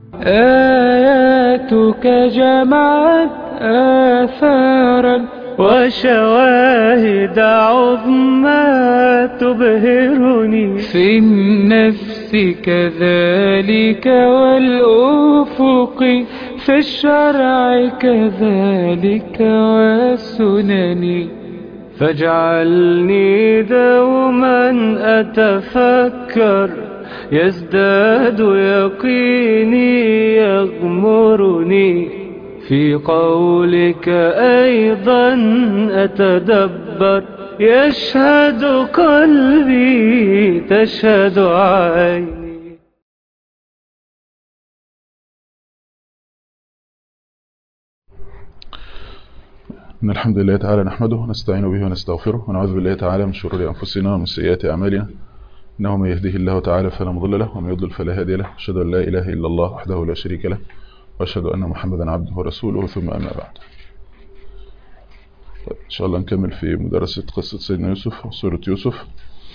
آياتك جمعت آثارا وشواهد عظمى تبهرني في النفس كذلك والأفق في الشرع كذلك والسنن فاجعلني دوما أتفكر يزداد يقيني يغمرني في قولك أيضا أتدبر يشهد قلبي تشهد عيني إن الحمد لله تعالى نحمده ونستعين به ونستغفره ونعوذ بالله تعالى من شرور أنفسنا ومن سيئات أعمالنا إنه من يهده الله تعالى فلا مضل له ومن يضلل فلا هادي له أشهد أن لا إله إلا الله وحده لا شريك له وأشهد أن محمدا عبده ورسوله ثم أما بعد طيب إن شاء الله نكمل في مدرسة قصة سيدنا يوسف سورة يوسف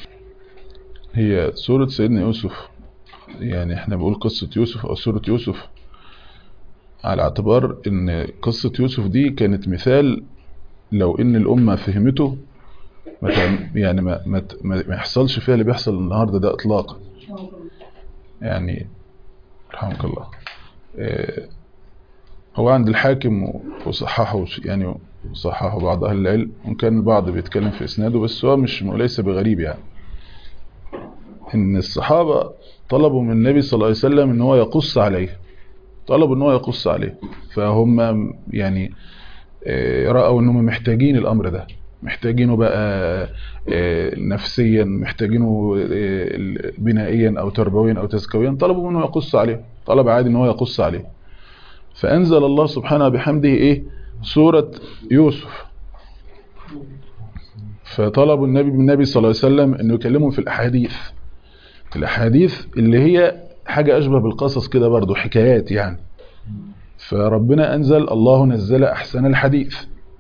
هي سورة سيدنا يوسف يعني احنا بنقول قصة يوسف أو سورة يوسف على اعتبار ان قصة يوسف دي كانت مثال لو ان الامة فهمته ما تعم- يعني ما, ما, ما ما يحصلش فيها اللي بيحصل النهاردة ده اطلاقا يعني رحمك الله آه، هو عند الحاكم وصححه ش- يعني صححه بعض اهل العلم وان كان البعض بيتكلم في اسناده بس هو مش ليس بغريب يعني ان الصحابة طلبوا من النبي صلى الله عليه وسلم ان هو يقص عليه طلبوا ان هو يقص عليه فهم يعني آه، رأوا انهم محتاجين الامر ده محتاجينه بقى آه، نفسيا محتاجينه آه، بنائيا او تربويا او تزكويا طلبوا منه يقص عليه طلب عادي ان هو يقص عليه فانزل الله سبحانه بحمده ايه سورة يوسف فطلبوا النبي من النبي صلى الله عليه وسلم انه يكلمهم في الاحاديث الاحاديث اللي هي حاجة اشبه بالقصص كده برضو حكايات يعني فربنا انزل الله نزل احسن الحديث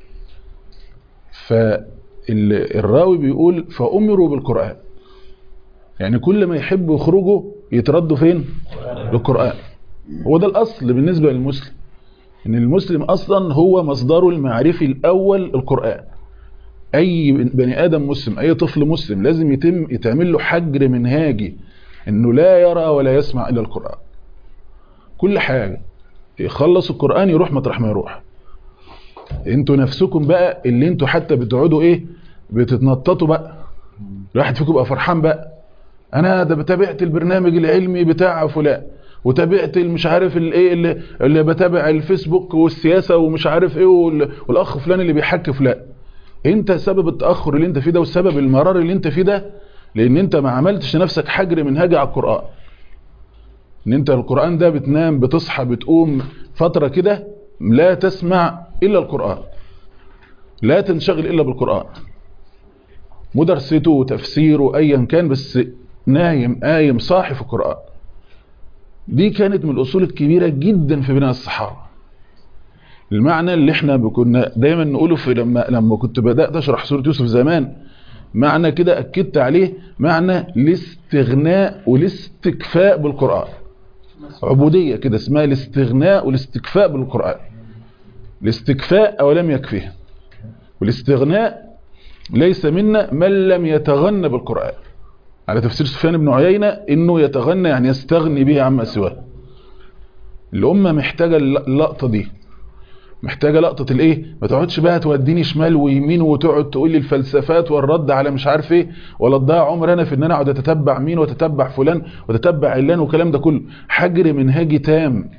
فالراوي بيقول فامروا بالقرآن يعني كل ما يحبوا يخرجوا يتردوا فين للقرآن هو ده الاصل بالنسبة للمسلم ان المسلم اصلا هو مصدره المعرفي الاول القرآن اي بني ادم مسلم اي طفل مسلم لازم يتم يتعمل له حجر منهاجي انه لا يرى ولا يسمع الا القرآن كل حاجة يخلص القرآن يروح مطرح ما يروح انتوا نفسكم بقى اللي انتوا حتى بتقعدوا ايه بتتنططوا بقى الواحد فيكم بقى فرحان بقى انا ده تابعت البرنامج العلمي بتاع فلان وتابعت مش عارف الايه اللي, اللي بتابع الفيسبوك والسياسة ومش عارف ايه وال- والاخ فلان اللي بيحكي فلان انت سبب التأخر اللي انت فيه ده وسبب المرار اللي انت فيه ده لان انت ما عملتش لنفسك حجر منهجي على القرآن ان انت القرآن ده بتنام بتصحى بتقوم فترة كده لا تسمع الا القرآن لا تنشغل الا بالقرآن مدرسته وتفسيره ايا كان بس نايم قايم صاحي في القرآن دي كانت من الاصول الكبيرة جدا في بناء الصحابة المعنى اللي احنا كنا دايما نقوله في لما لما كنت بدأت اشرح سورة يوسف زمان معنى كده اكدت عليه معنى الاستغناء والاستكفاء بالقرآن عبودية كده اسمها الاستغناء والاستكفاء بالقرآن الاستكفاء أولم يكفيه والاستغناء ليس منا من لم يتغنى بالقرآن على تفسير سفيان بن عيينة انه يتغنى يعني يستغني به عما سواه الأمة محتاجة اللقطة دي محتاجة لقطة الايه ما تقعدش بقى توديني شمال ويمين وتقعد تقول لي الفلسفات والرد على مش عارف ايه ولا تضيع عمر انا في ان انا اقعد اتتبع مين واتتبع فلان واتتبع علان والكلام ده كله حجر منهجي تام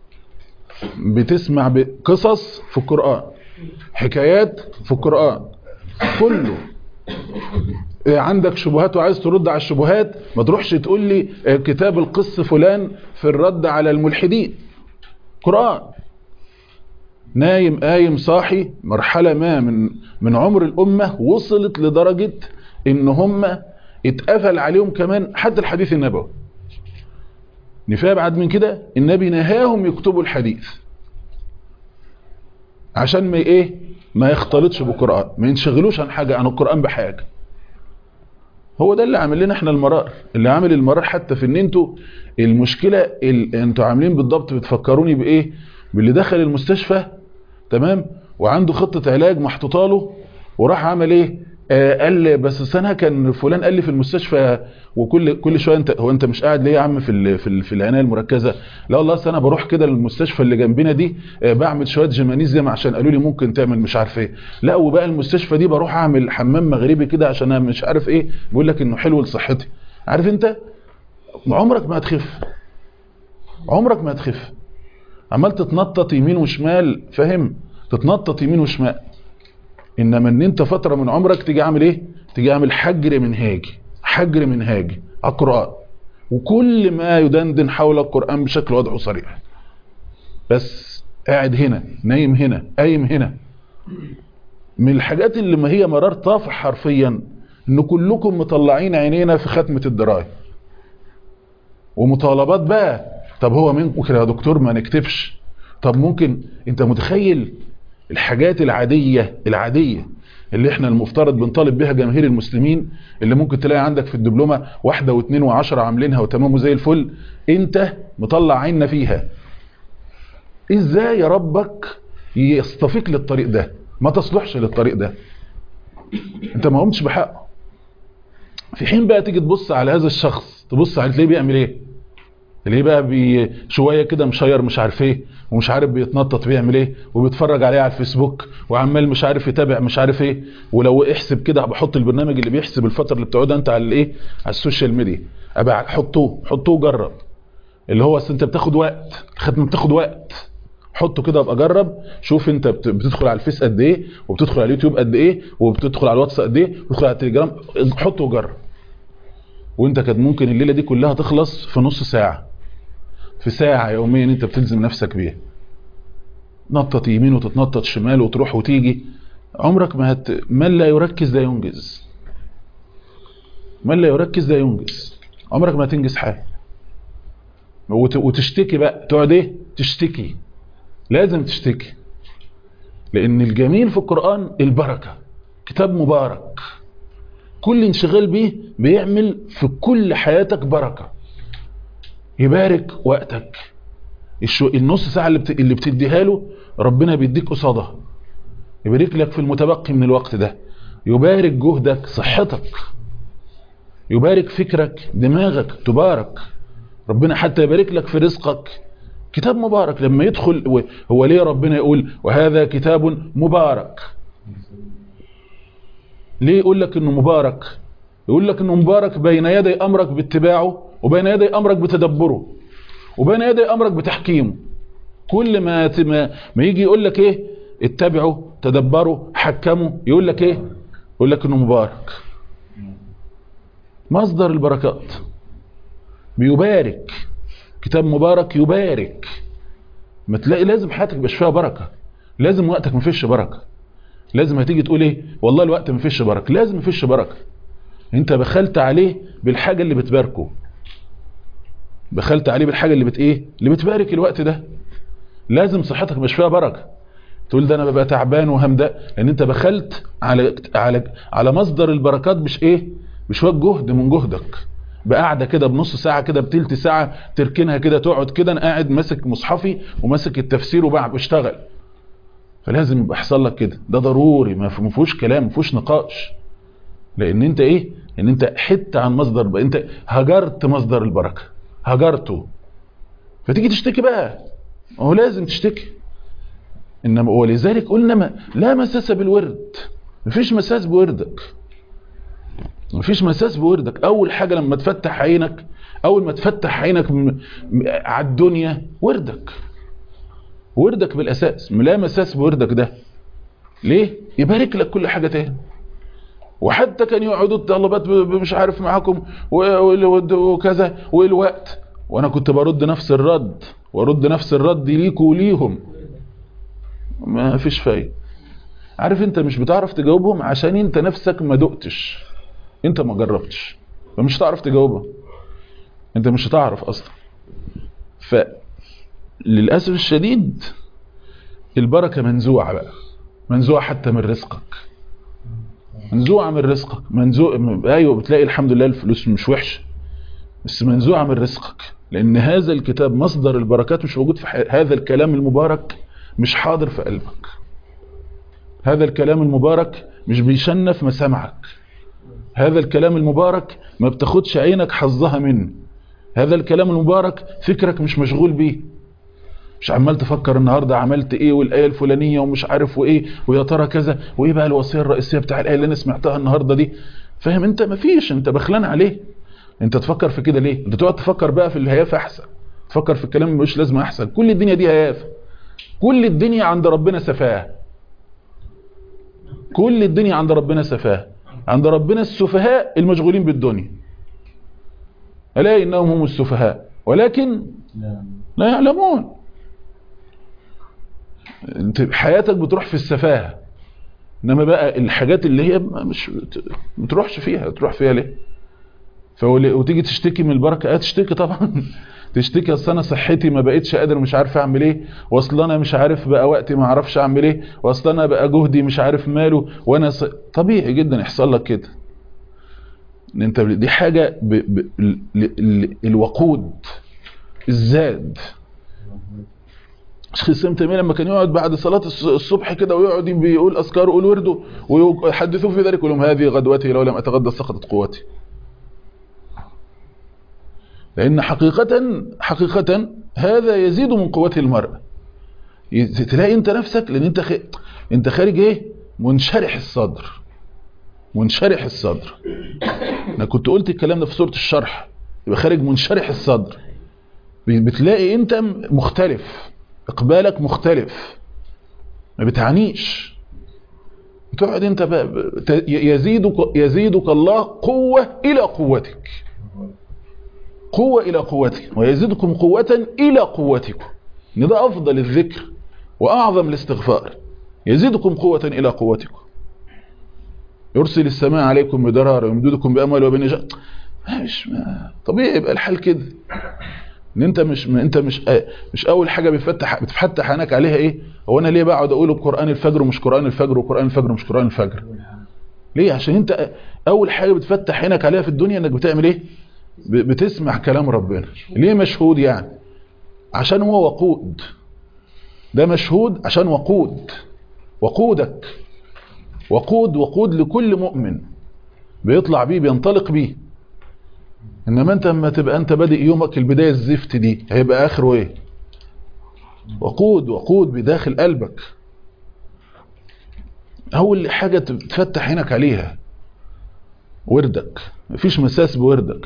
بتسمع بقصص في القرآن حكايات في القرآن كله إيه عندك شبهات وعايز ترد على الشبهات ما تروحش تقول لي آه، كتاب القس فلان في الرد على الملحدين قرآن نايم قايم صاحي مرحلة ما من من عمر الأمة وصلت لدرجة إن هم اتقفل عليهم كمان حتى الحديث النبوي نفاق بعد من كده النبي نهاهم يكتبوا الحديث عشان ما ايه ما يختلطش بالقرآن ما ينشغلوش عن حاجة عن القرآن بحاجة هو ده اللي عامل لنا احنا المرار اللي عامل المرار حتى في ان انتوا المشكله ال... انتوا عاملين بالضبط بتفكروني بايه باللي دخل المستشفى تمام وعنده خطه علاج محطوطه له وراح عمل ايه آه قال لي بس سنه كان فلان قال لي في المستشفى وكل كل شويه انت هو انت مش قاعد ليه يا عم في ال في, ال في العنايه المركزه لا والله أصل انا بروح كده للمستشفى اللي جنبنا دي آه بعمل شويه جمانيزيوم عشان قالوا لي ممكن تعمل مش عارف ايه لا وبقى المستشفى دي بروح اعمل حمام مغربي كده عشان انا مش عارف ايه بيقول لك انه حلو لصحتي عارف انت عمرك ما هتخف عمرك ما هتخف عمال تتنطط يمين وشمال فاهم تتنطط يمين وشمال انما ان انت فتره من عمرك تيجي عامل ايه تيجي عامل حجر منهاجي حجر منهاجي على القران وكل ما يدندن حول القران بشكل واضح وصريح بس قاعد هنا نايم هنا قايم هنا من الحاجات اللي ما هي مرار طافح حرفيا ان كلكم مطلعين عينينا في ختمه الدرايه ومطالبات بقى طب هو ممكن يا دكتور ما نكتبش طب ممكن انت متخيل الحاجات العادية العادية اللي احنا المفترض بنطالب بها جماهير المسلمين اللي ممكن تلاقي عندك في الدبلومة واحدة واثنين وعشرة عاملينها وتمام زي الفل انت مطلع عيننا فيها ازاي يا ربك يصطفيك للطريق ده ما تصلحش للطريق ده انت ما قمتش بحقه في حين بقى تيجي تبص على هذا الشخص تبص عليه تلاقيه بيعمل ايه تلاقيه بقى بي شويه كده مشير مش عارف ايه ومش عارف بيتنطط بيعمل ايه وبيتفرج عليه على الفيسبوك وعمال مش عارف يتابع مش عارف ايه ولو احسب كده بحط البرنامج اللي بيحسب الفتره اللي بتقعدها انت على الايه على السوشيال ميديا ابقى حطوه حطوه جرب اللي هو اصل انت بتاخد وقت الختمه بتاخد وقت حطه كده ابقى جرب شوف انت بتدخل على الفيس قد ايه وبتدخل على اليوتيوب قد ايه وبتدخل على الواتس قد ايه وبتدخل على التليجرام حطه وجرب وانت كانت ممكن الليله دي كلها تخلص في نص ساعه في ساعه يوميا انت بتلزم نفسك بيها تنطط يمين وتتنطط شمال وتروح وتيجي عمرك ما هت من لا يركز لا ينجز من لا يركز لا ينجز عمرك ما هتنجز حاجه وت... وتشتكي بقى تقعد ايه تشتكي لازم تشتكي لان الجميل في القرآن البركة كتاب مبارك كل انشغال بيه بيعمل في كل حياتك بركة يبارك وقتك الشو... النص ساعة اللي, بت... اللي بتديها له ربنا بيديك قصادها يبارك لك في المتبقي من الوقت ده يبارك جهدك صحتك يبارك فكرك دماغك تبارك ربنا حتى يبارك لك في رزقك كتاب مبارك لما يدخل هو ليه ربنا يقول وهذا كتاب مبارك ليه يقول لك انه مبارك يقول لك انه مبارك بين يدي امرك باتباعه وبين يدي امرك بتدبره وبين يدي امرك بتحكيمه كل ما ما يجي يقول لك ايه اتبعوا تدبروا حكموا يقول لك ايه يقول لك انه مبارك مصدر البركات بيبارك كتاب مبارك يبارك ما تلاقي لازم حياتك مش فيها بركه لازم وقتك ما فيش بركه لازم هتيجي تقول ايه والله الوقت ما فيش بركه لازم ما فيش بركه انت بخلت عليه بالحاجه اللي بتباركه بخلت عليه بالحاجه اللي بت ايه اللي بتبارك الوقت ده لازم صحتك مش فيها بركه تقول ده انا ببقى تعبان وهمدان لان انت بخلت على على على مصدر البركات مش ايه بشويه جهد من جهدك بقعده كده بنص ساعه كده بتلت ساعه تركنها كده تقعد كده انا قاعد ماسك مصحفي وماسك التفسير وبقى بشتغل فلازم يبقى يحصل لك كده ده ضروري ما فيهوش كلام ما فيهوش نقاش لان انت ايه ان انت حت عن مصدر بقى انت هجرت مصدر البركه هجرته فتيجي تشتكي بقى هو لازم تشتكي انما ولذلك قلنا ما لا مساس بالورد مفيش مساس بوردك مفيش مساس بوردك اول حاجة لما تفتح عينك اول ما تفتح عينك على الدنيا وردك وردك بالاساس لا مساس بوردك ده ليه يبارك لك كل حاجة تاني وحتى كان يقعدوا الطلبات مش عارف معاكم وكذا والوقت وانا كنت برد نفس الرد وارد نفس الرد ليكوا وليهم ما فيش فايده عارف انت مش بتعرف تجاوبهم عشان انت نفسك ما دقتش انت ما جربتش فمش هتعرف تجاوبها انت مش هتعرف اصلا فللاسف الشديد البركه منزوعه بقى منزوعه حتى من رزقك منزوعة من رزقك منزوع ايوه بتلاقي الحمد لله الفلوس مش وحشه بس منزوعة من رزقك لان هذا الكتاب مصدر البركات مش موجود في ح... هذا الكلام المبارك مش حاضر في قلبك هذا الكلام المبارك مش بيشنف مسامعك هذا الكلام المبارك ما بتاخدش عينك حظها منه هذا الكلام المبارك فكرك مش مشغول بيه مش عمال تفكر النهارده عملت ايه والايه الفلانيه ومش عارف وايه ويا ترى كذا وايه بقى الوصيه الرئيسيه بتاع الايه اللي انا سمعتها النهارده دي فاهم انت مفيش انت بخلان عليه انت تفكر في كده ليه انت تقعد تفكر بقى في الهيافه احسن تفكر في الكلام مش لازم احسن كل الدنيا دي هيافه كل الدنيا عند ربنا سفاهه كل الدنيا عند ربنا سفاهه عند ربنا السفهاء المشغولين بالدنيا الا انهم هم السفهاء ولكن لا يعلمون انت حياتك بتروح في السفاهه انما بقى الحاجات اللي هي مش ما تروحش فيها تروح فيها ليه فولي وتيجي تشتكي من البركه اه تشتكي طبعا تشتكي اصل انا صحتي ما بقتش قادر مش عارف اعمل ايه واصل انا مش عارف بقى وقتي ما اعرفش اعمل ايه واصل انا بقى جهدي مش عارف ماله وانا ص... طبيعي جدا يحصل لك كده ان انت دي حاجه ب... ب... ال... ال... الوقود الزاد شيخ الاسلام تيميه لما كان يقعد بعد صلاه الصبح كده ويقعد بيقول اذكار ويقول ورده ويحدثوه في ذلك يقول لهم هذه غدوتي لو لم اتغدى سقطت قوتي لأن حقيقة حقيقة هذا يزيد من قوة المرء تلاقي انت نفسك لان انت خ... انت خارج ايه منشرح الصدر منشرح الصدر انا كنت قلت الكلام ده في سورة الشرح يبقى خارج منشرح الصدر بتلاقي انت مختلف اقبالك مختلف ما بتعنيش تقعد انت بقى يزيدك يزيدك الله قوة الى قوتك قوة إلى قوتك ويزيدكم قوة إلى قوتكم إن ده أفضل الذكر وأعظم الاستغفار يزيدكم قوة إلى قوتكم يرسل السماء عليكم بدرار ويمددكم بأموال وبنجاة مش ما طبيعي يبقى الحال كده ان انت مش ما انت مش مش اول حاجه بيفتح بتفتح عينك عليها ايه هو انا ليه بقعد اقول القران الفجر ومش قران الفجر وقران الفجر ومش قران الفجر ليه عشان انت اول حاجه بتفتح عينك عليها في الدنيا انك بتعمل ايه بتسمع كلام ربنا ليه مشهود يعني عشان هو وقود ده مشهود عشان وقود وقودك وقود وقود لكل مؤمن بيطلع بيه بينطلق بيه انما انت لما تبقى انت بادئ يومك البدايه الزفت دي هيبقى اخره ايه وقود وقود بداخل قلبك اول حاجه تفتح عينك عليها وردك مفيش مساس بوردك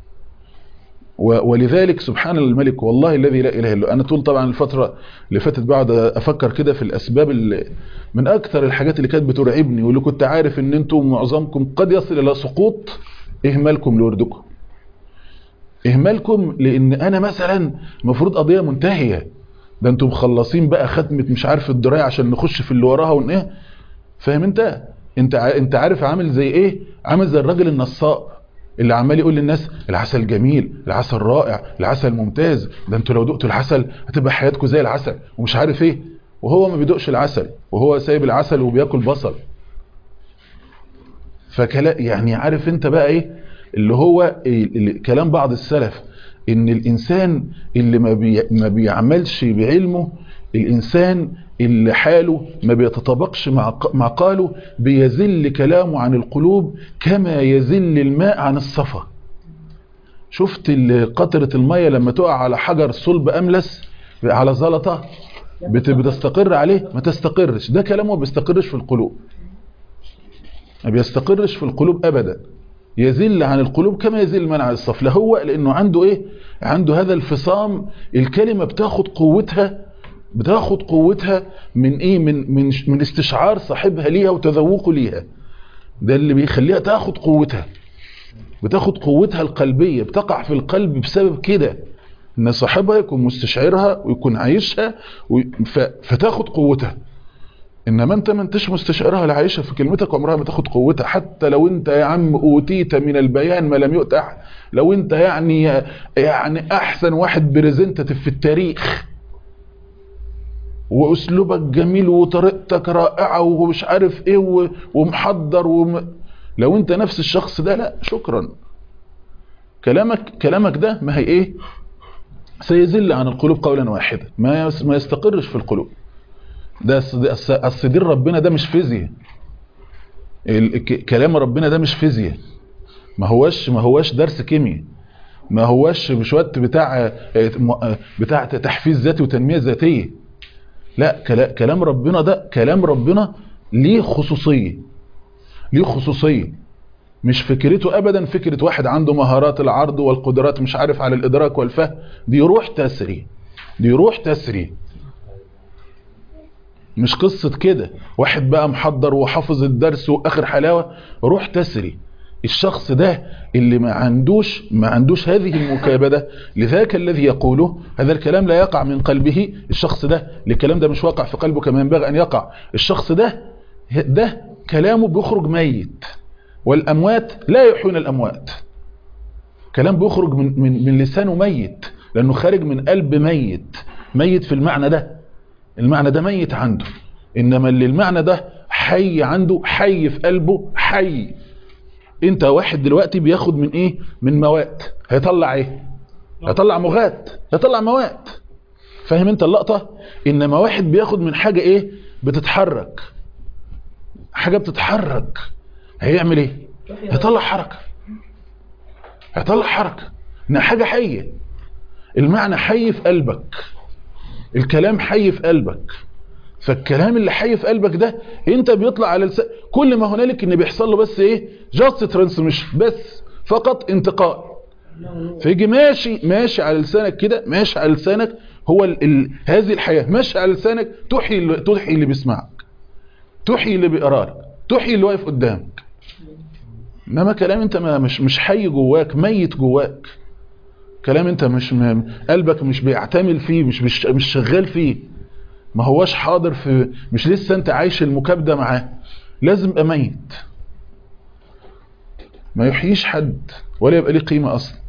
ولذلك سبحان الملك والله الذي لا اله الا انا طول طبعا الفتره اللي فاتت بعد افكر كده في الاسباب اللي من اكثر الحاجات اللي كانت بترعبني واللي كنت عارف ان انتم معظمكم قد يصل الى سقوط اهمالكم لوردكم اهمالكم لان انا مثلا المفروض قضيه منتهيه ده انتم مخلصين بقى ختمه مش عارف الدرايه عشان نخش في اللي وراها ون ايه فاهم انت انت انت عارف عامل زي ايه عامل زي الراجل النصاب اللي عمال يقول للناس العسل جميل العسل رائع العسل ممتاز ده انتوا لو دقتوا العسل هتبقى حياتكم زي العسل ومش عارف ايه وهو ما بيدقش العسل وهو سايب العسل وبياكل بصل فكلا يعني عارف انت بقى ايه اللي هو إيه كلام بعض السلف ان الانسان اللي ما, بي ما بيعملش بعلمه الانسان اللي حاله ما بيتطابقش مع مع قاله بيزل كلامه عن القلوب كما يزل الماء عن الصفا شفت قطرة المية لما تقع على حجر صلب أملس على زلطة بتستقر عليه ما تستقرش ده كلامه ما بيستقرش في القلوب ما بيستقرش في القلوب أبدا يزل عن القلوب كما يزل الماء عن الصف لا هو لأنه عنده إيه عنده هذا الفصام الكلمة بتاخد قوتها بتاخد قوتها من ايه من من من استشعار صاحبها ليها وتذوقه ليها ده اللي بيخليها تاخد قوتها بتاخد قوتها القلبية بتقع في القلب بسبب كده ان صاحبها يكون مستشعرها ويكون عايشها فتاخد قوتها انما انت ما انتش مستشعرها لا عايشها في كلمتك عمرها ما تاخد قوتها حتى لو انت يا عم اوتيت من البيان ما لم يؤت احد لو انت يعني يعني احسن واحد بريزنتاتيف في التاريخ واسلوبك جميل وطريقتك رائعه ومش عارف ايه و- ومحضر وم... لو انت نفس الشخص ده لا شكرا كلامك كلامك ده ما هي ايه سيزل عن القلوب قولا واحدا ما يس- ما يستقرش في القلوب ده أص- ده أص- اصل دين ربنا ده مش فيزياء ال- ك- كلام ربنا ده مش فيزياء ما هوش ما هوش درس كيمياء ما هوش بشويه بتاع آه، م- بتاع تحفيز ذاتي وتنميه ذاتيه لا كلا- كلام ربنا ده كلام ربنا ليه خصوصيه ليه خصوصيه مش فكرته ابدا فكره واحد عنده مهارات العرض والقدرات مش عارف على الادراك والفهم دي روح تسري دي روح تسري مش قصة كده واحد بقى محضر وحافظ الدرس واخر حلاوة روح تسري الشخص ده اللي ما عندوش ما عندوش هذه المكابدة لذاك الذي يقوله هذا الكلام لا يقع من قلبه الشخص ده الكلام ده مش واقع في قلبه كما ينبغي أن يقع الشخص ده ده كلامه بيخرج ميت والأموات لا يحيون الأموات كلام بيخرج من, من, من لسانه ميت لأنه خارج من قلب ميت ميت في المعنى ده المعنى ده ميت عنده إنما اللي المعنى ده حي عنده حي في قلبه حي انت واحد دلوقتي بياخد من ايه من مواد هيطلع ايه هيطلع مغات هيطلع مواد فاهم انت اللقطة انما واحد بياخد من حاجة ايه بتتحرك حاجة بتتحرك هيعمل ايه هيطلع حركة هيطلع حركة انها حاجة حية المعنى حي في قلبك الكلام حي في قلبك فالكلام اللي حي في قلبك ده انت بيطلع على لسان كل ما هنالك ان بيحصل له بس ايه جاست ترانسميشن بس فقط انتقال فيجي ماشي ماشي على لسانك كده ماشي على لسانك هو ال ال هذه الحياة ماشي على لسانك تحيي اللي تحيي اللي بيسمعك تحيي اللي بيقرالك تحيي اللي واقف قدامك انما كلام انت ما مش مش حي جواك ميت جواك كلام انت مش م- قلبك مش بيعتمل فيه مش مش, مش شغال فيه ما هواش حاضر في مش لسه انت عايش المكابده معاه لازم يبقى ميت ما يحييش حد ولا يبقى ليه قيمه اصلا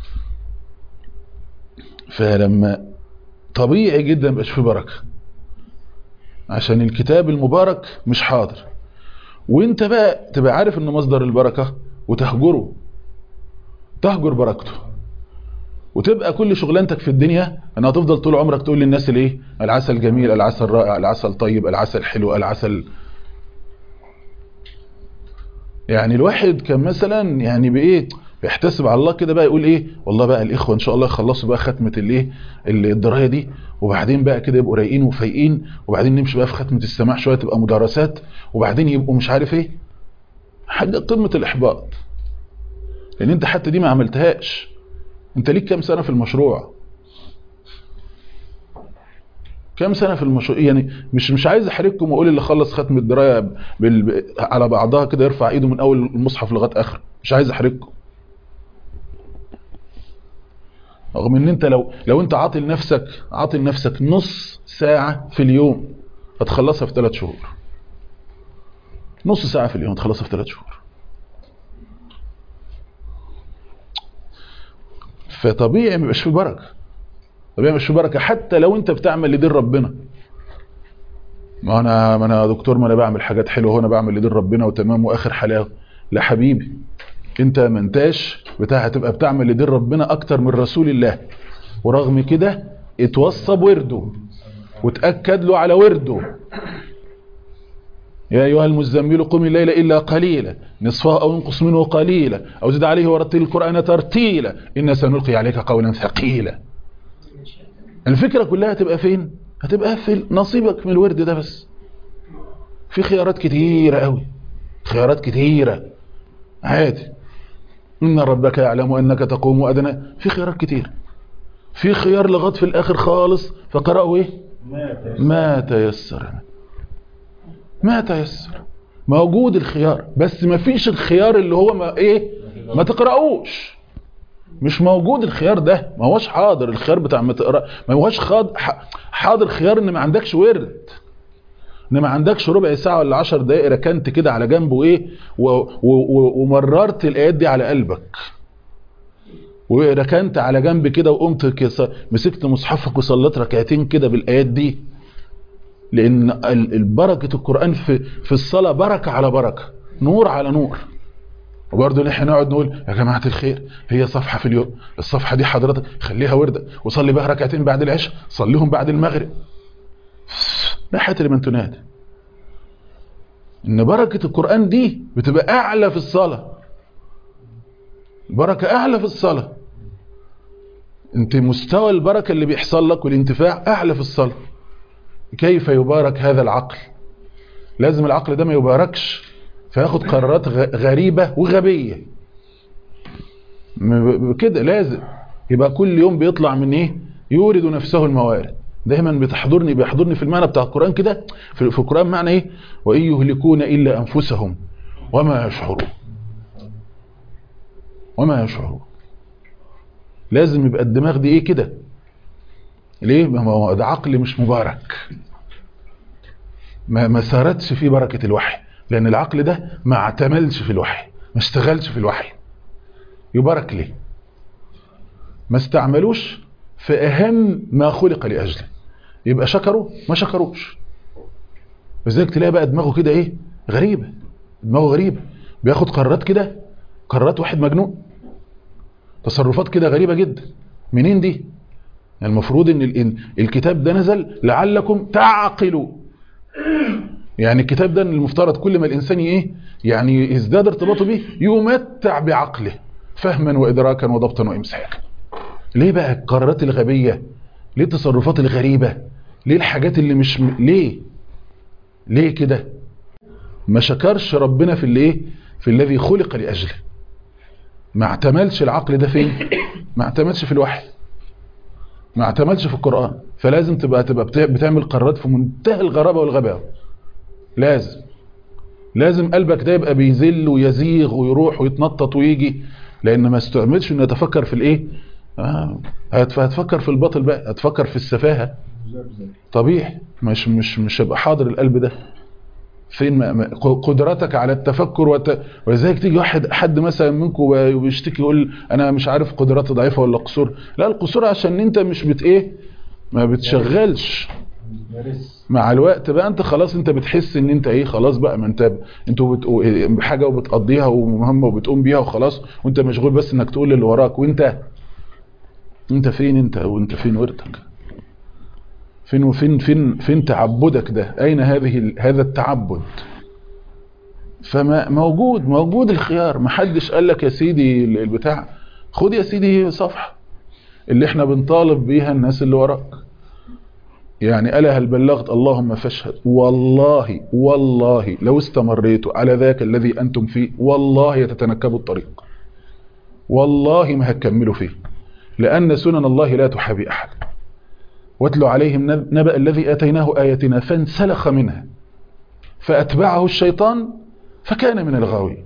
فلما طبيعي جدا مبقاش فيه بركه عشان الكتاب المبارك مش حاضر وانت بقى تبقى عارف ان مصدر البركه وتهجره تهجر بركته وتبقى كل شغلانتك في الدنيا انها تفضل طول عمرك تقول للناس الايه العسل جميل العسل رائع العسل طيب العسل حلو العسل يعني الواحد كان مثلا يعني بايه بيحتسب على الله كده بقى يقول ايه والله بقى الاخوه ان شاء الله يخلصوا بقى ختمه الايه الدرايه دي وبعدين بقى كده يبقوا رايقين وفايقين وبعدين نمشي بقى في ختمه السماع شويه تبقى مدارسات وبعدين يبقوا مش عارف ايه حاجه قمه الاحباط لان انت حتى دي ما عملتهاش انت ليك كام سنة في المشروع كام سنة في المشروع يعني مش مش عايز احرجكم واقول اللي خلص ختم الدراية بال... على بعضها كده يرفع ايده من اول المصحف لغايه اخر مش عايز احرجكم رغم ان انت لو لو انت عاطل نفسك عاطل نفسك نص ساعة في اليوم هتخلصها في ثلاث شهور نص ساعة في اليوم هتخلصها في ثلاث شهور فطبيعي ما يبقاش فيه بركه طبيعي ما يبقاش فيه بركه حتى لو انت بتعمل لدين ربنا ما انا ما انا يا دكتور ما انا بعمل حاجات حلوه وانا بعمل لدين ربنا وتمام واخر حلاوه لا حبيبي انت ما انتاش بتاع هتبقى بتعمل لدين ربنا اكتر من رسول الله ورغم كده اتوصى بورده وتاكد له على ورده يا أيها المزمل قم الليل إلا قليلا نصفه أو انقص منه قليلا أو زد عليه ورتل القرآن ترتيلا إن سنلقي عليك قولا ثقيلا الفكرة كلها هتبقى فين هتبقى في نصيبك من الورد ده بس في خيارات كتيرة قوي خيارات كتيرة عادي إن ربك يعلم أنك تقوم أدنى في خيارات كتير في خيار لغايه في الآخر خالص فقرأوا إيه ما تيسر ما تيسر موجود الخيار بس ما فيش الخيار اللي هو ما ايه ما تقرأوش مش موجود الخيار ده ما هوش حاضر الخيار بتاع ما تقرأ ما هوش خاض حاضر خيار ان ما عندكش ورد ان ما عندكش ربع ساعة ولا عشر دقائق ركنت كده على جنبه ايه و و و ومررت الايات دي على قلبك وركنت على جنب كده وقمت كده مسكت مصحفك وصليت ركعتين كده بالايات دي لان ال- البركه القران في في الصلاه بركه على بركه نور على نور وبرضه احنا نقعد نقول يا جماعه الخير هي صفحه في اليوم الصفحه دي حضرتك خليها ورده وصلي بها ركعتين بعد العشاء صليهم بعد المغرب لا حتى لمن تنادي ان بركه القران دي بتبقى اعلى في الصلاه بركه اعلى في الصلاه انت مستوى البركه اللي بيحصل لك والانتفاع اعلى في الصلاه كيف يبارك هذا العقل لازم العقل ده ما يباركش فياخد قرارات غ- غريبة وغبية م- كده لازم يبقى كل يوم بيطلع من ايه يورد نفسه الموارد دايما بتحضرني بيحضرني في المعنى بتاع القرآن كده في في القرآن معنى ايه وإن يهلكون إلا أنفسهم وما يشعرون وما يشعرون لازم يبقى الدماغ دي ايه كده ليه ما هو ده عقل مش مبارك ما ما سارتش فيه بركة الوحي لأن العقل ده ما اعتملش في الوحي ما اشتغلش في الوحي يبارك ليه ما استعملوش في أهم ما خلق لأجله يبقى شكروا ما شكروش لذلك تلاقي بقى دماغه كده ايه غريبة دماغه غريبة بياخد قرارات كده قرارات واحد مجنون تصرفات كده غريبة جدا منين دي المفروض ان ال- إن الكتاب ده نزل لعلكم تعقلوا يعني الكتاب ده المفترض كل ما الانسان ايه يعني يزداد ارتباطه به يمتع بعقله فهما وادراكا وضبطا وامساكا ليه بقى القرارات الغبيه ليه التصرفات الغريبه ليه الحاجات اللي مش م... ليه ليه كده ما شكرش ربنا في اللي ايه في الذي خلق لاجله ما اعتملش العقل ده فين ما اعتملش في الوحي ما اعتملش في القرآن فلازم تبقى تبقى بتع- بتعمل قرارات في منتهى الغرابة والغباوة لازم لازم قلبك ده يبقى بيزل ويزيغ ويروح ويتنطط ويجي لان ما استعملش انه يتفكر في الايه آه. هتف- هتفكر في الباطل بقى هتفكر في السفاهة طبيعي مش مش مش هيبقى حاضر القلب ده فين ما ما- قدرتك على التفكر وت... ولذلك تيجي واحد حد مثلا منكم ويشتكي يقول انا مش عارف قدراتي ضعيفه ولا قصور لا القصور عشان انت مش بت ايه ما بتشغلش مع الوقت بقى انت خلاص انت بتحس ان انت ايه خلاص بقى ما انت انتوا بت... حاجه وبتقضيها ومهمه وبتقوم بيها وخلاص وانت مشغول بس انك تقول اللي وراك وانت انت فين انت وانت فين وردك فين وفين فين فين تعبدك ده اين هذه ال- هذا التعبد فما موجود موجود الخيار ما حدش قال لك يا سيدي ال- البتاع خد يا سيدي صفحه اللي احنا بنطالب بيها الناس اللي وراك يعني ألا هل بلغت اللهم فاشهد والله والله لو استمريتوا على ذاك الذي أنتم فيه والله يتتنكبوا الطريق والله ما هتكملوا فيه لأن سنن الله لا تحابي أحد واتلو عليهم نب- نبأ الذي آتيناه آياتنا فانسلخ منها فأتبعه الشيطان فكان من الغاوين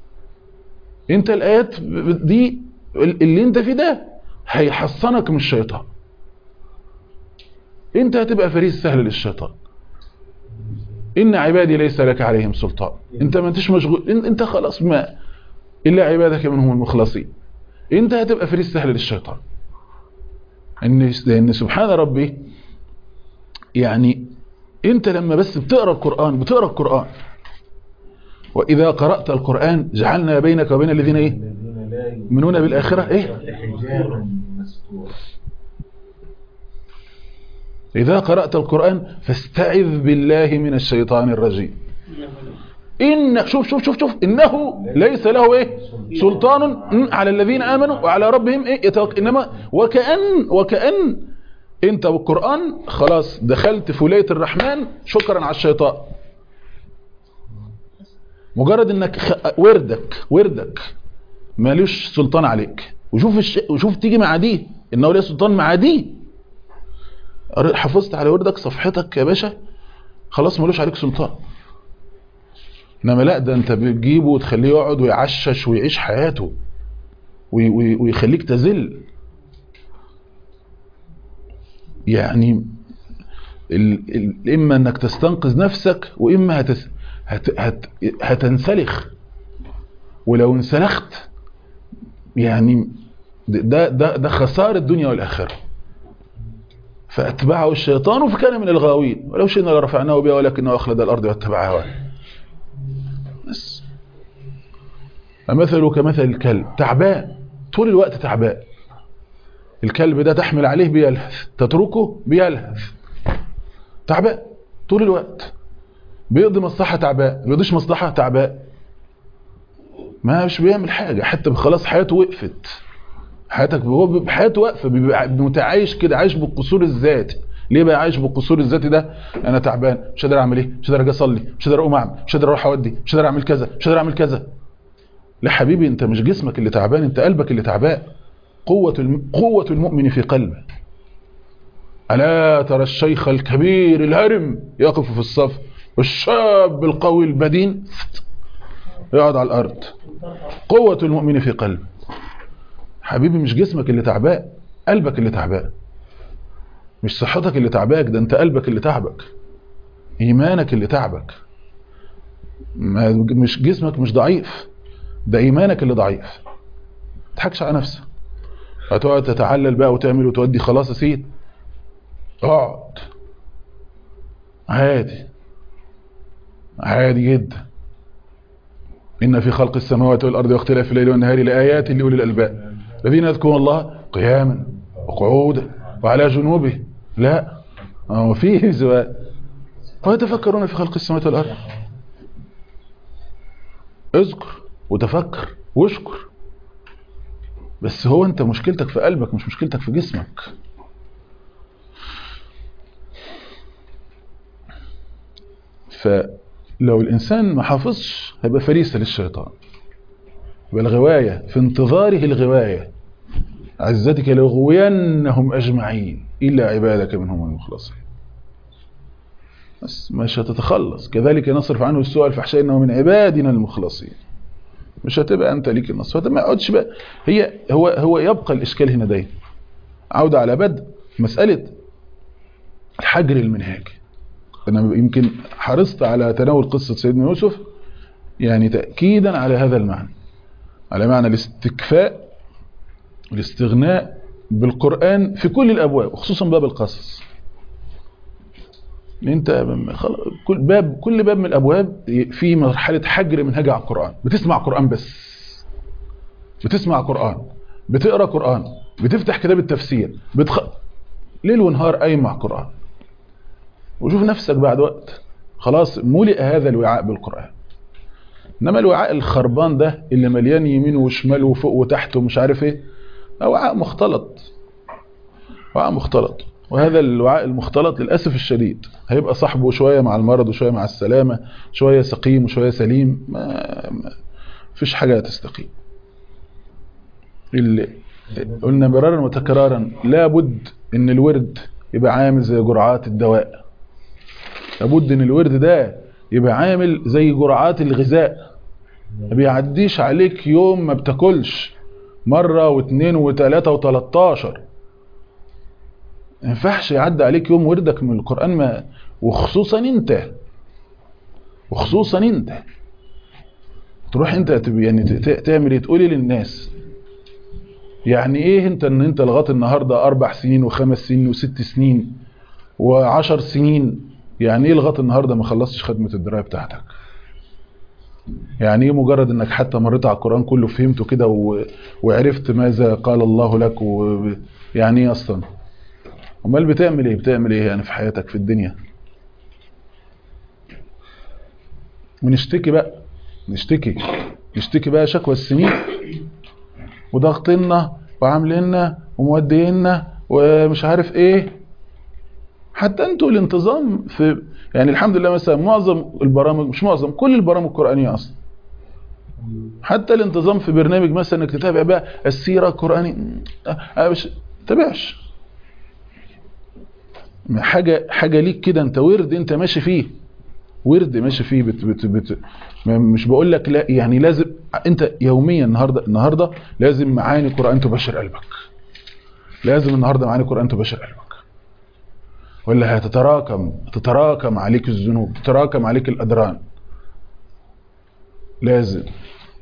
انت الآيات دي اللي انت في ده هيحصنك من الشيطان انت هتبقى فريس سهل للشيطان ان عبادي ليس لك عليهم سلطان انت ما انتش مشغول إن- انت خلاص ما الا عبادك منهم المخلصين انت هتبقى فريس سهل للشيطان ان لان سبحان ربي يعني انت لما بس بتقرا القران بتقرا القران واذا قرات القران جعلنا بينك وبين الذين ايه الذين لا يؤمنون بالاخره ايه حجابا مستورا إذا قرأت القرآن فاستعذ بالله من الشيطان الرجيم إن شوف شوف شوف شوف إنه ليس له إيه سلطان على الذين آمنوا وعلى ربهم إيه يتوك إنما وكأن وكأن أنت والقرآن خلاص دخلت في ولاية الرحمن شكرا على الشيطان مجرد إنك خ- وردك وردك مالوش سلطان عليك وشوف الش... وشوف تيجي مع دي إنه ليه سلطان مع دي حافظت على وردك صفحتك يا باشا خلاص ملوش عليك سلطان انما لا ده انت بتجيبه وتخليه يقعد ويعشش ويعيش حياته وي- وي- ويخليك تزل يعني ال ال اما انك تستنقذ نفسك واما هتس هت هت هتنسلخ ولو انسلخت يعني ده ده ده خسارة الدنيا والاخره فأتبعه الشيطان فكان من الغاوين ولو شئنا لرفعناه بها ولكنه أخلد الأرض واتبع هواه بس مثله كمثل الكلب تعبان طول الوقت تعبان الكلب ده تحمل عليه بيلهث تتركه بيلهث تعبان طول الوقت بيقضي مصلحة تعبان بيقضيش مصلحة تعبان ما مش بيعمل حاجة حتى خلاص حياته وقفت حياتك هو حياته واقفة بيبقى متعايش كده عايش بالقصور الذاتي ليه بقى عايش بالقصور الذاتي ده انا تعبان مش قادر اعمل ايه مش قادر اجي اصلي مش قادر اقوم اعمل مش قادر اروح اودي مش قادر اعمل كذا مش قادر اعمل كذا لا حبيبي انت مش جسمك اللي تعبان انت قلبك اللي تعبان قوة الم... قوة المؤمن في قلبه ألا ترى الشيخ الكبير الهرم يقف في الصف والشاب القوي البدين يقعد على الأرض قوة المؤمن في قلبه حبيبي مش جسمك اللي تعبان قلبك اللي تعبان مش صحتك اللي تعباك ده انت قلبك اللي تعبك ايمانك اللي تعبك ما مش جسمك مش ضعيف ده ايمانك اللي ضعيف تضحكش على نفسك هتقعد تتعلل بقى وتعمل وتودي خلاص يا سيد اقعد عادي عادي جدا إن في خلق السماوات والأرض واختلاف الليل والنهار لآيات لأولي الألباب الذين يذكرون الله قياما وقعودا وعلى جنوبه لا هو فيه زواج ويتفكرون في خلق السماوات والأرض اذكر وتفكر واشكر بس هو انت مشكلتك في قلبك مش مشكلتك في جسمك فلو الإنسان ما حافظش هيبقى فريسة للشيطان يبقى الغواية في انتظاره الغواية عزتك لغوينهم أجمعين إلا عبادك منهم المخلصين بس مش هتتخلص كذلك نصرف عنه السوء الفحشاء إنه من عبادنا المخلصين مش هتبقى أنت ليك النصر فما يقعدش بقى هي هو هو يبقى الإشكال هنا دايما عودة على بدء مسألة الحجر المنهاجي أنا يمكن حرصت على تناول قصة سيدنا يوسف يعني تأكيدا على هذا المعنى على معنى الاستكفاء والاستغناء بالقرآن في كل الأبواب وخصوصا باب القصص انت كل باب كل باب من الابواب في مرحله حجر منهج على القران بتسمع قران بس بتسمع قران بتقرا قران بتفتح كتاب التفسير بتخ... ليل ونهار قايم مع قران وشوف نفسك بعد وقت خلاص ملئ هذا الوعاء بالقران انما الوعاء الخربان ده اللي مليان يمين وشمال وفوق وتحت ومش عارف ايه ده وعاء مختلط وعاء مختلط وهذا الوعاء المختلط للأسف الشديد هيبقى صاحبه شوية مع المرض وشوية مع السلامة شوية سقيم وشوية سليم ما, ما فيش حاجة تستقيم اللي قلنا مرارا وتكرارا لابد ان الورد يبقى عامل زي جرعات الدواء لابد ان الورد ده يبقى عامل زي جرعات الغذاء ما بيعديش عليك يوم ما بتاكلش مرة واثنين وثلاثة وثلاثتاشر ما ينفعش يعدي عليك يوم وردك من القرآن ما وخصوصا انت وخصوصا انت تروح انت يعني تعمل ايه تقولي للناس يعني ايه انت ان انت لغايه النهارده اربع سنين وخمس سنين وست سنين وعشر سنين يعني ايه لغايه النهارده ما خلصتش خدمه الدرايه بتاعتك يعني ايه مجرد انك حتى مريت على القران كله فهمته كده و... وعرفت ماذا قال الله لك و... يعني ايه اصلا امال بتعمل ايه بتعمل ايه يعني في حياتك في الدنيا ونشتكي بقى نشتكي نشتكي بقى شكوى السنين وضغطنا وعامليننا ومودينا ومش عارف ايه حتى انتوا الانتظام في يعني الحمد لله مثلا معظم البرامج مش معظم كل البرامج القرآنية اصلا حتى الانتظام في برنامج مثلا انك تتابع بقى السيرة القرآنية انا مش تابعش حاجة حاجة ليك كده انت ورد انت ماشي فيه ورد ماشي فيه بت بت بت مش بقول لك لا يعني لازم انت يوميا النهارده النهارده لازم معاني قرآن تبشر قلبك لازم النهارده معاني قرآن تبشر قلبك ولا هتتراكم تتراكم عليك الذنوب تتراكم عليك الأدران لازم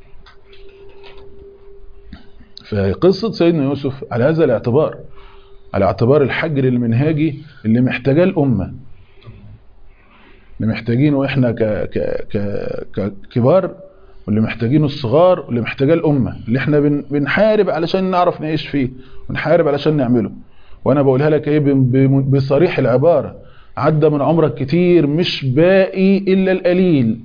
فقصة سيدنا يوسف على هذا الاعتبار على اعتبار الحجر المنهاجي اللي محتاجاه الامه اللي محتاجينه احنا ك ك ك ككبار واللي محتاجينه الصغار واللي محتاجاه الامه اللي احنا بن بنحارب علشان نعرف نعيش فيه ونحارب علشان نعمله وانا بقولها لك ايه ب- ب- بصريح العباره عدى من عمرك كتير مش باقي الا القليل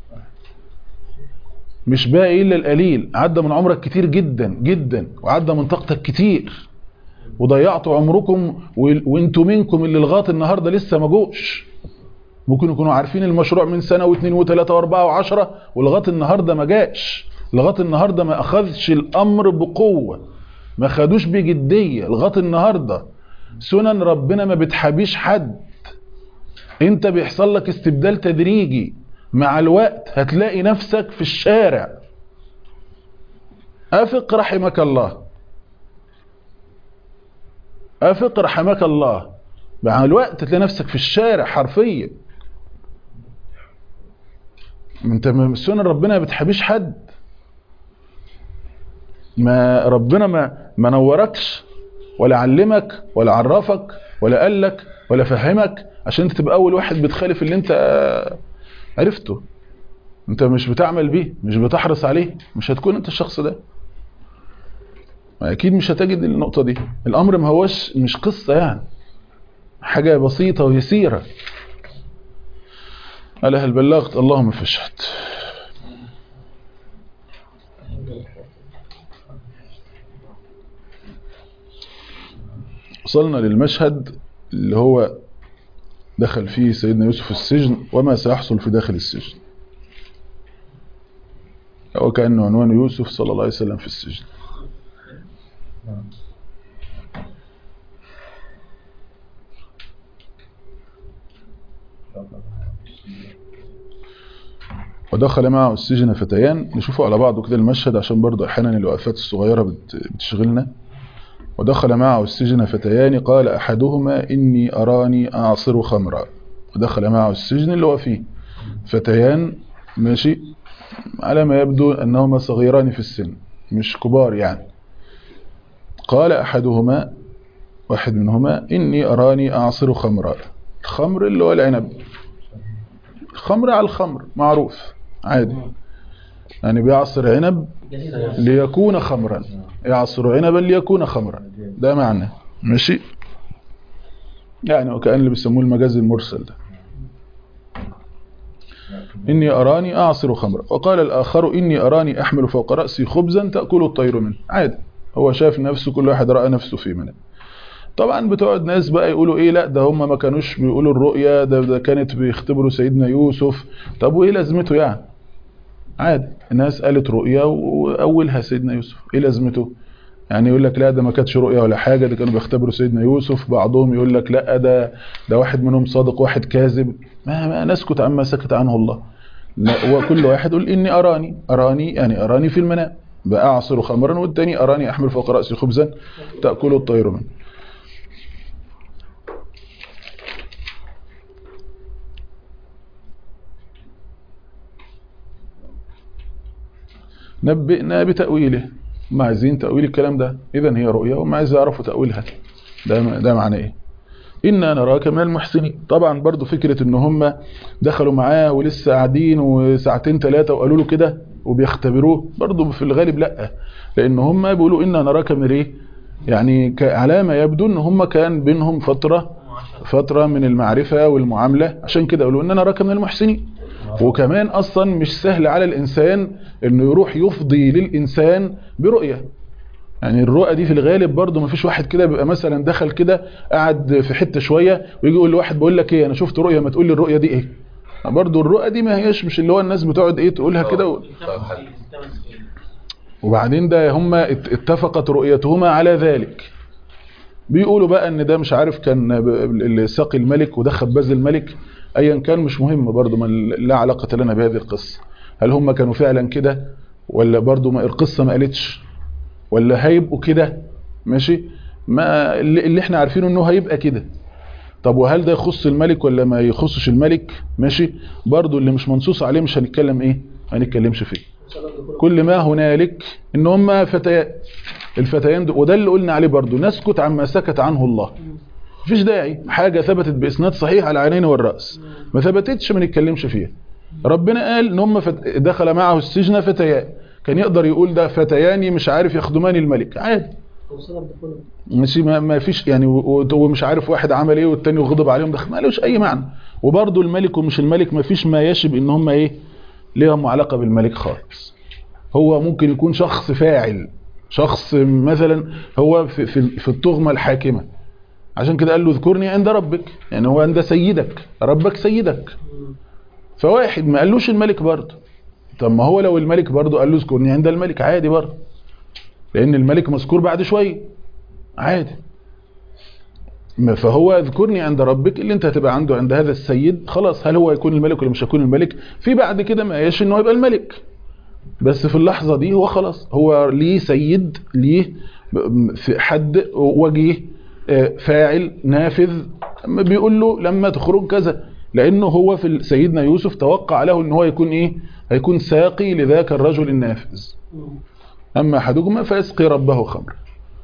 مش باقي الا القليل عدى من عمرك كتير جدا جدا وعدى من طاقتك كتير وضيعتوا عمركم و- وانتوا منكم اللي لغايه النهارده لسه ما جوش ممكن يكونوا عارفين المشروع من سنه واثنين وثلاثه واربعه وعشره ولغايه النهارده ما جاش لغايه النهارده ما اخذش الامر بقوه ما خدوش بجديه لغايه النهارده سنن ربنا ما بتحابيش حد انت بيحصل لك استبدال تدريجي مع الوقت هتلاقي نفسك في الشارع افق رحمك الله افق رحمك الله مع الوقت تلاقي نفسك في الشارع حرفيا انت من سنن ربنا ما بتحبيش حد ما ربنا ما ما نوركش ولا علمك ولا عرفك ولا قال لك ولا فهمك عشان انت تبقى اول واحد بتخالف اللي انت عرفته انت مش بتعمل بيه مش بتحرص عليه مش هتكون انت الشخص ده اكيد مش هتجد النقطة دي الامر ما هوش مش قصة يعني حاجة بسيطة ويسيرة قال هل بلغت اللهم فاشهد وصلنا للمشهد اللي هو دخل فيه سيدنا يوسف السجن وما سيحصل في داخل السجن هو كأنه عنوان يوسف صلى الله عليه وسلم في السجن ودخل معه السجن فتيان نشوفه على بعضه كده المشهد عشان برضه احيانا الوقفات الصغيرة بت- بتشغلنا ودخل معه السجن فتيان قال احدهما اني اراني اعصر خمرا ودخل معه السجن اللي هو فيه فتيان ماشي على ما يبدو انهما صغيران في السن مش كبار يعني قال احدهما واحد منهما اني اراني اعصر خمرا الخمر اللي هو العنب الخمر على الخمر معروف عادي يعني بيعصر عنب ليكون خمرا يعصر عنبا ليكون خمرا ده معنى ماشي يعني وكأن اللي بيسموه المجاز المرسل ده إني أراني أعصر خمرا وقال الآخر إني أراني أحمل فوق رأسي خبزا تأكل الطير منه عادي هو شاف نفسه كل واحد رأى نفسه في منام طبعا بتقعد ناس بقى يقولوا ايه لا ده هم ما كانوش بيقولوا الرؤيا ده, ده كانت بيختبروا سيدنا يوسف طب وايه لازمته يعني عادي الناس قالت رؤيا واولها سيدنا يوسف ايه لازمته يعني يقول لك لا ده ما كانتش رؤيا ولا حاجه ده كانوا بيختبروا سيدنا يوسف بعضهم يقول لك لا ده ده واحد منهم صادق واحد كاذب ما, ما نسكت عما سكت عنه الله لا وكل واحد يقول اني اراني اراني يعني اراني في المنام بقى اعصر خمرا والتاني اراني احمل فوق راسي خبزا تاكل الطير منه نبئنا بتأويله هم عايزين تأويل الكلام ده إذا هي رؤيا وهم عايز يعرفوا تأويلها ده ده معنى إيه إنا نراك من المحسنين طبعا برضو فكرة إن هم دخلوا معاه ولسه قاعدين وساعتين ثلاثة وقالوا له كده وبيختبروه برضو في الغالب لأ لأن هم بيقولوا إنا نراك من إيه يعني على ما يبدو إن هم كان بينهم فترة فترة من المعرفة والمعاملة عشان كده قالوا إنا نراك من المحسنين وكمان اصلا مش سهل على الانسان انه يروح يفضي للانسان برؤية يعني الرؤى دي في الغالب برضه ما فيش واحد كده بيبقى مثلا دخل كده قعد في حتة شوية ويجي يقول لواحد بقول لك ايه انا شفت رؤية ما تقول لي الرؤية دي ايه برضه الرؤى دي ما هيش مش اللي هو الناس بتقعد ايه تقولها كده و... وبعدين ده هم اتفقت رؤيتهما على ذلك بيقولوا بقى ان ده مش عارف كان ساقي الملك وده خباز الملك ايا كان مش مهم برضو ما لا علاقة لنا بهذه القصة هل هم كانوا فعلا كده ولا برضو ما القصة ما قالتش ولا هيبقوا كده ماشي ما اللي احنا عارفينه انه هيبقى كده طب وهل ده يخص الملك ولا ما يخصش الملك ماشي برضو اللي مش منصوص عليه مش هنتكلم ايه ما هنتكلمش فيه كل ما هنالك ان هم فتيات الفتيان دول وده اللي قلنا عليه برضو نسكت عما سكت عنه الله مفيش داعي حاجة ثبتت بإسناد صحيح على العينين والرأس ما ثبتتش ما نتكلمش فيها ربنا قال ان هم فت... دخل معه السجن فتيان كان يقدر يقول ده فتيان مش عارف يخدمان الملك عادي ماشي ما, ما فيش يعني و- و- ومش عارف واحد عمل ايه والتاني غضب عليهم ده ما لهوش اي معنى وبرضه الملك ومش الملك ما فيش ما يشب ان هم ايه ليهم علاقه بالملك خالص هو ممكن يكون شخص فاعل شخص مثلا هو في في, في التهمه الحاكمه عشان كده قال له اذكرني عند ربك يعني هو عند سيدك ربك سيدك فواحد ما قالوش الملك برضه طب ما هو لو الملك برضه قال له اذكرني عند الملك عادي برضه لان الملك مذكور بعد شويه عادي ما فهو اذكرني عند ربك اللي انت هتبقى عنده عند هذا السيد خلاص هل هو يكون الملك ولا مش هيكون الملك في بعد كده ما يش انه يبقى الملك بس في اللحظة دي هو خلاص هو ليه سيد ليه في حد وجيه آه، فاعل نافذ بيقول له لما تخرج كذا لانه هو في سيدنا يوسف توقع له ان هو يكون ايه هيكون ساقي لذاك الرجل النافذ اما احدهما فيسقي ربه خمر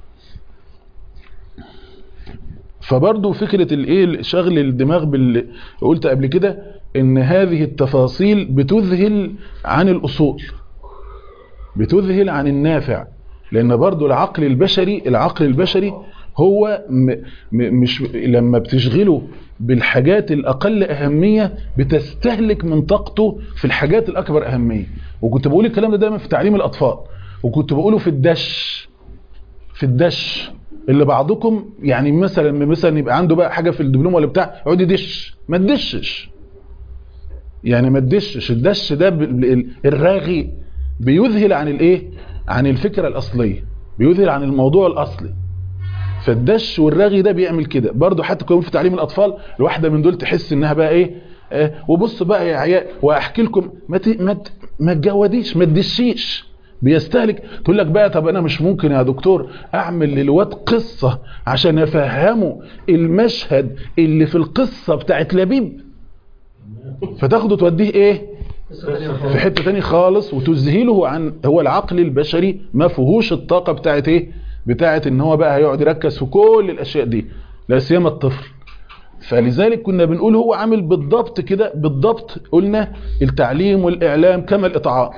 فبرضه فكرة الايه شغل الدماغ باللي قلت قبل كده ان هذه التفاصيل بتذهل عن الاصول بتذهل عن النافع لان برضه العقل البشري العقل البشري هو م م مش لما بتشغله بالحاجات الاقل اهميه بتستهلك من طاقته في الحاجات الاكبر اهميه وكنت بقول الكلام ده دايما في تعليم الاطفال وكنت بقوله في الدش في الدش اللي بعضكم يعني مثلا مثلا يبقى عنده بقى حاجه في الدبلوم ولا بتاع يقعد يدش ما تدشش يعني ما تدشش الدش ده ب- ال- الراغي بيذهل عن الايه عن الفكره الاصليه بيذهل عن الموضوع الاصلي فالدش والرغي ده بيعمل كده برضه حتى كمان في تعليم الاطفال الواحده من دول تحس انها بقى ايه آه وبص بقى يا عيال واحكي لكم ما ت... ما ت... ما تجوديش ما تدشيش بيستهلك تقول لك بقى طب انا مش ممكن يا دكتور اعمل للواد قصه عشان افهمه المشهد اللي في القصه بتاعت لبيب فتاخده توديه ايه في حته تاني خالص وتذهله عن هو العقل البشري ما فيهوش الطاقه بتاعت ايه بتاعت ان هو بقى هيقعد يركز في كل الاشياء دي لا سيما الطفل فلذلك كنا بنقول هو عامل بالضبط كده بالضبط قلنا التعليم والاعلام كما الاطعام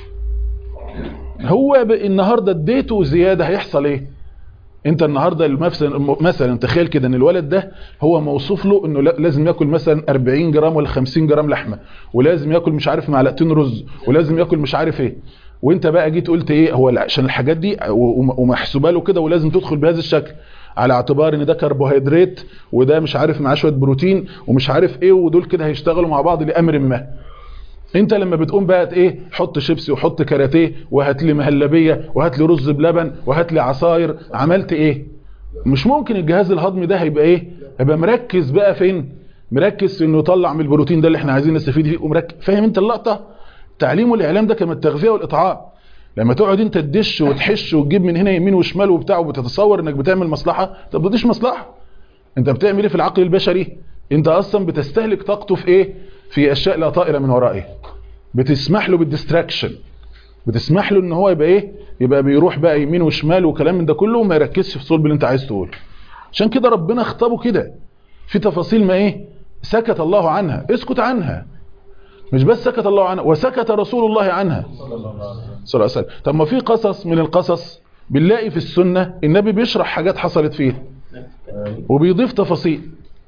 هو ب- النهارده اديته زياده هيحصل ايه انت النهارده مثلا مثلا تخيل كده ان الولد ده هو موصوف له انه لا- لازم ياكل مثلا 40 جرام ولا 50 جرام لحمه ولازم ياكل مش عارف معلقتين رز ولازم ياكل مش عارف ايه وانت بقى جيت قلت ايه هو عشان الحاجات دي و- ومحسوبه له كده ولازم تدخل بهذا الشكل على اعتبار ان ده كربوهيدرات وده مش عارف معاه شويه بروتين ومش عارف ايه ودول كده هيشتغلوا مع بعض لامر ما انت لما بتقوم بقى ايه حط شيبسي وحط كاراتيه وهات لي مهلبيه وهات لي رز بلبن وهات لي عصاير عملت ايه مش ممكن الجهاز الهضمي ده هيبقى ايه هيبقى مركز بقى فين مركز في انه يطلع من البروتين ده اللي احنا عايزين نستفيد فيه ومركز فاهم انت اللقطه التعليم والاعلام ده كما التغذيه والاطعام لما تقعد انت تدش وتحش وتجيب من هنا يمين وشمال وبتاع وبتتصور انك بتعمل مصلحه طب ما ديش مصلحه انت بتعمل ايه في العقل البشري انت اصلا بتستهلك طاقته في ايه في اشياء لا طائله من ورائه بتسمح له بالديستراكشن بتسمح له ان هو يبقى ايه يبقى بيروح بقى يمين وشمال وكلام من ده كله وما يركزش في صلب اللي انت عايز تقوله عشان كده ربنا خطبه كده في تفاصيل ما ايه سكت الله عنها اسكت عنها مش بس سكت الله عنها وسكت رسول الله عنها صلى الله عليه وسلم طب ما في قصص من القصص بنلاقي في السنة النبي بيشرح حاجات حصلت فيها وبيضيف تفاصيل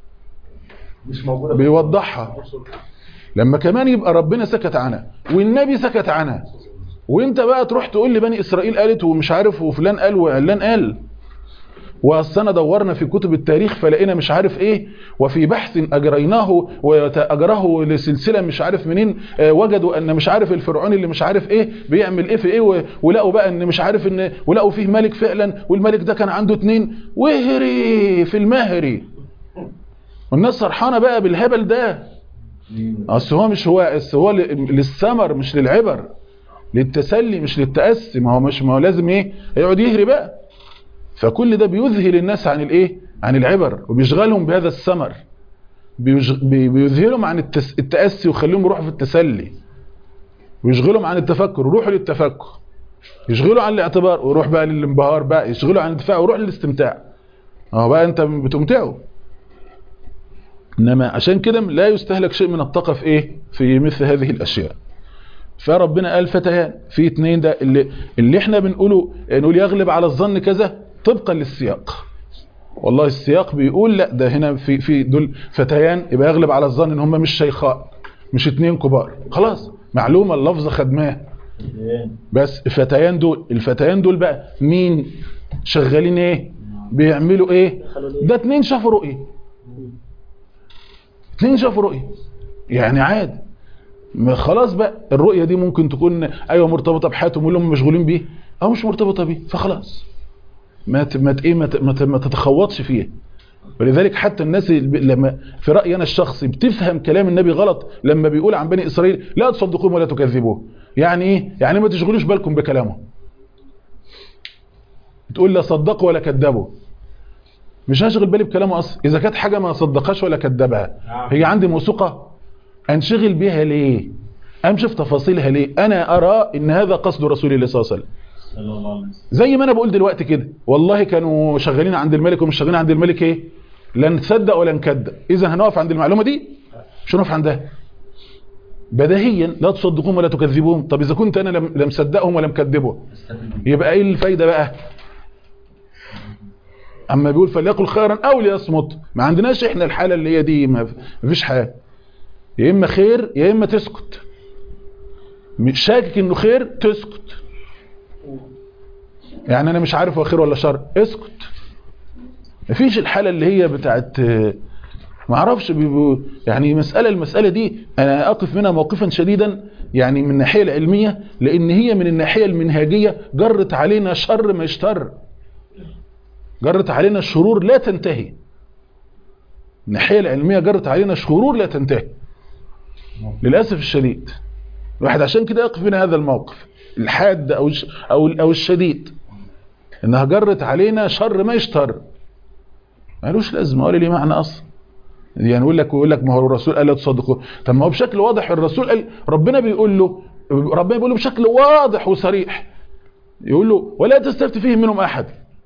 مش موجودة بيوضحها لما كمان يبقى ربنا سكت عنها والنبي سكت عنها وانت بقى تروح تقول لي بني اسرائيل قالت ومش عارف وفلان قال وعلان قال واصلنا دورنا في كتب التاريخ فلقينا مش عارف ايه وفي بحث اجريناه واجره لسلسله مش عارف منين آه، وجدوا ان مش عارف الفرعون اللي مش عارف ايه بيعمل ايه في ايه و- ولقوا بقى ان مش عارف ان ولقوا فيه ملك فعلا والملك ده كان عنده اتنين وهري في المهري والناس فرحانه بقى بالهبل ده اصل هو مش هو اصل هو ل- للثمر مش للعبر للتسلي مش للتاسي ما هو مش ما هو لازم ايه يقعد يهري بقى فكل ده بيذهل الناس عن الايه عن العبر وبيشغلهم بهذا الثمر بيشغ- بي- بيذهلهم عن التس... التاسي ويخليهم يروحوا في التسلي ويشغلهم عن التفكر ويروحوا للتفكر يشغله عن الاعتبار ويروح بقى للانبهار بقى يشغله عن الدفاع ويروح للاستمتاع اهو بقى انت بتمتعه انما عشان كده لا يستهلك شيء من الطاقه في ايه في مثل هذه الاشياء فربنا قال فتيان في اتنين ده اللي اللي احنا بنقوله نقول يغلب على الظن كذا طبقا للسياق والله السياق بيقول لا ده هنا في في دول فتيان يبقى يغلب على الظن ان هم مش شيخاء مش اتنين كبار خلاص معلومه اللفظ خدماه بس الفتيان دول الفتيان دول بقى مين شغالين ايه بيعملوا ايه ده اتنين شافوا رؤيه اتنين شافوا رؤيه يعني عادي ما خلاص بقى الرؤيه دي ممكن تكون ايوه مرتبطه بحياتهم واللي هم مشغولين بيه او مش مرتبطه بيه فخلاص ما ت- ما ت- ايه ما ت- ما ت- ما تتخوضش فيها ولذلك حتى الناس اللي ب- لما في رايي انا الشخصي بتفهم كلام النبي غلط لما بيقول عن بني اسرائيل لا تصدقوهم ولا تكذبوه يعني ايه يعني ما تشغلوش بالكم بكلامه تقول لا صدقوا ولا كذبوا مش هشغل بالي بكلامه اصلا اذا كانت حاجه ما صدقهاش ولا كذبها هي عندي موثوقه انشغل بيها ليه امشي في تفاصيلها ليه انا ارى ان هذا قصد رسول الله صلى الله عليه وسلم زي ما انا بقول دلوقتي كده والله كانوا شغالين عند الملك ومش شغالين عند الملك ايه لا نصدق ولا نكذب اذا هنقف عند المعلومه دي مش هنقف عندها بديهيا لا تصدقوهم ولا تكذبوهم طب اذا كنت انا لم لم مصدقهم ولا مكذبهم يبقى ايه الفايده بقى اما بيقول فليقل خيرا او ليصمت ما عندناش احنا الحاله اللي هي دي ما ما فيش حاجه يا اما خير يا اما تسكت مش شاكك انه خير تسكت يعني انا مش عارف هو خير ولا شر اسكت مفيش الحاله اللي هي بتاعت ما اعرفش بيبقوا يعني مساله المساله دي انا اقف منها موقفا شديدا يعني من الناحيه العلميه لان هي من الناحيه المنهجيه جرت علينا شر ما يشتر جرت علينا شرور لا تنتهي الناحيه العلميه جرت علينا شرور لا تنتهي للاسف الشديد الواحد عشان كده يقف من هذا الموقف الحاد او الش- او او الشديد انها جرت علينا شر ما يشتر مالوش لازمه ولا ليه معنى اصلا يعني يقول لك يقول لك ما هو الرسول قال لا تصدقوا طب ما هو بشكل واضح الرسول قال ربنا بيقول له ربنا بيقول له بشكل واضح وصريح يقول له ولا تستفت فيهم منهم احد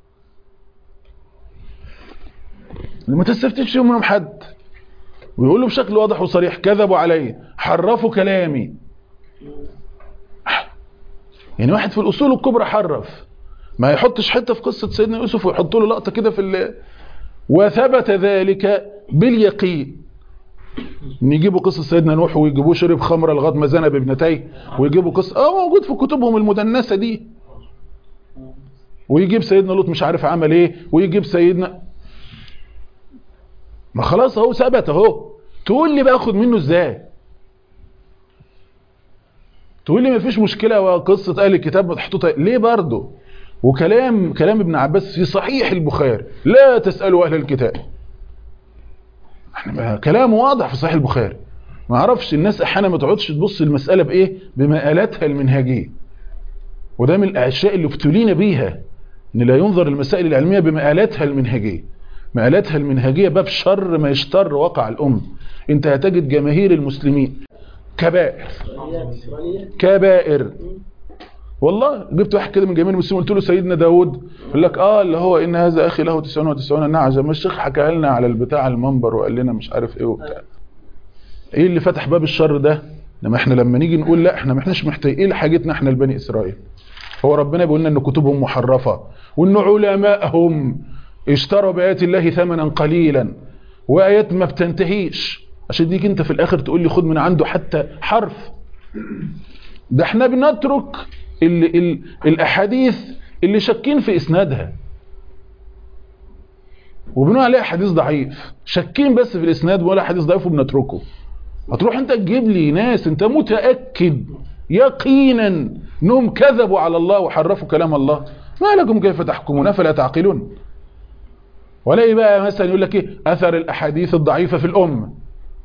ما تستفتش فيهم منهم حد ويقول له بشكل واضح وصريح كذبوا علي حرفوا كلامي يعني واحد في الاصول الكبرى حرف ما يحطش حته في قصه سيدنا يوسف ويحط له لقطه كده في ال... وثبت ذلك باليقين ان يجيبوا قصه سيدنا نوح ويجيبوه شرب خمره لغايه ما زنى بابنتيه ويجيبوا قصه اه موجود في كتبهم المدنسه دي ويجيب سيدنا لوط مش عارف عمل ايه ويجيب سيدنا ما خلاص اهو ثبت اهو تقول لي باخد منه ازاي تقول لي ما فيش مشكله وقصه اهل الكتاب محطوطه ليه برضه وكلام كلام ابن عباس في صحيح البخاري لا تسالوا اهل الكتاب احنا كلام واضح في صحيح البخاري ما اعرفش الناس احيانا ما تقعدش تبص المساله بايه بمقالاتها المنهجيه وده من الاشياء اللي ابتلينا بيها ان لا ينظر المسائل العلميه بمقالاتها المنهجيه مقالاتها المنهجيه باب شر ما يشتر وقع الام انت هتجد جماهير المسلمين كبائر كبائر والله جبت واحد كده من جماهير المسلمين قلت له سيدنا داود يقول لك اه اللي هو ان هذا اخي له 99 نعجه ما الشيخ حكى لنا على البتاع المنبر وقال لنا مش عارف ايه وبتاع ايه اللي فتح باب الشر ده لما احنا لما نيجي نقول لا احنا ما احناش محتاجين ايه لحاجتنا احنا لبني اسرائيل هو ربنا بيقول لنا ان كتبهم محرفه وان علماءهم اشتروا بايات الله ثمنا قليلا وايات ما بتنتهيش عشان ديك انت في الاخر تقول لي خد من عنده حتى حرف ده احنا بنترك ال ال الاحاديث اللي شاكين في اسنادها وبنقول عليها حديث ضعيف شاكين بس في الاسناد ولا حديث ضعيف وبنتركه هتروح انت تجيب لي ناس انت متاكد يقينا انهم كذبوا على الله وحرفوا كلام الله ما لكم كيف تحكمون افلا تعقلون ولا ايه بقى مثلا يقول لك ايه اثر الاحاديث الضعيفه في الامه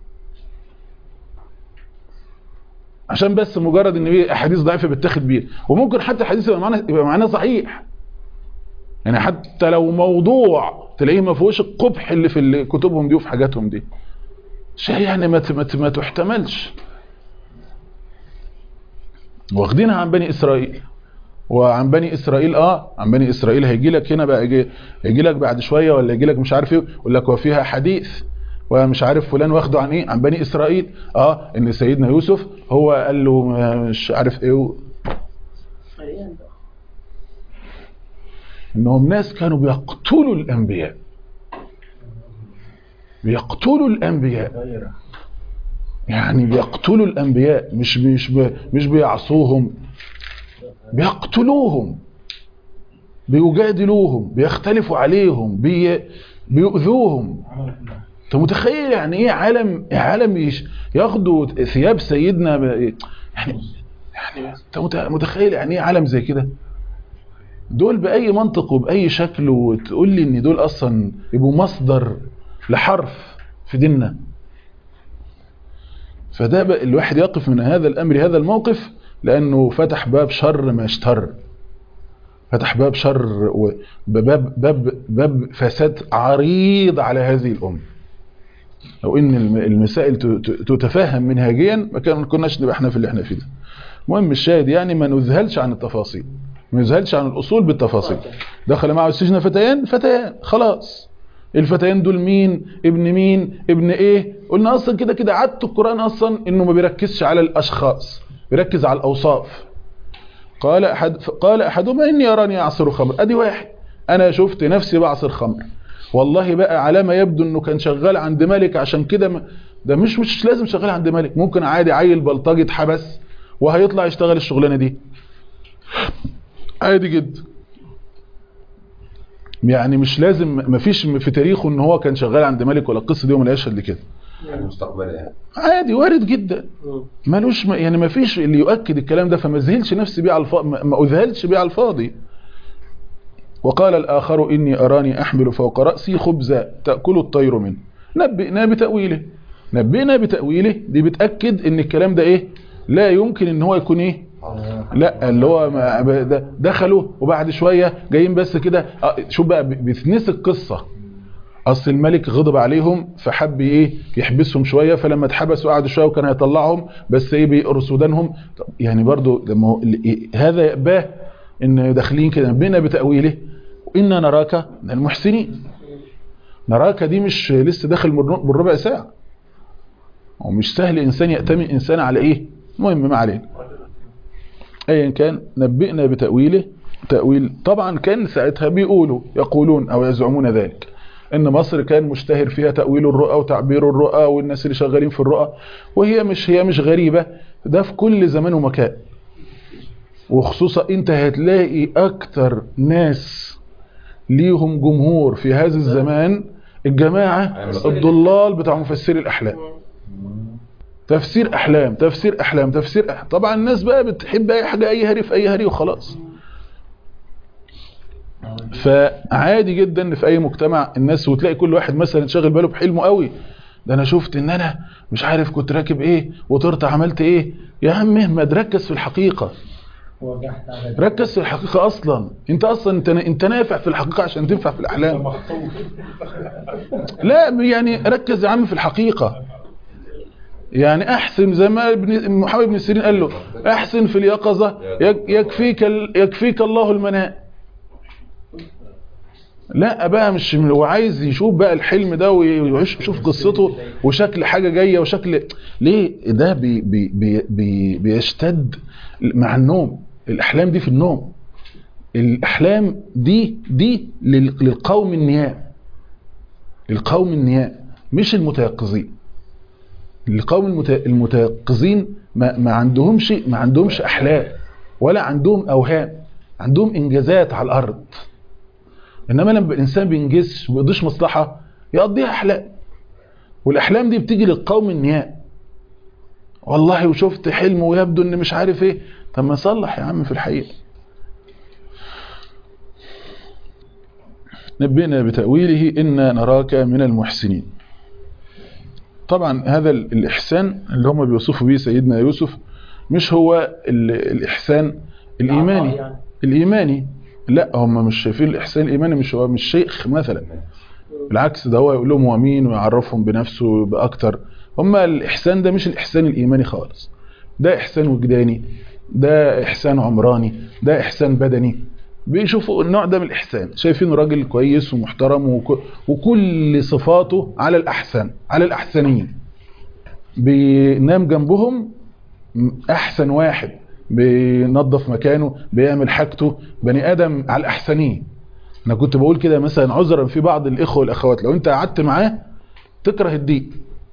عشان بس مجرد ان في احاديث ضعيفه بتاخد بيها وممكن حتى الحديث يبقى معناه يبقى معناه صحيح يعني حتى لو موضوع تلاقيه ما فيهوش القبح اللي في كتبهم دي وفي حاجاتهم دي شيء يعني ما ما ما تحتملش واخدينها عن بني اسرائيل وعن بني اسرائيل اه عن بني اسرائيل هيجي لك هنا بقى يجي, يجي لك بعد شويه ولا يجي لك مش عارف ايه يقول لك وفيها حديث ومش عارف فلان واخده عن ايه عن بني اسرائيل اه ان سيدنا يوسف هو قال له مش عارف ايه و... انهم ناس كانوا بيقتلوا الانبياء بيقتلوا الانبياء يعني بيقتلوا الانبياء مش مش مش بيعصوهم بيقتلوهم بيجادلوهم بيختلفوا عليهم بي بيؤذوهم انت متخيل يعني ايه عالم عالم يش- ياخدوا ثياب سيدنا ب- يعني يعني انت متخيل يعني ايه عالم زي كده دول باي منطق وباي شكل وتقول لي ان دول اصلا يبقوا مصدر لحرف في ديننا فده بقى الواحد يقف من هذا الامر هذا الموقف لانه فتح باب شر ما اشتر فتح باب شر وباب باب باب فساد عريض على هذه الامه لو ان الم- المسائل ت- ت- تتفهم منهجيا ما كان- ما كناش نبقى احنا في اللي احنا فيه ده المهم الشاهد يعني ما نذهلش عن التفاصيل ما نذهلش عن الاصول بالتفاصيل دخل معه السجن فتيان فتيان خلاص الفتيان دول مين ابن مين ابن ايه قلنا اصلا كده كده عدت القران اصلا انه ما بيركزش على الاشخاص بيركز على الاوصاف قال احد قال احدهما اني اراني اعصر خمر ادي واحد انا شفت نفسي بعصر خمر والله بقى على ما يبدو انه كان شغال عند ملك عشان كده ما- ده مش مش لازم شغال عند ملك ممكن عادي عيل بلطجي اتحبس وهيطلع يشتغل الشغلانه دي عادي جدا يعني مش لازم مفيش في تاريخه ان هو كان شغال عند ملك ولا القصه دي وما لقاش قد كده المستقبل يعني عادي وارد جدا ملوش م... يعني ما فيش اللي يؤكد الكلام ده فما ذهلش نفسي بيه على الفاضي ما اذهلش بيه على الفاضي وقال الآخر إني أراني أحمل فوق رأسي خبزا تأكل الطير منه نبئنا بتأويله نبئنا بتأويله دي بتأكد إن الكلام ده إيه لا يمكن إن هو يكون إيه لا اللي هو ما- ده- دخلوا وبعد شوية جايين بس كده آه، شوف بقى ب- بتنسي القصة اصل الملك غضب عليهم فحب ايه يحبسهم شويه فلما اتحبسوا قعدوا شويه وكان هيطلعهم بس ايه بيقرصوا ودانهم طب يعني برضو ده ما هو ال- إيه هذا يأباه ان داخلين كده نبينا بتاويله وانا نراك من المحسنين نراك دي مش لسه داخل من من ربع ساعه ومش سهل انسان يأتمن انسان على ايه المهم ما علينا ايا كان نبئنا بتاويله تاويل طبعا كان ساعتها بيقولوا يقولون او يزعمون ذلك ان مصر كان مشتهر فيها تاويل الرؤى وتعبير الرؤى والناس اللي شغالين في الرؤى وهي مش هي مش غريبه ده في كل زمان ومكان وخصوصا انت هتلاقي اكتر ناس ليهم جمهور في هذا الزمان الجماعه الضلال بتاع مفسري الاحلام تفسير احلام تفسير احلام تفسير أحلام. طبعا الناس بقى بتحب اي حاجه اي هري في اي هري وخلاص فعادي جدا ان في اي مجتمع الناس وتلاقي كل واحد مثلا شاغل باله بحلمه قوي ده انا شفت ان انا مش عارف كنت راكب ايه وطرت عملت ايه يا عم ما تركز في الحقيقه ركز في الحقيقه اصلا انت اصلا انت انت نافع في الحقيقه عشان تنفع في الاحلام لا يعني ركز يا عم في الحقيقه يعني احسن زي ما ابن محمد بن سيرين قال له احسن في اليقظه يك- يكفيك ال- يكفيك الله المنام لا بقى مش هو عايز يشوف بقى الحلم ده ويعيش يشوف قصته وشكل حاجه جايه وشكل ليه ده بي بي بي بي بيشتد مع النوم الاحلام دي في النوم الاحلام دي دي لل- للقوم النيام للقوم النيام مش المتيقظين القوم المت- المتيقظين ما, ما عندهمش ما عندهمش احلام ولا عندهم اوهام عندهم انجازات على الارض انما لما الانسان بينجزش وما بيقضيش مصلحه يقضيها احلام والاحلام دي بتيجي للقوم النيام والله وشفت حلم ويبدو ان مش عارف ايه طب ما صلح يا عم في الحقيقه نبئنا بتأويله إنا نراك من المحسنين طبعا هذا ال- الإحسان اللي هم بيوصفوا به سيدنا يوسف مش هو ال- الإحسان الإيماني الإيماني لا هم مش شايفين الإحسان الإيماني مش هو مش شيخ مثلا بالعكس ده هو يقول لهم هو مين ويعرفهم بنفسه بأكتر هم الإحسان ده مش الإحسان الإيماني خالص ده إحسان وجداني ده احسان عمراني ده احسان بدني بيشوفوا النوع ده من الاحسان شايفينه راجل كويس ومحترم وك... وكل صفاته على الاحسن على الاحسنين بينام جنبهم احسن واحد بينظف مكانه بيعمل حاجته بني ادم على الاحسنين انا كنت بقول كده مثلا عذرا في بعض الاخوه والاخوات لو انت قعدت معاه تكره الدين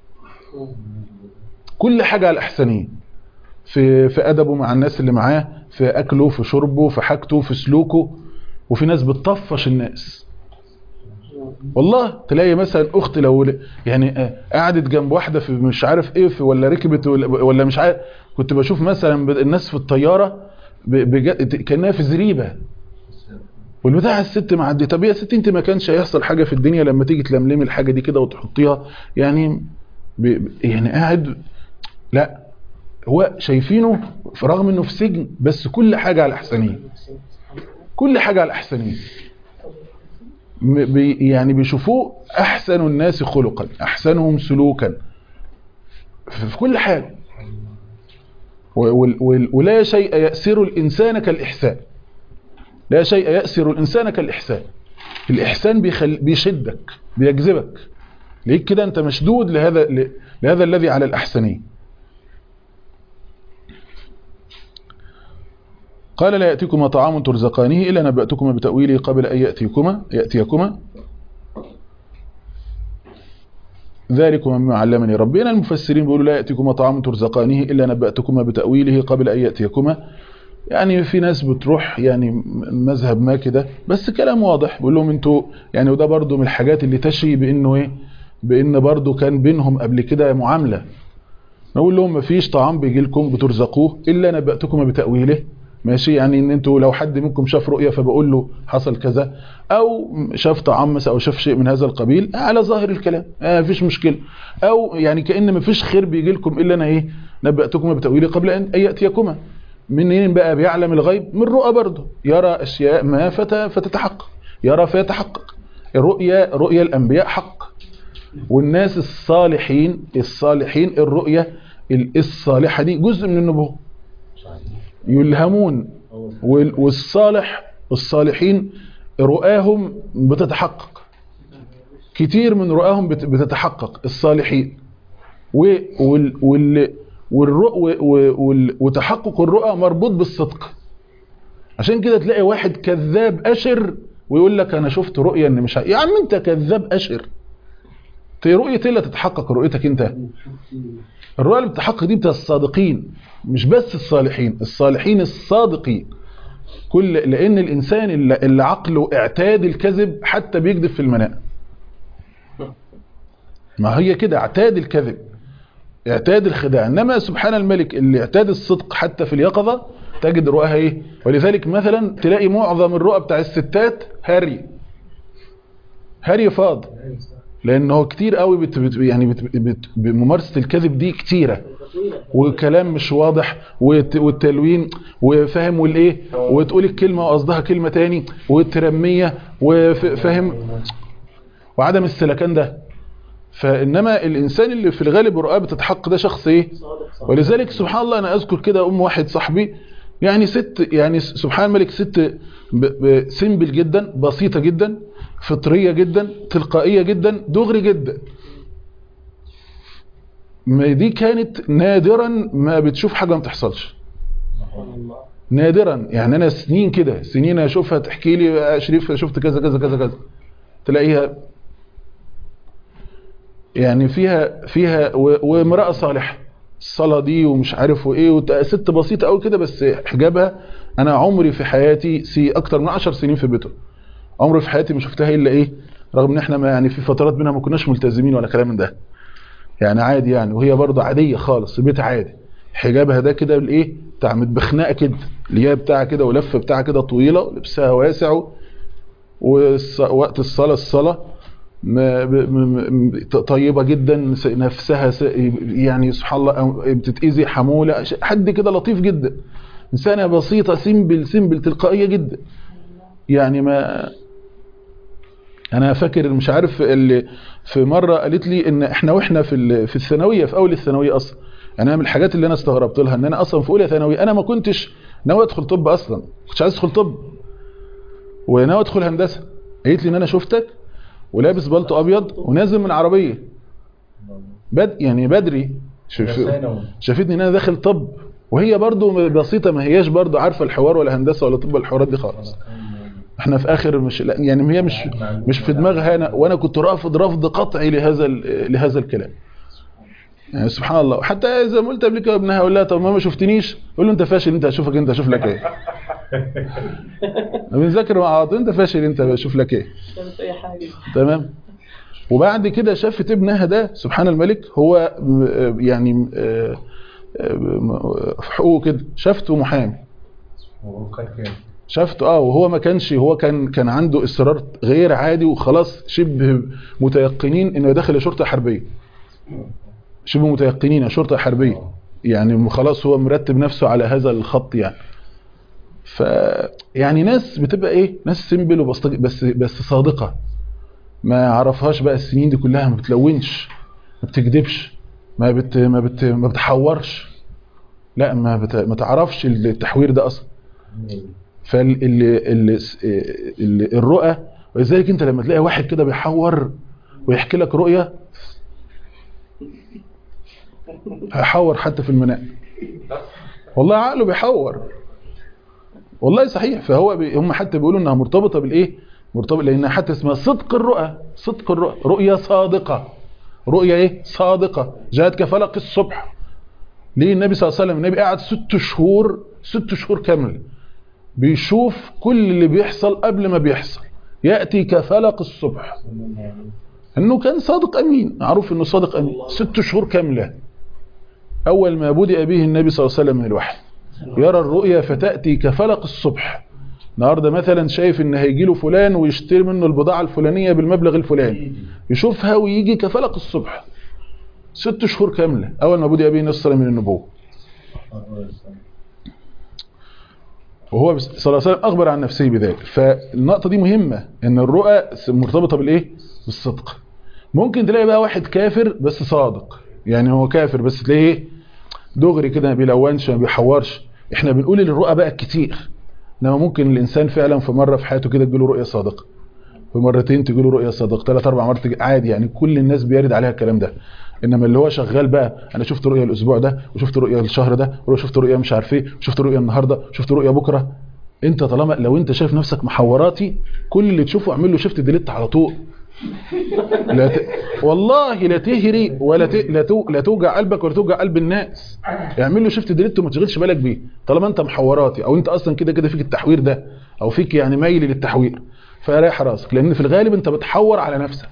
كل حاجه على الاحسنين في في ادبه مع الناس اللي معاه في اكله في شربه في حاجته في سلوكه وفي ناس بتطفش الناس والله تلاقي مثلا اخت لو يعني قعدت جنب واحده في مش عارف ايه في ولا ركبت ولا مش عارف كنت بشوف مثلا الناس في الطياره كانها في زريبه والبتاع الست معدي طب يا ست انت ما كانش هيحصل حاجه في الدنيا لما تيجي تلملمي الحاجه دي كده وتحطيها يعني ب... يعني قاعد لا هو شايفينه رغم انه في سجن بس كل حاجه على الاحسنيه كل حاجه على الاحسنيه بي يعني بيشوفوه احسن الناس خلقا احسنهم سلوكا في كل حاجه ولا شيء يأسر الإنسان كالإحسان لا شيء يأسر الإنسان كالإحسان الإحسان بيخل... بيشدك بيجذبك ليك كده أنت مشدود لهذا ل... لهذا الذي على الأحسنين قال لا يأتيكما طعام ترزقانه إلا نبأتكما بتأويله قبل أن يأتيكما يأتيكما ذلكم مما علمني ربنا المفسرين بيقولوا لا يأتيكما طعام ترزقانه إلا نبأتكما بتأويله قبل أن يأتيكما يعني في ناس بتروح يعني مذهب ما كده بس كلام واضح بيقول لهم انتوا يعني وده برضو من الحاجات اللي تشي بانه ايه بان برضو كان بينهم قبل كده معامله نقول لهم مفيش طعام بيجي لكم بترزقوه الا نبأتكما بتأويله ماشي يعني ان انتوا لو حد منكم شاف رؤيه فبقول له حصل كذا او شاف طعام مثلا او شاف شيء من هذا القبيل على ظاهر الكلام ما آه فيش مشكله او يعني كان ما فيش خير بيجي لكم الا انا ايه نبأتكما بتأويله قبل ان ياتيكما منين بقى بيعلم الغيب من رؤى برضه يرى اشياء ما فتتحقق يرى فيتحقق الرؤيا رؤيا الانبياء حق والناس الصالحين الصالحين الرؤيا الصالحه دي جزء من النبوه يلهمون والصالح الصالحين رؤاهم بتتحقق كتير من رؤاهم بتتحقق الصالحين وتحقق الرؤى مربوط بالصدق عشان كده تلاقي واحد كذاب أشر ويقول لك أنا شفت رؤية إن مش يا عم أنت كذاب أشر رؤية إيه اللي تتحقق رؤيتك أنت الرؤية اللي بتتحقق دي بتاع الصادقين مش بس الصالحين الصالحين الصادقين كل لأن الإنسان اللي, اللي عقله اعتاد الكذب حتى بيكذب في المنام ما هي كده اعتاد الكذب اعتاد الخداع انما سبحان الملك اللي اعتاد الصدق حتى في اليقظة تجد رؤاها ايه ولذلك مثلا تلاقي معظم الرؤى بتاع الستات هري هري فاض لانه كتير قوي بت بت يعني بت بت بممارسه الكذب دي كتيره وكلام مش واضح والتلوين وفاهم والايه وتقول الكلمه وقصدها كلمه تاني والترميه وفاهم وعدم السلكان ده فانما الانسان اللي في الغالب رؤاه بتتحقق ده شخص ايه ولذلك سبحان الله انا اذكر كده ام واحد صاحبي يعني ست يعني سبحان الملك ست سيمبل جدا بسيطه جدا فطريه جدا تلقائيه جدا دغري جدا ما دي كانت نادرا ما بتشوف حاجه ما بتحصلش نادرا يعني انا سنين كده سنين اشوفها تحكي لي شريف شفت كذا كذا كذا كذا تلاقيها يعني فيها فيها وامراه صالحه الصلاه دي ومش عارف وايه ست بسيطه قوي كده بس حجابها انا عمري في حياتي سي اكتر من 10 سنين في بيته عمري في حياتي ما شفتها الا ايه رغم ان احنا ما يعني في فترات منها ما كناش ملتزمين ولا كلام من ده يعني عادي يعني وهي برضه عاديه خالص البيت عادي حجابها ده كده بالايه بتاع متبخنقه كده اللي هي بتاعها كده ولفه بتاعها كده طويله ولبسها واسع ووقت الصلاه الصلاه طيبه جدا نفسها يعني سبحان الله بتتاذي حموله حد كده لطيف جدا انسانه بسيطه سيمبل سيمبل تلقائيه جدا يعني ما انا فاكر مش عارف اللي في مره قالت لي ان احنا واحنا في في الثانويه في اول الثانويه اصلا يعني انا من الحاجات اللي انا استغربت لها ان انا اصلا في اولى ثانوي انا ما كنتش ناوي ادخل طب اصلا ما كنتش عايز ادخل طب وناوي ادخل هندسه قالت لي ان انا شفتك ولابس بلطو ابيض ونازل من عربيه بد يعني بدري شوف شافتني ان انا داخل طب وهي برضو بسيطه ما هياش برضو عارفه الحوار ولا هندسه ولا طب ولا الحوارات دي خالص احنا في اخر مش لا يعني هي مش مش في دماغها انا وانا كنت رافض رفض قطعي لهذا ال- لهذا الكلام يعني سبحان الله حتى زي ما قلت قبل كده ابنها اقول لها طب ما ما شفتنيش اقول له انت فاشل انت هشوفك انت هشوف لك ايه بنذاكر مع بعض انت فاشل انت هشوف لك ايه اي حاجه تمام وبعد كده شافت ابنها ده سبحان الملك هو م- يعني م- آه، آه، م- في حقوقه كده شافته محامي شافته اه وهو ما كانش هو كان كان عنده اصرار غير عادي وخلاص شبه متيقنين انه داخل شرطه حربيه شبه متيقنين شرطه حربيه يعني خلاص هو مرتب نفسه على هذا الخط يعني ف يعني ناس بتبقى ايه ناس سيمبل وبس بس بس صادقه ما عرفهاش بقى السنين دي كلها ما بتلونش ما بتكذبش ما بت ما بت ما بتحورش لا ما بت ما تعرفش التحوير ده اصلا فال ال ال ال الرؤى ولذلك انت لما تلاقي واحد كده بيحور ويحكي لك رؤيه هيحور حتى في المنام والله عقله بيحور والله صحيح فهو بي هم حتى بيقولوا انها مرتبطه بالايه مرتبط لانها حتى اسمها صدق الرؤى صدق الرؤى رؤيه صادقه رؤيه ايه صادقه جاءت كفلق الصبح ليه النبي صلى الله عليه وسلم النبي قعد ست شهور ست شهور كامله بيشوف كل اللي بيحصل قبل ما بيحصل ياتي كفلق الصبح انه كان صادق امين معروف انه صادق امين ست شهور كامله اول ما بدأ به النبي صلى الله عليه وسلم من الوحي يرى الرؤيا فتاتي كفلق الصبح النهارده مثلا شايف ان هيجي له فلان ويشتري منه البضاعه الفلانيه بالمبلغ الفلاني يشوفها ويجي كفلق الصبح ست شهور كامله اول ما بدأ به النبي صلى الله عليه وسلم من النبوه وهو صلى الله عليه وسلم اخبر عن نفسه بذلك فالنقطه دي مهمه ان الرؤى مرتبطه بالايه بالصدق ممكن تلاقي بقى واحد كافر بس صادق يعني هو كافر بس تلاقيه ايه دغري كده ما بيلونش ما بيحورش احنا بنقول الرؤى بقى كتير انما ممكن الانسان فعلا في مره في حياته كده تجيله رؤيه صادقه في مرتين تجيله رؤيه صادقه ثلاث اربع مرات تجي- عادي يعني كل الناس بيرد عليها الكلام ده انما اللي هو شغال بقى انا شفت رؤيه الاسبوع ده وشفت رؤيه الشهر ده وشفت رؤيه مش عارف ايه وشفت رؤيه النهارده وشفت رؤيه بكره انت طالما لو انت شايف نفسك محوراتي كل اللي تشوفه اعمل له شيفت ديليت على طول لا ت... والله لا تهري ولا ت... لا, تو... لا توجع قلبك ولا توجع قلب الناس اعمل له شيفت ديليت وما تشغلش بالك بيه طالما انت محوراتي او انت اصلا كده كده فيك التحوير ده او فيك يعني ميل للتحوير فريح راسك لان في الغالب انت بتحور على نفسك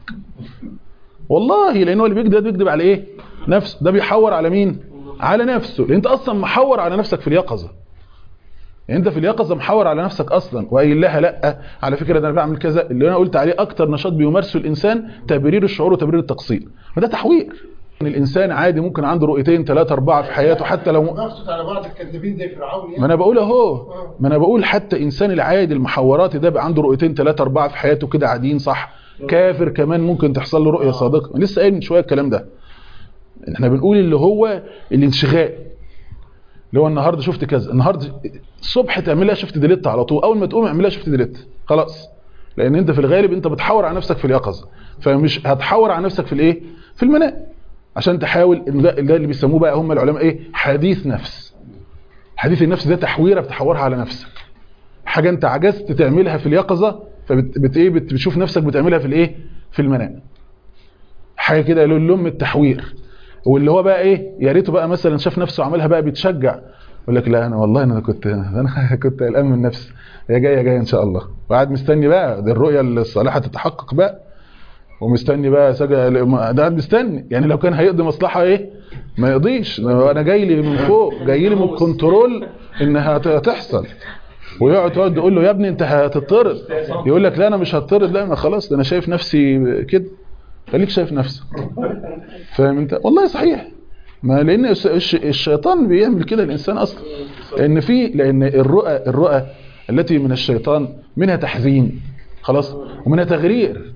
والله لان هو اللي بيكذب بيكذب على ايه نفسه ده بيحور على مين على نفسه لان انت اصلا محور على نفسك في اليقظه يعني انت في اليقظه محور على نفسك اصلا وقايل لها لا على فكره ده انا بعمل كذا اللي انا قلت عليه اكتر نشاط بيمارسه الانسان تبرير الشعور وتبرير التقصير وده تحوير ان الانسان عادي ممكن عنده رؤيتين ثلاثه اربعه في حياته حتى لو بقصد على بعض الكذابين زي فرعون يعني ما انا بقول اهو ما انا بقول حتى انسان العادي المحوراتي ده بقى عنده رؤيتين ثلاثه اربعه في حياته كده عاديين صح كافر كمان ممكن تحصل له رؤيه صادقه أنا لسه قايل من شويه الكلام ده احنا بنقول اللي هو الانشغال اللي هو النهارده شفت كذا النهارده الصبح تعملها شفت ديليت على طول اول ما تقوم اعملها شفت ديليت خلاص لان انت في الغالب انت بتحور على نفسك في اليقظه فمش هتحور على نفسك في الايه في المنام عشان تحاول ان ده, ده اللي بيسموه بقى هم العلماء ايه حديث نفس حديث النفس ده تحويره بتحورها على نفسك حاجه انت عجزت تعملها في اليقظه فبت بت ايه بت- بتشوف نفسك بتعملها في الايه في المنام حاجه كده له لم التحوير واللي هو بقى ايه يا ريته بقى مثلا شاف نفسه عملها بقى بيتشجع يقول لك لا انا والله انا كنت انا كنت قلقان من نفسي هي جايه جايه ان شاء الله وقاعد مستني بقى دي الرؤيه الصالحه تتحقق بقى ومستني بقى سجى ده قاعد مستني يعني لو كان هيقضي مصلحه ايه ما يقضيش انا جاي لي من فوق جاي لي من الكنترول انها هت- هتحصل ويقعد تقعد تقول له يا ابني انت هتطرد يقول لك لا انا مش هطرد لا انا خلاص ده انا شايف نفسي كده خليك شايف نفسك فاهم انت والله صحيح ما لان الش- الش- الشيطان بيعمل كده الانسان اصلا لان في لان الرؤى الرؤى التي من الشيطان منها تحزين خلاص ومنها تغرير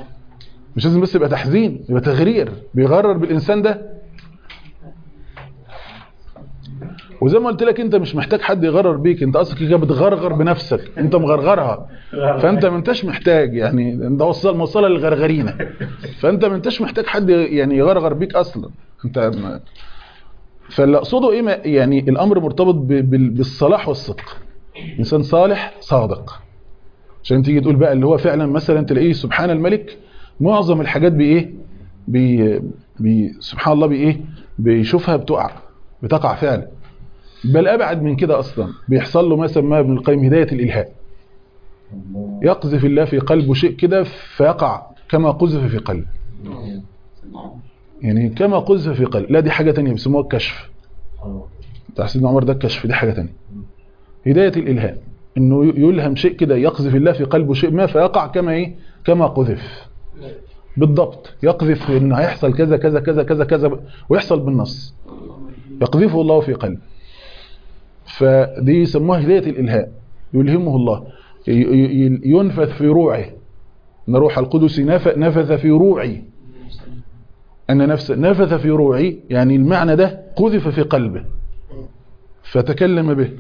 مش لازم بس يبقى تحزين يبقى تغرير بيغرر بالانسان ده وزي ما قلت لك انت مش محتاج حد يغرر بيك انت اصلا كده بتغرغر بنفسك انت مغرغرها فانت ما انتش محتاج يعني انت وصل موصله للغرغرينه فانت ما انتش محتاج حد يعني يغرغر بيك اصلا انت ما فاللي اقصده ايه ما- يعني الامر مرتبط ب- بال- بالصلاح والصدق انسان صالح صادق عشان تيجي تقول بقى اللي هو فعلا مثلا تلاقيه سبحان الملك معظم الحاجات بايه بي بي سبحان الله بايه بيشوفها بتقع بتقع فعلا بل ابعد من كده اصلا بيحصل له ما سماه ابن القيم هدايه الالهاء يقذف الله في قلبه شيء كده فيقع كما قذف في قلبه يعني كما قذف في قلب لا دي حاجه تانية بيسموها الكشف بتاع سيدنا عمر ده الكشف دي حاجه تانية هدايه الالهام انه يلهم شيء كده يقذف الله في قلبه شيء ما فيقع كما ايه كما قذف بالضبط يقذف انه هيحصل كذا كذا كذا كذا كذا ويحصل بالنص يقذفه الله في قلبه فدي يسموها هدايه الالهام يلهمه الله ي- ي- ينفث في روعه ان روح القدس نف- نفث في روعي أن نفس نفث في روعي يعني المعنى ده قذف في قلبه فتكلم به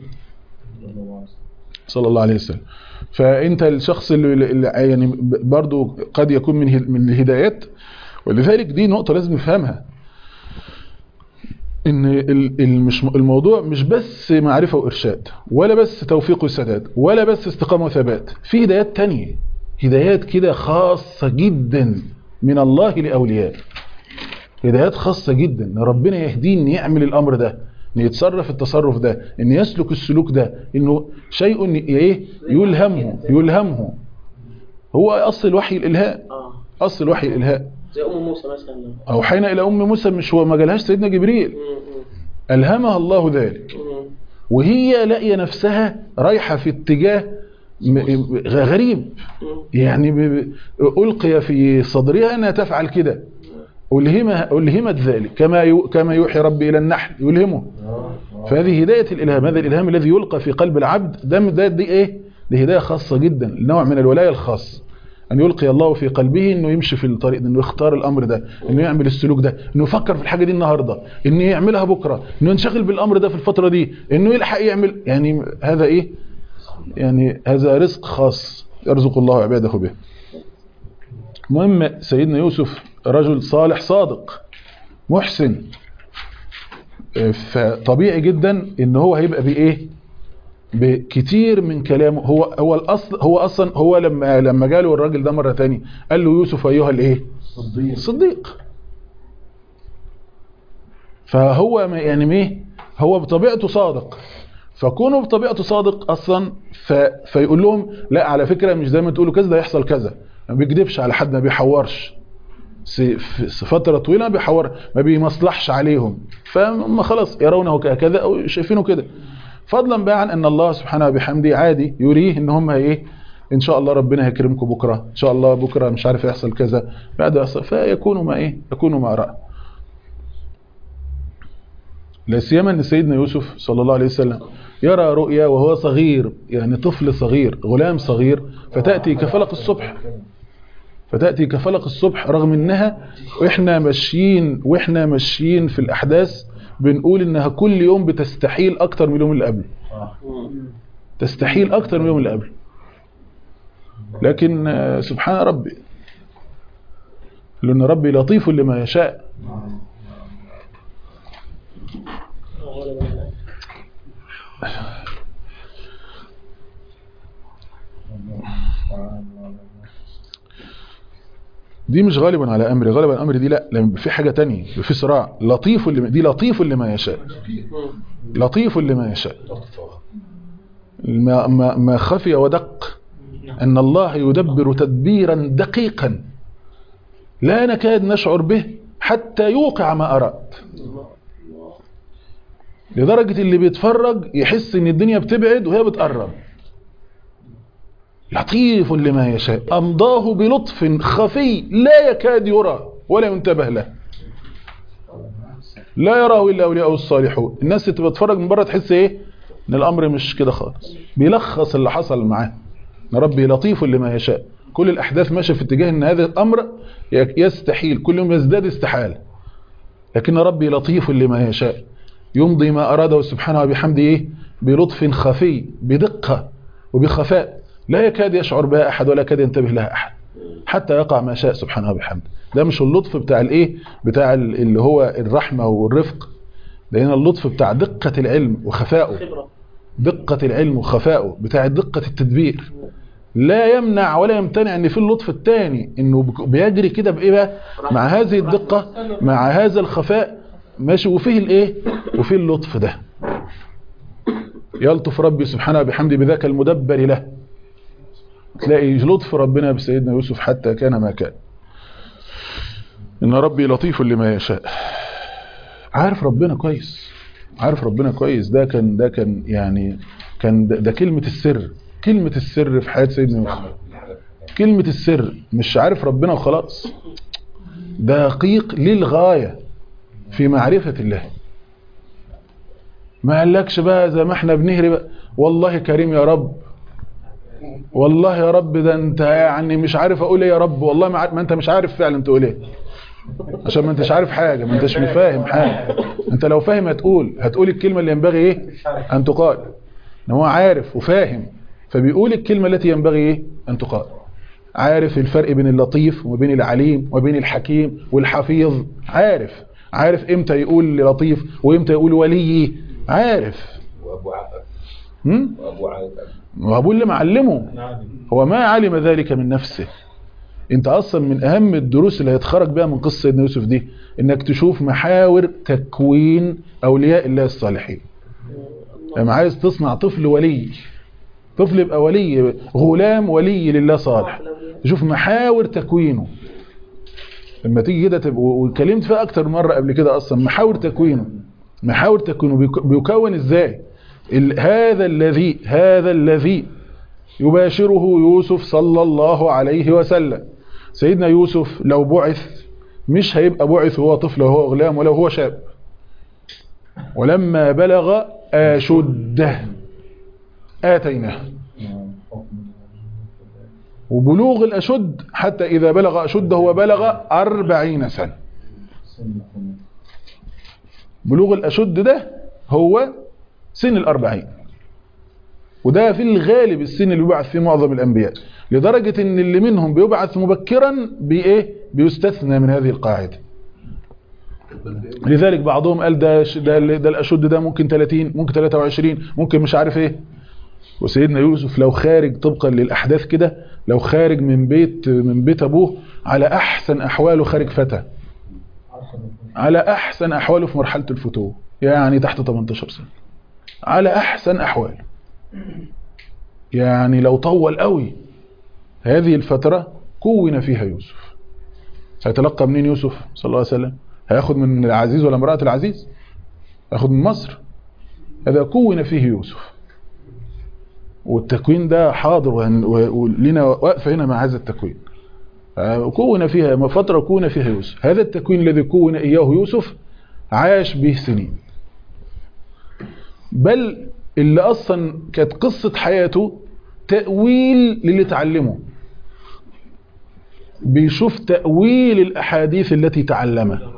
صلى الله عليه وسلم فأنت الشخص اللي اللي يعني برضو قد يكون من ه- من الهدايات ولذلك دي نقطة لازم نفهمها ان ال- المش الموضوع مش بس معرفة وإرشاد ولا بس توفيق وسداد ولا بس استقامة وثبات في هدايات تانية هدايات كده خاصة جدا من الله لأولياء هدايات خاصة جدا ان ربنا يهديه ان يعمل الامر ده ان يتصرف التصرف ده ان يسلك السلوك ده انه شيء ايه يلهمه يلهمه هو اصل الوحي الالهام اه اصل الوحي الالهام زي ام موسى مثلا اوحينا الى ام موسى مش هو ما جالهاش سيدنا جبريل مم، الهمها الله ذلك مم، مم. وهي لاقيه نفسها رايحه في اتجاه م- غريب مم. يعني ب- ب- ألقي في صدرها أنها تفعل كده ألهمها ألهمت ذلك كما يو- كما يوحي ربي إلى النحل يلهمه فهذه هداية الإلهام هذا الإلهام الذي يلقى في قلب العبد ده ده دي إيه دي هداية خاصة جدا نوع من الولاية الخاص أن يلقي الله في قلبه أنه يمشي في الطريق ده أنه يختار الأمر ده أنه يعمل السلوك ده أنه يفكر في الحاجة دي النهاردة أنه يعملها بكرة أنه ينشغل بالأمر ده في الفترة دي أنه يلحق يعمل يعني هذا إيه يعني هذا رزق خاص يرزق الله عباده به المهم سيدنا يوسف رجل صالح صادق محسن فطبيعي جدا ان هو هيبقى بايه بكتير من كلامه هو هو الاصل هو اصلا هو لما لما جاله الراجل ده مره تاني قال له يوسف ايها الايه صديق صديق فهو ما- يعني ايه هو بطبيعته صادق فكونه بطبيعته صادق اصلا ف... فيقول لهم لا على فكره مش زي ما تقولوا كذا ده يحصل كذا ما بيكذبش على حد ما بيحورش س- في في فتره طويله ما بيحور ما بيمصلحش عليهم فهم خلاص يرونه كذا او شايفينه كده فضلا بقى عن ان الله سبحانه وبحمده عادي يريه ان هم ايه ان شاء الله ربنا هيكرمكم بكره ان شاء الله بكره مش عارف يحصل كذا بعد يحصل فيكونوا ما ايه يكونوا ما راى لا سيما ان سيدنا يوسف صلى الله عليه وسلم يرى رؤيا وهو صغير يعني طفل صغير غلام صغير فتاتي كفلق الصبح فتاتي كفلق الصبح رغم انها واحنا ماشيين واحنا ماشيين في الاحداث بنقول انها كل يوم بتستحيل اكتر من اليوم اللي قبله تستحيل اكتر من اليوم اللي قبله لكن آه، سبحان ربي لان ربي لطيف لما يشاء دي مش غالبا على امري غالبا امري دي لا لما في حاجه تانية في صراع لطيف لما دي لطيف لما يشاء لطيف لما يشاء ما, ما, ما خفي ودق أن الله يدبر تدبيرا دقيقا لا نكاد نشعر به حتى يوقع ما أراد لدرجة اللي بيتفرج يحس ان الدنيا بتبعد وهي بتقرب لطيف لما يشاء أمضاه بلطف خفي لا يكاد يرى ولا ينتبه له لا يراه إلا أولياء الصالحون الناس اللي بتتفرج من بره تحس إيه إن الأمر مش كده خالص بيلخص اللي حصل معاه إن ربي لطيف لما يشاء كل الأحداث ماشية في اتجاه إن هذا الأمر يستحيل كل يوم يزداد استحالة لكن ربي لطيف لما يشاء يمضي ما أراده سبحانه وبحمده إيه؟ بلطف خفي بدقة وبخفاء لا يكاد يشعر بها أحد ولا يكاد ينتبه لها أحد حتى يقع ما شاء سبحانه وبحمده ده مش اللطف بتاع الايه بتاع ال- اللي هو الرحمة والرفق ده هنا اللطف بتاع دقة العلم وخفائه دقة العلم وخفائه بتاع دقة التدبير لا يمنع ولا يمتنع ان في اللطف الثاني انه بك- بيجري كده بايه بقى مع هذه الدقة مع هذا الخفاء ماشي وفيه الايه وفيه اللطف ده يلطف ربي سبحانه وبحمده بذاك المدبر له تلاقي لطف ربنا بسيدنا يوسف حتى كان ما كان ان ربي لطيف لما يشاء عارف ربنا كويس عارف ربنا كويس ده كان ده كان يعني كان ده, ده كلمة السر كلمة السر في حياة سيدنا يوسف كلمة السر مش عارف ربنا وخلاص دقيق للغاية في معرفة الله ما قالكش بقى زي ما احنا بنهري بقى والله كريم يا رب والله يا رب ده انت يعني مش عارف اقول ايه يا رب والله ما, عارف- ما انت مش عارف فعلا تقول ايه عشان ما انتش عارف حاجة ما انتش فاهم حاجة انت لو فاهم هتقول هتقول الكلمة اللي ينبغي ايه ان تقال ان هو عارف وفاهم فبيقول الكلمة التي ينبغي ايه ان تقال عارف الفرق بين اللطيف وبين العليم وبين الحكيم والحفيظ عارف عارف امتى يقول لطيف وامتى يقول ولي عارف وابو عقب هم؟ وابو عقب وابوه اللي معلمه هو ما علم ذلك من نفسه انت اصلا من اهم الدروس اللي هيتخرج بها من قصة سيدنا يوسف دي انك تشوف محاور تكوين اولياء الله الصالحين لما عايز تصنع طفل ولي طفل يبقى ولي غلام ولي لله صالح تشوف محاور تكوينه لما تيجي كده تبقى واتكلمت فيها اكتر مرة قبل كده اصلا محاور تكوينه محاور تكوينه بيك- بيكون ازاي ال- هذا الذي هذا الذي يباشره يوسف صلى الله عليه وسلم سيدنا يوسف لو بعث مش هيبقى بعث وهو طفل وهو غلام ولا هو شاب ولما بلغ أشده آتيناه وبلوغ الأشد حتى إذا بلغ أشده وبلغ أربعين سنة بلوغ الأشد ده هو سن الأربعين وده في الغالب السن اللي بيبعث فيه معظم الأنبياء لدرجة ان اللي منهم بيبعث مبكرا بإيه بيستثنى من هذه القاعدة لذلك بعضهم قال ده ش- ده, ال- ده الأشد ده ممكن 30 ممكن 23 ممكن مش عارف ايه وسيدنا يوسف لو خارج طبقا للأحداث كده لو خارج من بيت من بيت أبوه على أحسن أحواله خارج فتى على أحسن أحواله في مرحلة الفتوة يعني تحت 18 سنة على أحسن أحواله يعني لو طول قوي هذه الفترة كون فيها يوسف هيتلقى منين يوسف صلى الله عليه وسلم هياخد من العزيز ولا امرأة العزيز هياخد من مصر هذا كون فيه يوسف والتكوين ده حاضر وهن- و- ولنا وقفة هنا مع هذا التكوين آه، كون فيها فترة كون فيها يوسف هذا التكوين الذي كون إياه يوسف عاش به سنين بل اللي أصلا كانت قصة حياته تأويل للي تعلمه بيشوف تأويل الأحاديث التي تعلمها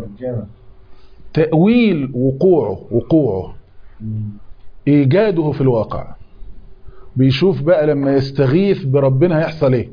تأويل وقوعه وقوعه إيجاده في الواقع بيشوف بقى لما يستغيث بربنا هيحصل ايه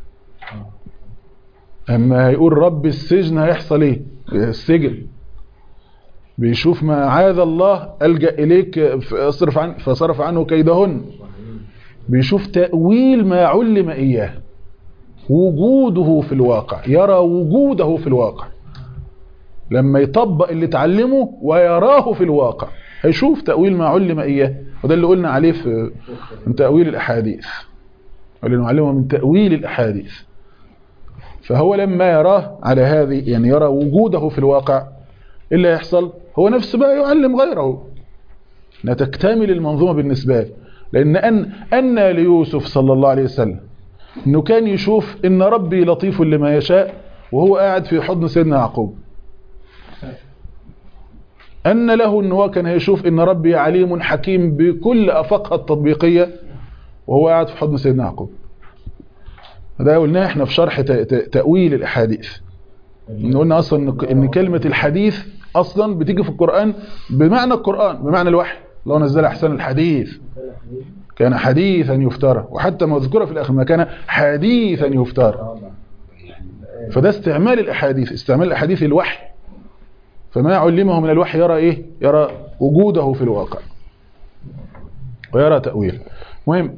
اما يقول رب السجن هيحصل ايه السجن بيشوف ما عاذ الله ألجأ إليك فاصرف عن فصرف عنه كيدهن بيشوف تأويل ما علم إياه وجوده في الواقع يرى وجوده في الواقع لما يطبق اللي اتعلمه ويراه في الواقع هيشوف تأويل ما علم إياه وده اللي قلنا عليه في من تأويل الأحاديث واللي نعلمه من تأويل الأحاديث فهو لما يراه على هذه يعني يرى وجوده في الواقع إيه اللي يحصل هو نفسه بقى يعلم غيره لا تكتمل المنظومة بالنسبة له لأن أن, أن ليوسف صلى الله عليه وسلم أنه كان يشوف أن ربي لطيف لما يشاء وهو قاعد في حضن سيدنا يعقوب أن له أنه هو كان يشوف أن ربي عليم حكيم بكل أفقها التطبيقية وهو قاعد في حضن سيدنا يعقوب ده قلناه احنا في شرح ت- ت- تأويل الأحاديث إن قلنا أصلا إن- إن كلمة الحديث اصلا بتيجي في القران بمعنى القران بمعنى الوحي الله نزل احسن الحديث كان حديثا يفترى وحتى مذكوره في الاخر ما كان حديثا يفترى فده استعمال الاحاديث استعمال الاحاديث الوحي فما علمه من الوحي يرى ايه يرى وجوده في الواقع ويرى تاويل مهم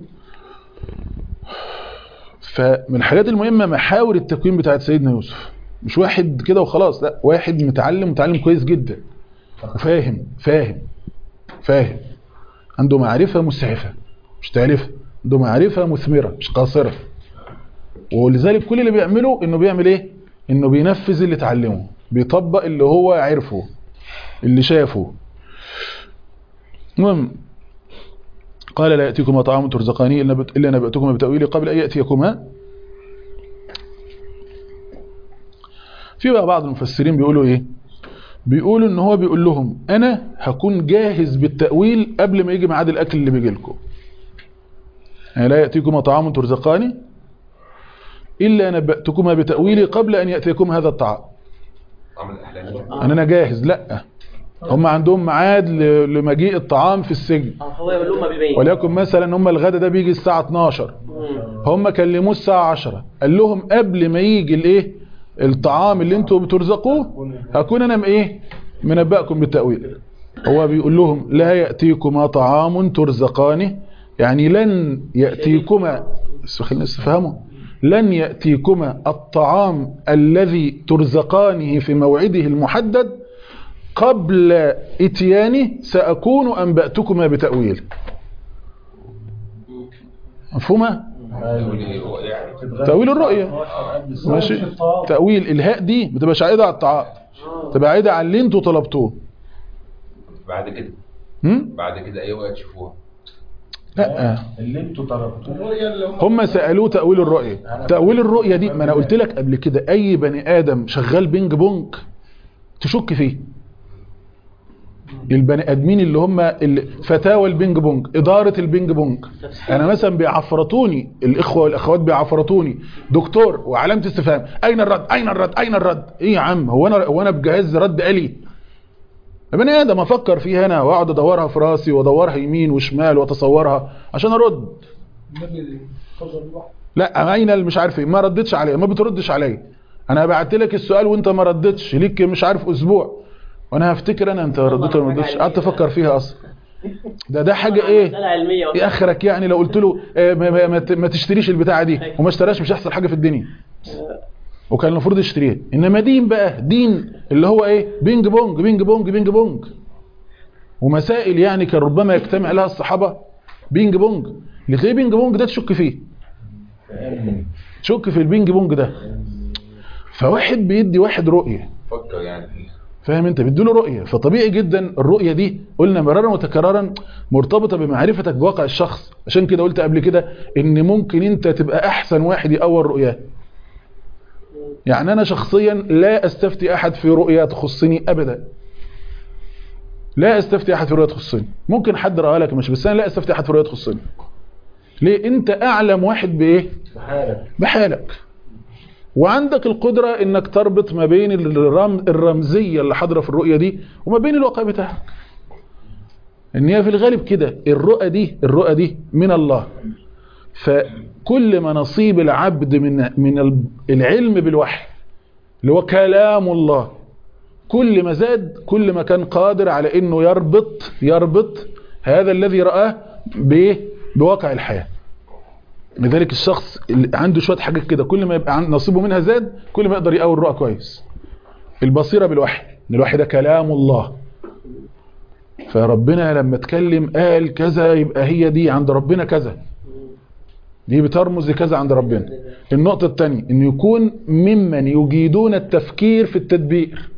فمن الحاجات المهمه محاور التكوين بتاعت سيدنا يوسف مش واحد كده وخلاص لا واحد متعلم متعلم كويس جدا وفاهم فاهم فاهم عنده معرفة مسعفة مش تعرفة عنده معرفة مثمرة مش قاصرة ولذلك كل اللي بيعمله انه بيعمل ايه انه بينفذ اللي اتعلمه بيطبق اللي هو عرفه اللي شافه المهم قال لا يأتيكما طعام ترزقاني إلا بت- إلا نبأتكما بتأويله قبل أن يأتيكما في بقى بعض المفسرين بيقولوا ايه بيقولوا ان هو بيقول لهم انا هكون جاهز بالتأويل قبل ما يجي ميعاد الاكل اللي بيجي لكم يعني لا يأتيكما طعام ترزقاني إلا نبأتكما بتأويله قبل أن يأتيكم هذا الطعام طعم الأحلام أن أنا جاهز لا هم عندهم ميعاد ل- لمجيء الطعام في السجن اه هو يقول لهم ما بيبين وليكن مثلا هم الغدا ده بيجي الساعة 12 مم. هم كلموه الساعة 10 قال لهم قبل ما يجي الايه الطعام اللي انتوا بترزقوه هكون انا م- ايه منبأكم بالتأويل هو بيقول لهم لا يأتيكما طعام ترزقانه يعني لن يأتيكما بس خلينا نستفهمه لن يأتيكما الطعام الذي ترزقانه في موعده المحدد قبل اتيانه سأكون أنبأتكما بتأويل مفهومة؟ يقول ايه هو يعني تأويل الرؤية ماشي تأويل الهاء دي ما تبقاش عايدة على الطعام تبقى عايدة على اللي انتوا طلبتوه بعد كده هم؟ بعد كده ايه وقت تشوفوها لا اللي انتوا طلبتوه الرؤية اللي هم هم سألوه تأويل الرؤية تأويل الرؤية دي ما انا قلت لك قبل كده اي بني ادم شغال بينج بونج تشك فيه البني ادمين اللي هم اللي فتاوى البينج بونج اداره البينج بونج انا مثلا بيعفرطوني الاخوه والاخوات بيعفرطوني دكتور وعلامه استفهام اين الرد اين الرد اين الرد ايه يا عم هو انا هو انا بجهز رد الي بني ادم افكر فيها انا واقعد ادورها في راسي وادورها يمين وشمال واتصورها عشان ارد النبي فضل الوحي لا اين اللي مش عارف ايه ما ردتش عليا ما بتردش عليا انا بعت لك السؤال وانت ما ردتش ليك مش عارف اسبوع وانا هفتكر انا انت رديت ولا ما ردتش قعدت افكر فيها اصلا ده ده حاجه ايه مسألة علمية ايه اخرك يعني لو قلت له آه، ما, ما, ما ت- ما تشتريش البتاعه دي وما اشتراش مش هيحصل حاجه في الدنيا وكان المفروض يشتريها انما دين بقى دين اللي هو ايه بينج بونج بينج بونج بينج بونج ومسائل يعني كان ربما يجتمع لها الصحابه بينج بونج اللي تلاقيه بينج بونج ده تشك فيه تشك في البينج بونج ده فواحد بيدي واحد رؤيه فكر يعني فيه فاهم انت بتديله رؤيه فطبيعي جدا الرؤيه دي قلنا مرارا وتكرارا مرتبطه بمعرفتك بواقع الشخص عشان كده قلت قبل كده ان ممكن انت تبقى احسن واحد يأول رؤياه يعني انا شخصيا لا استفتي احد في رؤيا تخصني ابدا لا استفتي احد في رؤيا تخصني ممكن حد رأى لك مش بس انا لا استفتي احد في رؤيا تخصني ليه انت اعلم واحد بايه بحالك وعندك القدرة انك تربط ما بين الرم الرمزية اللي حاضرة في الرؤية دي وما بين الواقع بتاعك ان هي في الغالب كده الرؤى دي الرؤى دي من الله فكل ما نصيب العبد من من ال- العلم بالوحي اللي هو كلام الله كل ما زاد كل ما كان قادر على انه يربط يربط هذا الذي رآه بايه بواقع الحياه لذلك الشخص اللي عنده شويه حاجات كده كل ما يبقى عن- نصيبه منها زاد كل ما يقدر يقوي الرؤى كويس البصيره بالوحي ان الوحي ده كلام الله فربنا لما اتكلم قال كذا يبقى هي دي عند ربنا كذا دي بترمز لكذا عند ربنا النقطة الثانية انه يكون ممن يجيدون التفكير في التدبير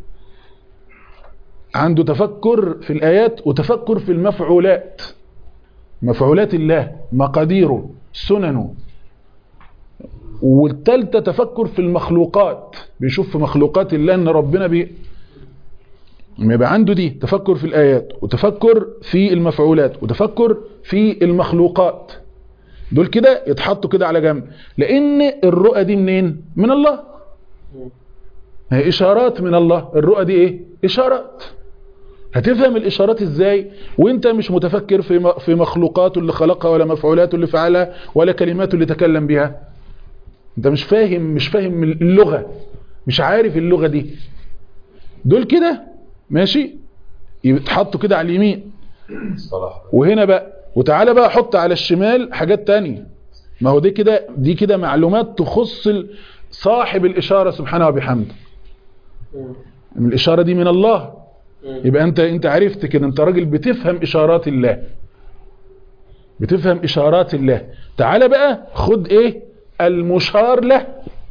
عنده تفكر في الآيات وتفكر في المفعولات مفعولات الله مقاديره سننه والثالثه تفكر في المخلوقات بيشوف في مخلوقات الله ان ربنا بي لما يبقى عنده دي تفكر في الآيات وتفكر في المفعولات وتفكر في المخلوقات دول كده يتحطوا كده على جنب لأن الرؤى دي منين؟ من الله ما هي اشارات من الله الرؤى دي ايه اشارات هتفهم الاشارات ازاي وانت مش متفكر في م- في مخلوقاته اللي خلقها ولا مفعولاته اللي فعلها ولا كلماته اللي تكلم بها انت مش فاهم مش فاهم اللغة مش عارف اللغة دي دول كده ماشي يتحطوا كده على اليمين الصلاح وهنا بقى وتعالى بقى حط على الشمال حاجات تانية ما هو دي كده دي كده معلومات تخص ال- صاحب الإشارة سبحانه وبحمده الإشارة دي من الله يبقى انت انت عرفت كده انت راجل بتفهم إشارات الله بتفهم إشارات الله تعالى بقى خد ايه المشار له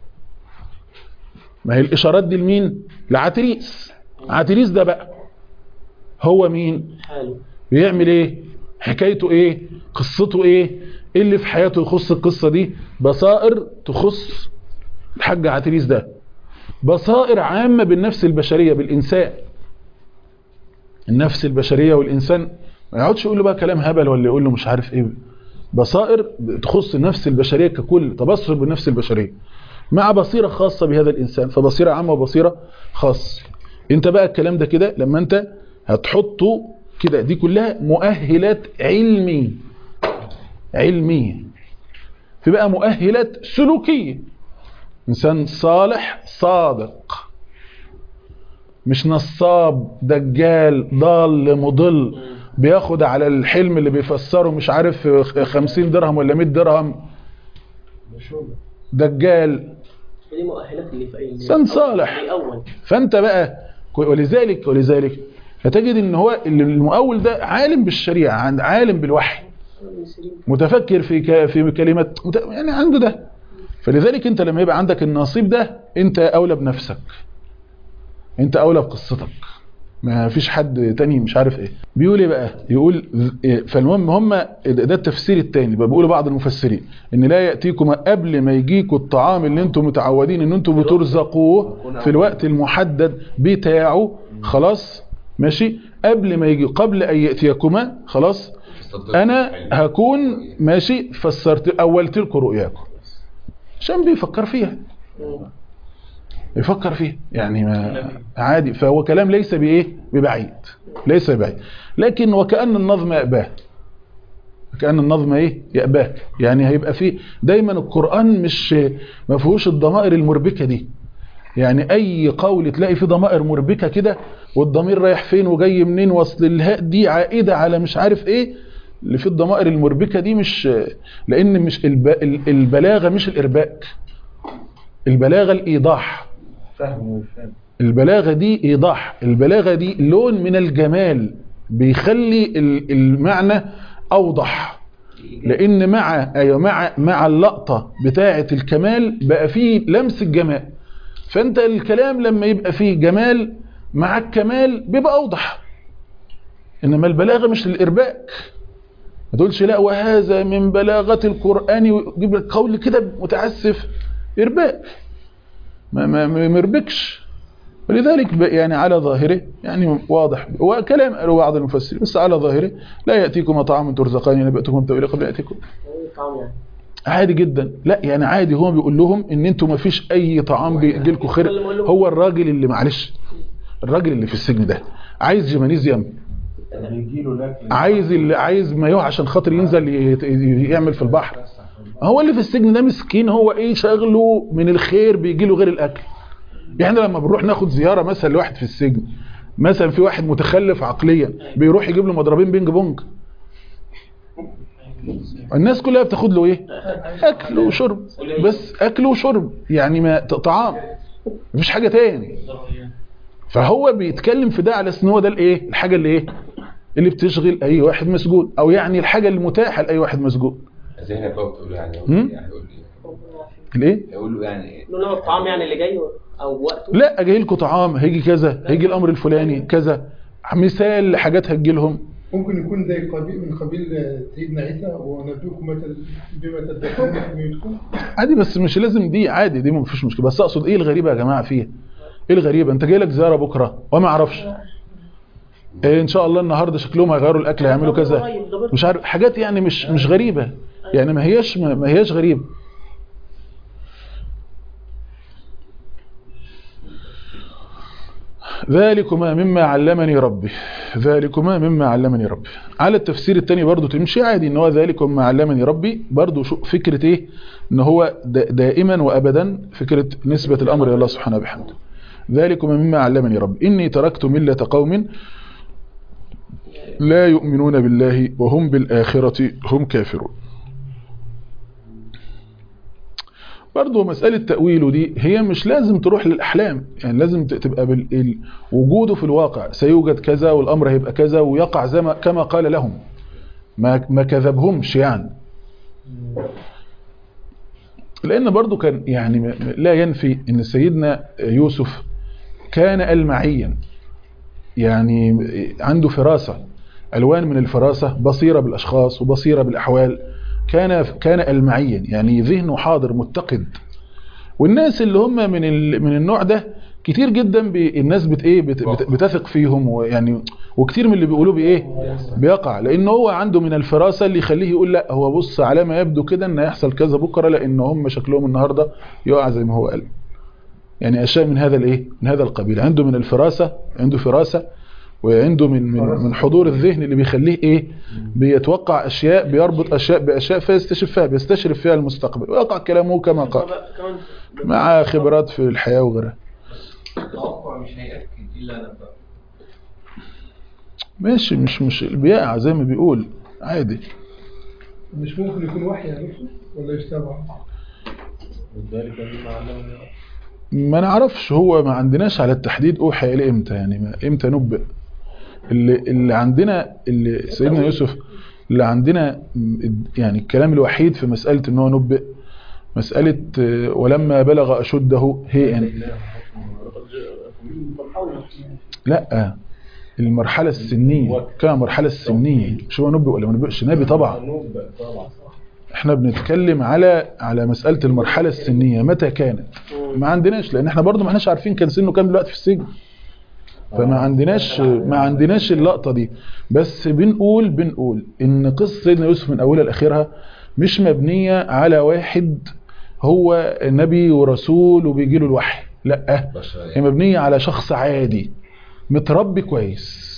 ما هي الإشارات دي لمين لعتريس عتريس ده بقى هو مين حلو بيعمل ايه حكايته ايه قصته ايه ايه اللي في حياته يخص القصة دي بصائر تخص الحاج عتريس ده بصائر عامة بالنفس البشرية بالإنسان النفس البشرية والإنسان ما يقعدش يقول له بقى كلام هبل ولا يقول له مش عارف ايه بصائر تخص النفس البشرية ككل تبصر بالنفس البشرية مع بصيرة خاصة بهذا الإنسان فبصيرة عامة وبصيرة خاصة انت بقى الكلام ده كده لما انت هتحطه كده دي كلها مؤهلات علمي علمية في بقى مؤهلات سلوكية إنسان صالح صادق مش نصاب دجال ضال مضل بياخد على الحلم اللي بيفسره مش عارف خمسين درهم ولا مئة درهم دجال دي مؤهلات اللي في اي إنسان صالح. اللي اول فانت بقى ولذلك ولذلك هتجد ان هو اللي المؤول ده عالم بالشريعة عند عالم بالوحي متفكر في ك- في كلمات مت- يعني عنده ده فلذلك انت لما يبقى عندك النصيب ده انت اولى بنفسك انت اولى بقصتك ما فيش حد تاني مش عارف ايه بيقول ايه بقى يقول إيه؟ فالمهم هم ده التفسير التاني بقى بيقولوا بعض المفسرين ان لا ياتيكم قبل ما يجيكم الطعام اللي انتم متعودين ان انتم بترزقوه في الوقت المحدد بتاعه خلاص ماشي قبل ما يجي قبل ان ياتيكما خلاص انا هكون ماشي فسرت اولت لكم رؤياكم عشان بيفكر فيها يفكر فيه يعني ما عادي فهو كلام ليس بايه ببعيد ليس ببعيد لكن وكأن النظم يأباه كأن النظم ايه يأباه يعني هيبقى فيه دايما القرآن مش ما فيهوش الضمائر المربكة دي يعني اي قول تلاقي فيه ضمائر مربكة كده والضمير رايح فين وجاي منين وصل الهاء دي عائدة على مش عارف ايه اللي في الضمائر المربكة دي مش لان مش الب... البلاغة مش الارباك البلاغة الايضاح فهم وفهم البلاغة دي ايضاح البلاغة دي لون من الجمال بيخلي ال- المعنى اوضح لان مع ايوه مع مع اللقطة بتاعة الكمال بقى فيه لمس الجمال فانت الكلام لما يبقى فيه جمال مع الكمال بيبقى اوضح انما البلاغة مش للارباك ما تقولش لا وهذا من بلاغة القرآن ويجيب لك قول كده متعسف ارباك ما ما ما يربكش ولذلك ب- يعني على ظاهره يعني واضح وكلام قالوا بعض المفسرين بس على ظاهره لا يأتيكم طعام ترزقان نبأتكم تأويله قبل يأتيكم ايه طعم يعني عادي جدا لا يعني عادي هو بيقول لهم ان انتوا ما فيش اي طعام بيجي لكم خير هو الراجل اللي معلش الراجل اللي في السجن ده عايز جمانيزيوم بيجي له الاكل عايز اللي عايز مايوه عشان خاطر ينزل يت- يعمل في البحر هو اللي في السجن ده مسكين هو ايه شغله من الخير بيجي له غير الاكل يعني لما بنروح ناخد زياره مثلا لواحد في السجن مثلا في واحد متخلف عقليا بيروح يجيب له مضربين بينج بونج الناس كلها بتاخد له ايه اكل وشرب بس اكل وشرب يعني ما طعام مفيش حاجه تاني فهو بيتكلم في ده على اساس ان هو ده الايه الحاجه اللي ايه اللي بتشغل اي واحد مسجون او يعني الحاجه المتاحه لاي واحد مسجون ذهنك بقى بتقول له يعني هم؟ يعني يقول لي الايه يقول له يعني ايه نوع الطعام يعني اللي جاي او وقته لا جاي لكم طعام هيجي كذا هيجي الامر الفلاني كذا مثال لحاجات هتجي لهم ممكن يكون زي قبيل من قبيل سيدنا عيسى ونبيكم مثل بما تدخلون في بيوتكم عادي بس مش لازم دي عادي دي مفيش مشكله بس اقصد ايه الغريبه يا جماعه فيها ايه الغريبه انت جاي لك زياره بكره وما اعرفش إيه ان شاء الله النهارده شكلهم هيغيروا الاكل هيعملوا كذا مش عارف حاجات يعني مش مش غريبه يعني ما هياش ما ما هياش غريبه ذلكما مما علمني ربي ذلكما مما علمني ربي على التفسير الثاني برضو تمشي عادي ان هو ذلك مما علمني ربي برضو شو فكرة ايه ان هو دا- دائما وابدا فكرة نسبة الامر الى الله سبحانه وبحمده ذلكما مما علمني ربي اني تركت ملة قوم لا يؤمنون بالله وهم بالآخرة هم كافرون برضه مسألة تأويله دي هي مش لازم تروح للأحلام يعني لازم ت- تبقى بال- ال- وجوده في الواقع سيوجد كذا والأمر هيبقى كذا ويقع زي ما كما قال لهم ما ما كذبهمش يعني لأن برضه كان يعني م- م- لا ينفي أن سيدنا يوسف كان المعيا يعني عنده فراسة ألوان من الفراسة بصيرة بالأشخاص وبصيرة بالأحوال كان كان المعيا يعني ذهنه حاضر متقد والناس اللي هم من ال- من النوع ده كتير جدا بي الناس بت ايه بت بت بتثق فيهم ويعني وكتير من اللي بيقولوه بايه بيقع لان هو عنده من الفراسه اللي يخليه يقول لا هو بص على ما يبدو كده ان هيحصل كذا بكره لان هم شكلهم النهارده يقع زي ما هو قال يعني اشياء من هذا الايه من هذا القبيل عنده من الفراسه عنده فراسه وعنده من من من حضور الذهن اللي بيخليه ايه بيتوقع اشياء بيربط اشياء باشياء فيستشفها بيستشرف فيها المستقبل ويقع كلامه كما قال كمان مع خبرات في الحياه وغيرها التوقع مش هيأكد إلا نبأ ماشي مش مش بيقع زي ما بيقول عادي مش ممكن يكون وحي يا دكتور ولا يستبعد وذلك مما علمني ما نعرفش هو ما عندناش على التحديد اوحى الى امتى يعني ما امتى نبئ اللي اللي عندنا اللي سيدنا يوسف اللي عندنا م- يعني الكلام الوحيد في مسألة ان هو نبئ مسألة آه، ولما بلغ أشده هي يعني لا المرحلة السنية كان المرحلة السنية مش هو نبئ ولا ما نبئش نبي طبعا نبأ طبعا احنا بنتكلم على على مسألة المرحلة السنية متى كانت ما عندناش لان احنا برضو ما احناش عارفين كان سنه كام دلوقتي في السجن فما عندناش ما عندناش اللقطة دي بس بنقول بنقول ان قصة سيدنا يوسف من اولها لاخرها مش مبنية على واحد هو نبي ورسول وبيجي له الوحي لا بشر هي يعني مبنية على شخص عادي متربي كويس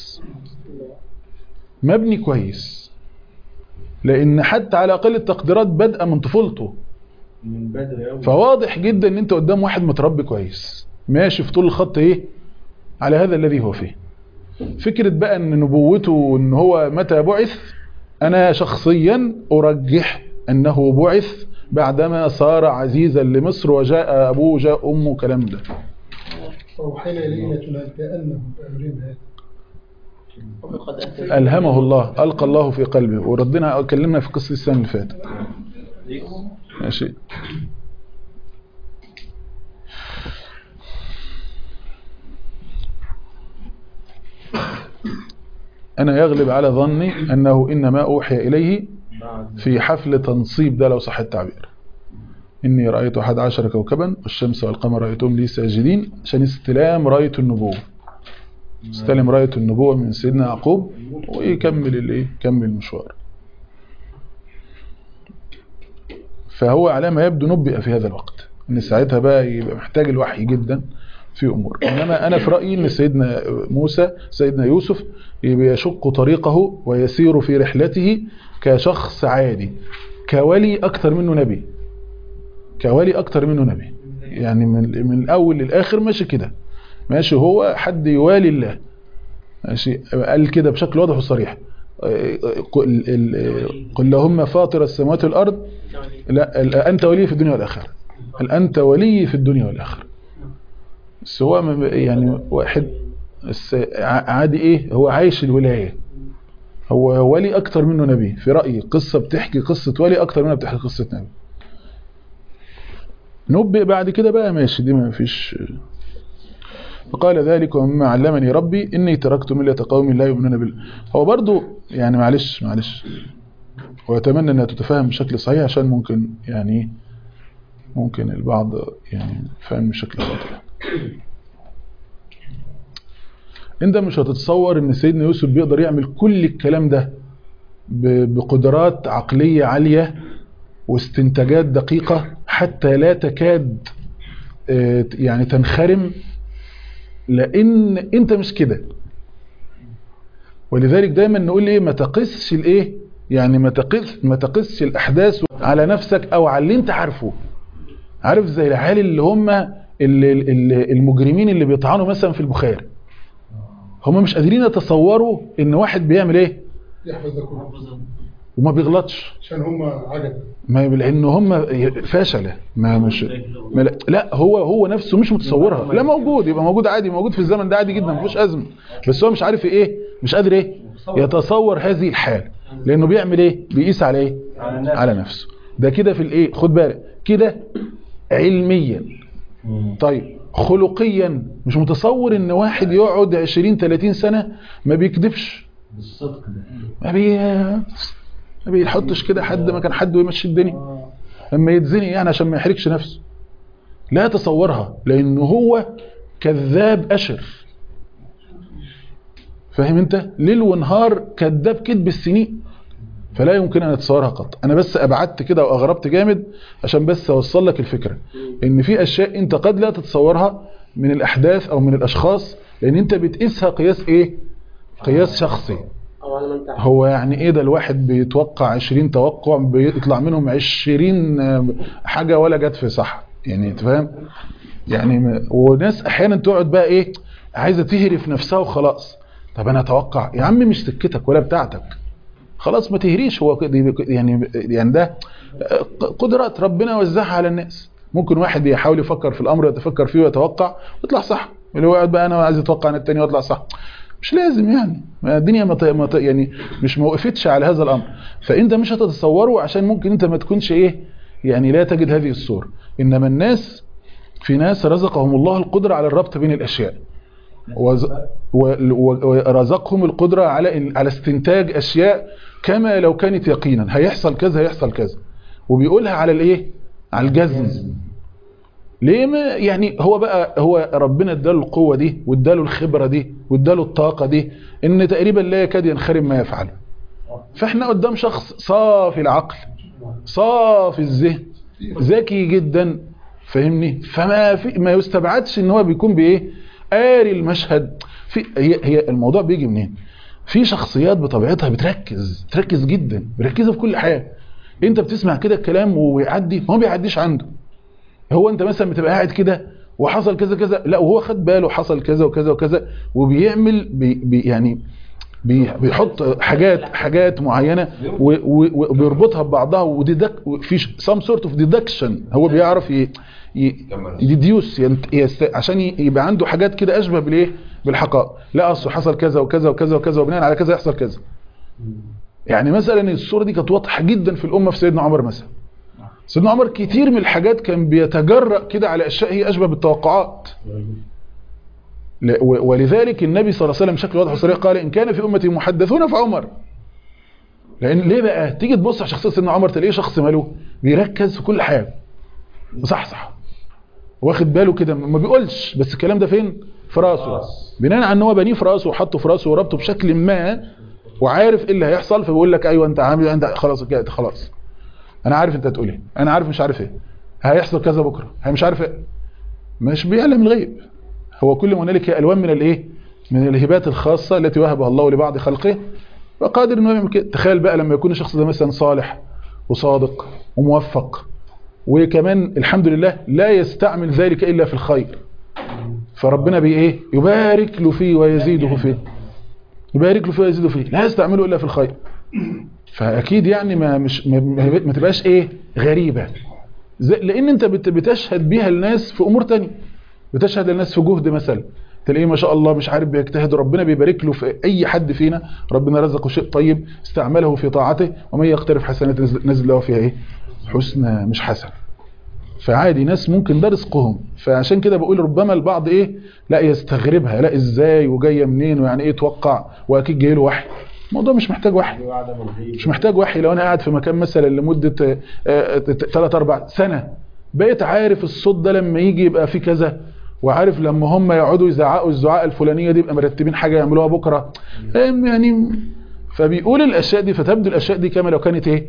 مبني كويس لان حتى على اقل التقديرات بادئه من طفولته من بدري أوي فواضح جدا ان انت قدام واحد متربي كويس ماشي في طول الخط ايه على هذا الذي هو فيه فكرة بقى ان نبوته ان هو متى بعث انا شخصيا ارجح انه بعث بعدما صار عزيزا لمصر وجاء ابوه جاء امه كلام ده فأوحينا إلينا تنبأنهم بأمرهم هذا وقد أتى الهمه الله القى الله في قلبه وردنا اتكلمنا في قصه السنه اللي فاتت ماشي أنا يغلب على ظني أنه إنما أوحي إليه بعد في حفل تنصيب ده لو صح التعبير إني رأيت أحد عشر كوكبا والشمس والقمر رأيتهم لي ساجدين عشان استلام راية النبوة استلم راية النبوة من سيدنا يعقوب ويكمل الايه يكمل المشوار فهو على ما يبدو نبئ في هذا الوقت ان ساعتها بقى يبقى محتاج الوحي جدا في امور انما انا في رايي ان سيدنا موسى سيدنا يوسف يبقى يشق طريقه ويسير في رحلته كشخص عادي كولي اكثر منه نبي كولي اكثر منه نبي يعني من من الاول للاخر ماشي كده ماشي هو حد يوالي الله ماشي قال كده بشكل واضح وصريح قل, ال- قل لهم فاطر السماوات والارض لا ال- انت ولي في الدنيا والاخره قال انت ولي في الدنيا والاخره بس هو م- يعني واحد بس ع- عادي ايه هو عايش الولايه هو ولي اكتر منه نبي في رايي قصه بتحكي قصه ولي اكتر منها بتحكي قصه نبي نبئ بعد كده بقى ماشي دي ما فيش فقال ذلك ومما علمني ربي إني تركت ملة قوم لا يؤمنون بالله هو برضو يعني معلش معلش وأتمنى أنها تتفهم بشكل صحيح عشان ممكن يعني ممكن البعض يعني فهم بشكل خاطئ انت مش هتتصور ان سيدنا يوسف بيقدر يعمل كل الكلام ده ب- بقدرات عقلية عالية واستنتاجات دقيقة حتى لا تكاد آه، يعني تنخرم لان انت مش كده ولذلك دايما نقول ايه ما تقسش الايه يعني ما تقس ما تقسش الاحداث على نفسك او على اللي انت عارفه عارف زي العيال اللي هم اللي اللي المجرمين اللي بيطعنوا مثلا في البخاري هم مش قادرين يتصوروا ان واحد بيعمل ايه يحفظ ده كله وما بيغلطش عشان هم عجب ما لان هم فاشله ما مش ما لا- لا هو هو نفسه مش متصورها لا موجود يبقى موجود عادي موجود في الزمن ده عادي جدا ما فيهوش ازمه بس هو مش عارف ايه مش قادر ايه يتصور هذه الحال لانه بيعمل ايه بيقيس على ايه على نفسه ده كده في الايه خد بالك كده علميا طيب خلقيا مش متصور ان واحد يقعد 20 30 سنه ما بيكذبش بالصدق ده ما بي ما بيحطش كده حد ما كان حد ويمشي الدنيا لما يتزني يعني عشان ما يحركش نفسه لا يتصورها لانه هو كذاب اشر فاهم انت ليل ونهار كذاب كذب السنين فلا يمكن ان اتصورها قط انا بس ابعدت كده واغربت جامد عشان بس اوصل لك الفكره ان في اشياء انت قد لا تتصورها من الاحداث او من الاشخاص لان انت بتقيسها قياس ايه قياس شخصي او على من تحت هو يعني ايه ده الواحد بيتوقع 20 توقع بيطلع منهم 20 حاجة ولا جت في صح يعني انت فاهم يعني م- وناس احيانا تقعد بقى ايه عايزة تهرف نفسها وخلاص طب انا اتوقع يا عم مش سكتك ولا بتاعتك خلاص ما تهريش هو كده- يعني يعني ده قدرات ربنا وزعها على الناس ممكن واحد يحاول يفكر في الامر ويتفكر فيه ويتوقع ويطلع صح اللي هو يقعد بقى انا عايز اتوقع عن التاني واطلع صح مش لازم يعني ما الدنيا ما ط- ما ط- يعني مش ما وقفتش على هذا الامر فانت مش هتتصوره عشان ممكن انت ما تكونش ايه يعني لا تجد هذه الصورة انما الناس في ناس رزقهم الله القدرة على الربط بين الاشياء وز- و- و- ورزقهم القدرة على على استنتاج اشياء كما لو كانت يقينا هيحصل كذا هيحصل كذا وبيقولها على الايه على الجزم ليه ما يعني هو بقى هو ربنا اداله القوة دي واداله الخبرة دي واداله الطاقة دي ان تقريبا لا يكاد ينخرم ما يفعله فاحنا قدام شخص صافي العقل صافي الذهن ذكي جدا فاهمني فما في ما يستبعدش ان هو بيكون بايه قاري المشهد في هي هي الموضوع بيجي منين في شخصيات بطبيعتها بتركز تركز جدا مركزه في كل حاجه انت بتسمع كده الكلام ويعدي ما هو بيعديش عنده هو انت مثلا بتبقى قاعد كده وحصل كذا كذا لا وهو خد باله حصل كذا وكذا وكذا وبيعمل بي بي يعني بي بيحط حاجات حاجات معينه و- و- وبيربطها ببعضها وديدك في سام سورت اوف ديدكشن هو بيعرف ي- ي- يديوس ينت- يست- عشان ي- يبقى عنده حاجات كده اشبه بالايه بالحقائق لا اصل حصل كذا وكذا وكذا وكذا وبناء على كذا يحصل كذا يعني مثلا الصوره دي كانت واضحه جدا في الامه في سيدنا عمر مثلا سيدنا عمر كتير من الحاجات كان بيتجرأ كده على اشياء هي اشبه بالتوقعات ل- و- ولذلك النبي صلى الله عليه وسلم بشكل واضح وصريح قال ان كان في امتي محدثون فعمر لان ليه بقى تيجي تبص على شخصيه سيدنا عمر تلاقيه شخص ماله بيركز في كل حاجه صح واخد باله كده ما بيقولش بس الكلام ده فين في راسه بناء على ان هو بنيه في راسه وحطه في راسه وربطه بشكل ما وعارف ايه اللي هيحصل فبيقول لك ايوه انت عامل انت خلاص كده خلاص انا عارف انت هتقول ايه انا عارف مش عارف ايه هيحصل كذا بكره هي مش عارف ايه مش بيعلم الغيب هو كل ما هنالك الوان من الايه من الهبات الخاصه التي وهبها الله لبعض خلقه وقادر انه يعمل كده تخيل بقى لما يكون الشخص ده مثلا صالح وصادق وموفق وكمان الحمد لله لا يستعمل ذلك الا في الخير فربنا بي ايه يبارك له فيه ويزيده فيه يبارك له فيه ويزيده فيه لا يستعمله الا في الخير فاكيد يعني ما مش ما, ما ما تبقاش ايه غريبه زي لان انت بت- بتشهد بيها الناس في امور تانية بتشهد الناس في جهد مثلا تلاقيه ما شاء الله مش عارف بيجتهد ربنا بيبارك له في اي حد فينا ربنا رزقه شيء طيب استعمله في طاعته ومن يقترف حسنات نزل نزل له فيها ايه حسنى مش حسن فعادي ناس ممكن ده رزقهم فعشان كده بقول ربما البعض ايه لا يستغربها لا ازاي وجايه منين ويعني ايه توقع واكيد جاي له وحي الموضوع مش محتاج وحي مش محتاج وحي لو انا قاعد في مكان مثلا لمده 3 4 سنه بقيت عارف الصوت ده لما يجي يبقى فيه كذا وعارف لما هم يقعدوا يزعقوا الزعاقه الفلانيه دي يبقى مرتبين حاجه يعملوها بكره فاهم يعني فبيقول الاشياء دي فتبدو الاشياء دي كما لو كانت ايه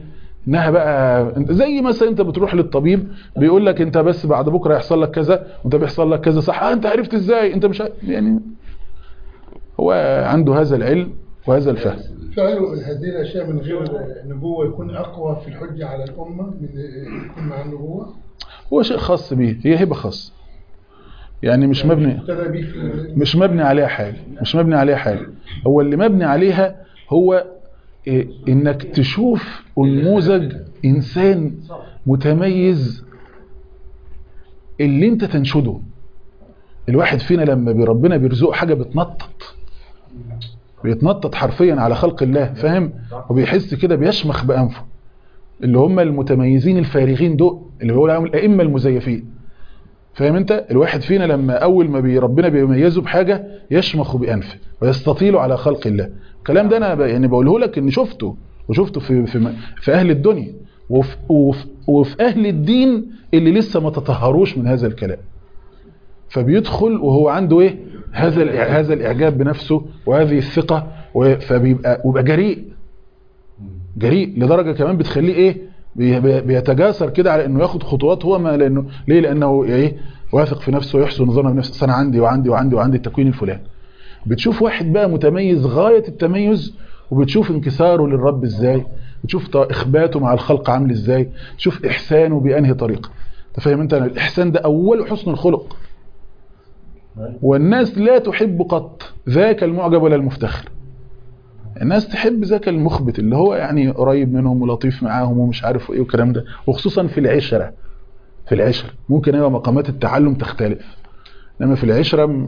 انها بقى انت زي مثلا انت بتروح للطبيب بيقول لك انت بس بعد بكره يحصل لك كذا وانت بيحصل لك كذا صح آه انت عرفت ازاي انت مش عارف. يعني هو عنده هذا العلم وهذا الفهم فعل هذه الأشياء من غير نبوة يكون أقوى في الحجة على الأمة من يكون مع النبوة هو شيء خاص بيه هي هبه خاصه يعني مش مبني ابتدى به في مش مبني عليها حاجة مش مبني عليها حاجة هو اللي مبني عليها هو إيه، انك تشوف نموذج انسان متميز اللي انت تنشده الواحد فينا لما بي- ربنا بيرزقه حاجة بتنطط بيتنطط حرفيا على خلق الله فاهم وبيحس كده بيشمخ بأنفه اللي هم المتميزين الفارغين دول اللي بيقول عليهم الأئمة المزيفين فاهم انت الواحد فينا لما اول ما بي ربنا بيميزه بحاجه يشمخ بانفه ويستطيل على خلق الله الكلام ده انا ب- يعني بقوله لك ان شفته وشفته في في, م- في اهل الدنيا وفي, وفي, وفي اهل الدين اللي لسه ما تطهروش من هذا الكلام فبيدخل وهو عنده ايه هذا الإع- هذا الاعجاب بنفسه وهذه الثقه و- فبيبقى ويبقى جريء جريء لدرجه كمان بتخليه ايه بي- بي- بيتجاسر كده على انه ياخد خطوات هو ما لانه ليه لانه ايه واثق في نفسه ويحسن ظنه بنفسه أصل انا عندي وعندي وعندي وعندي التكوين الفلاني بتشوف واحد بقى متميز غايه التميز وبتشوف انكساره للرب ازاي بتشوف ط- اخباته مع الخلق عامل ازاي تشوف احسانه بانهي طريقه انت فاهم انت الاحسان ده اوله حسن الخلق والناس لا تحب قط ذاك المعجب ولا المفتخر الناس تحب ذاك المخبت اللي هو يعني قريب منهم ولطيف معاهم ومش عارف ايه والكلام ده وخصوصا في العشرة في العشرة ممكن ايوه مقامات التعلم تختلف انما في العشرة م-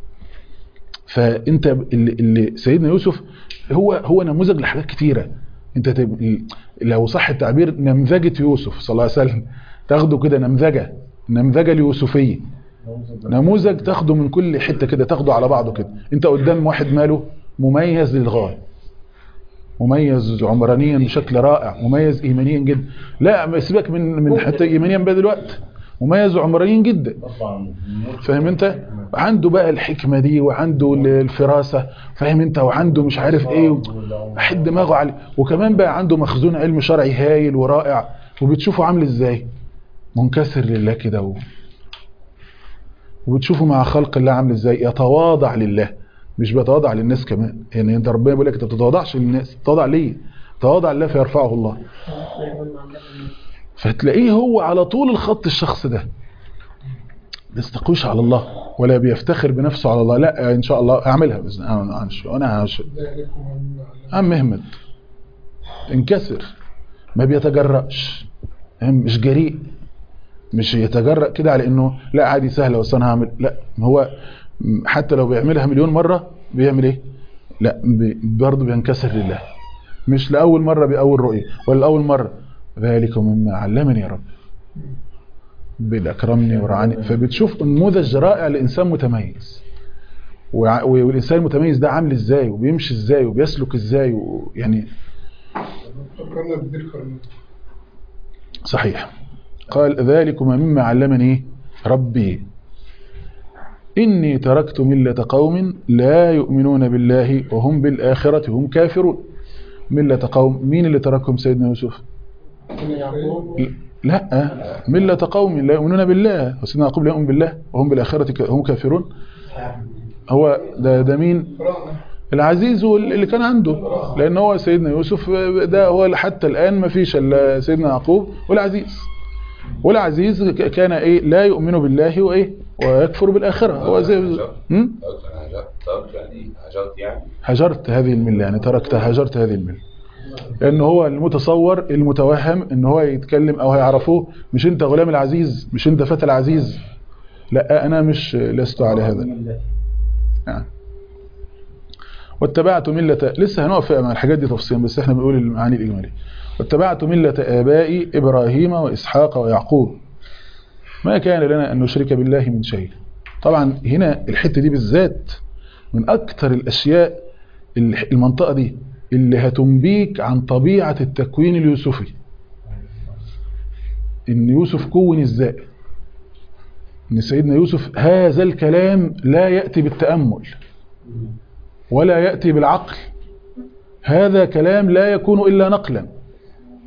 فانت اللي, اللي سيدنا يوسف هو هو نموذج لحاجات كتيرة انت تب... لو صح التعبير نمذجة يوسف صلى الله عليه وسلم تاخده كده نمذجة نمذجة اليوسفية نموذج تاخده من كل حتة كده تاخده على بعضه كده انت قدام واحد ماله مميز للغاية مميز عمرانيا بشكل رائع مميز ايمانيا جدا لا ما سيبك من من حتى ايمانيا بقى دلوقتي مميز عمرانيا جدا فاهم انت عنده بقى الحكمة دي وعنده الفراسة فاهم انت وعنده مش عارف ايه واحد دماغه عليه وكمان بقى عنده مخزون علم شرعي هايل ورائع وبتشوفه عامل ازاي منكسر لله كده و... وبتشوفه مع خلق الله عامل ازاي يتواضع لله مش بيتواضع للناس كمان يعني انت ربنا بيقول لك انت ما بتتواضعش للناس تتواضع ليه تواضع لله فيرفعه الله فتلاقيه هو على طول الخط الشخص ده بيستقويش على الله ولا بيفتخر بنفسه على الله لا ان شاء الله اعملها باذن الله انا انا هش- ذلك ومن عم احمد انكسر ما بيتجرأش فاهم؟ مش جريء مش يتجرأ كده على انه لا عادي سهله بس انا هعمل لا هو حتى لو بيعملها مليون مره بيعمل ايه لا بي- برضه بينكسر لله مش لاول مره باول رؤيه ولا لاول مره ذلك مما علمني يا رب بالاكرمني ورعاني فبتشوف نموذج رائع لانسان متميز وع- والانسان المتميز ده عامل ازاي وبيمشي ازاي وبيسلك ازاي ويعني فكرنا بذي القرن صحيح قال ذلكم مما علمني ربي إني تركت ملة قوم لا يؤمنون بالله وهم بالآخرة هم كافرون ملة قوم مين اللي تركهم سيدنا يوسف لا ملة قوم لا يؤمنون بالله وسيدنا يعقوب لا يؤمن بالله وهم بالآخرة ك- هم كافرون هو ده, ده مين قرأنا العزيز هو اللي كان عنده لان هو سيدنا يوسف ده هو حتى الان ما فيش الا سيدنا يعقوب والعزيز والعزيز ك- كان ايه لا يؤمن بالله وايه ويكفر بالاخره هو زي هم؟ انا هجرت تركت يعني هجرت يعني هجرت هذه المله يعني تركت هجرت هذه المله لان هو المتصور المتوهم ان هو يتكلم او هيعرفوه مش انت غلام العزيز مش انت فتى العزيز لا انا مش لست على هذا يعني واتبعت ملة لسه هنقف مع الحاجات دي تفصيلا بس احنا بنقول المعاني الإجمالية واتبعت ملة آبائي إبراهيم وإسحاق ويعقوب ما كان لنا أن نشرك بالله من شيء طبعا هنا الحتة دي بالذات من أكثر الأشياء اللي- المنطقة دي اللي هتنبيك عن طبيعة التكوين اليوسفي إن يوسف كون إزاي إن سيدنا يوسف هذا الكلام لا يأتي بالتأمل ولا يأتي بالعقل هذا كلام لا يكون إلا نقلا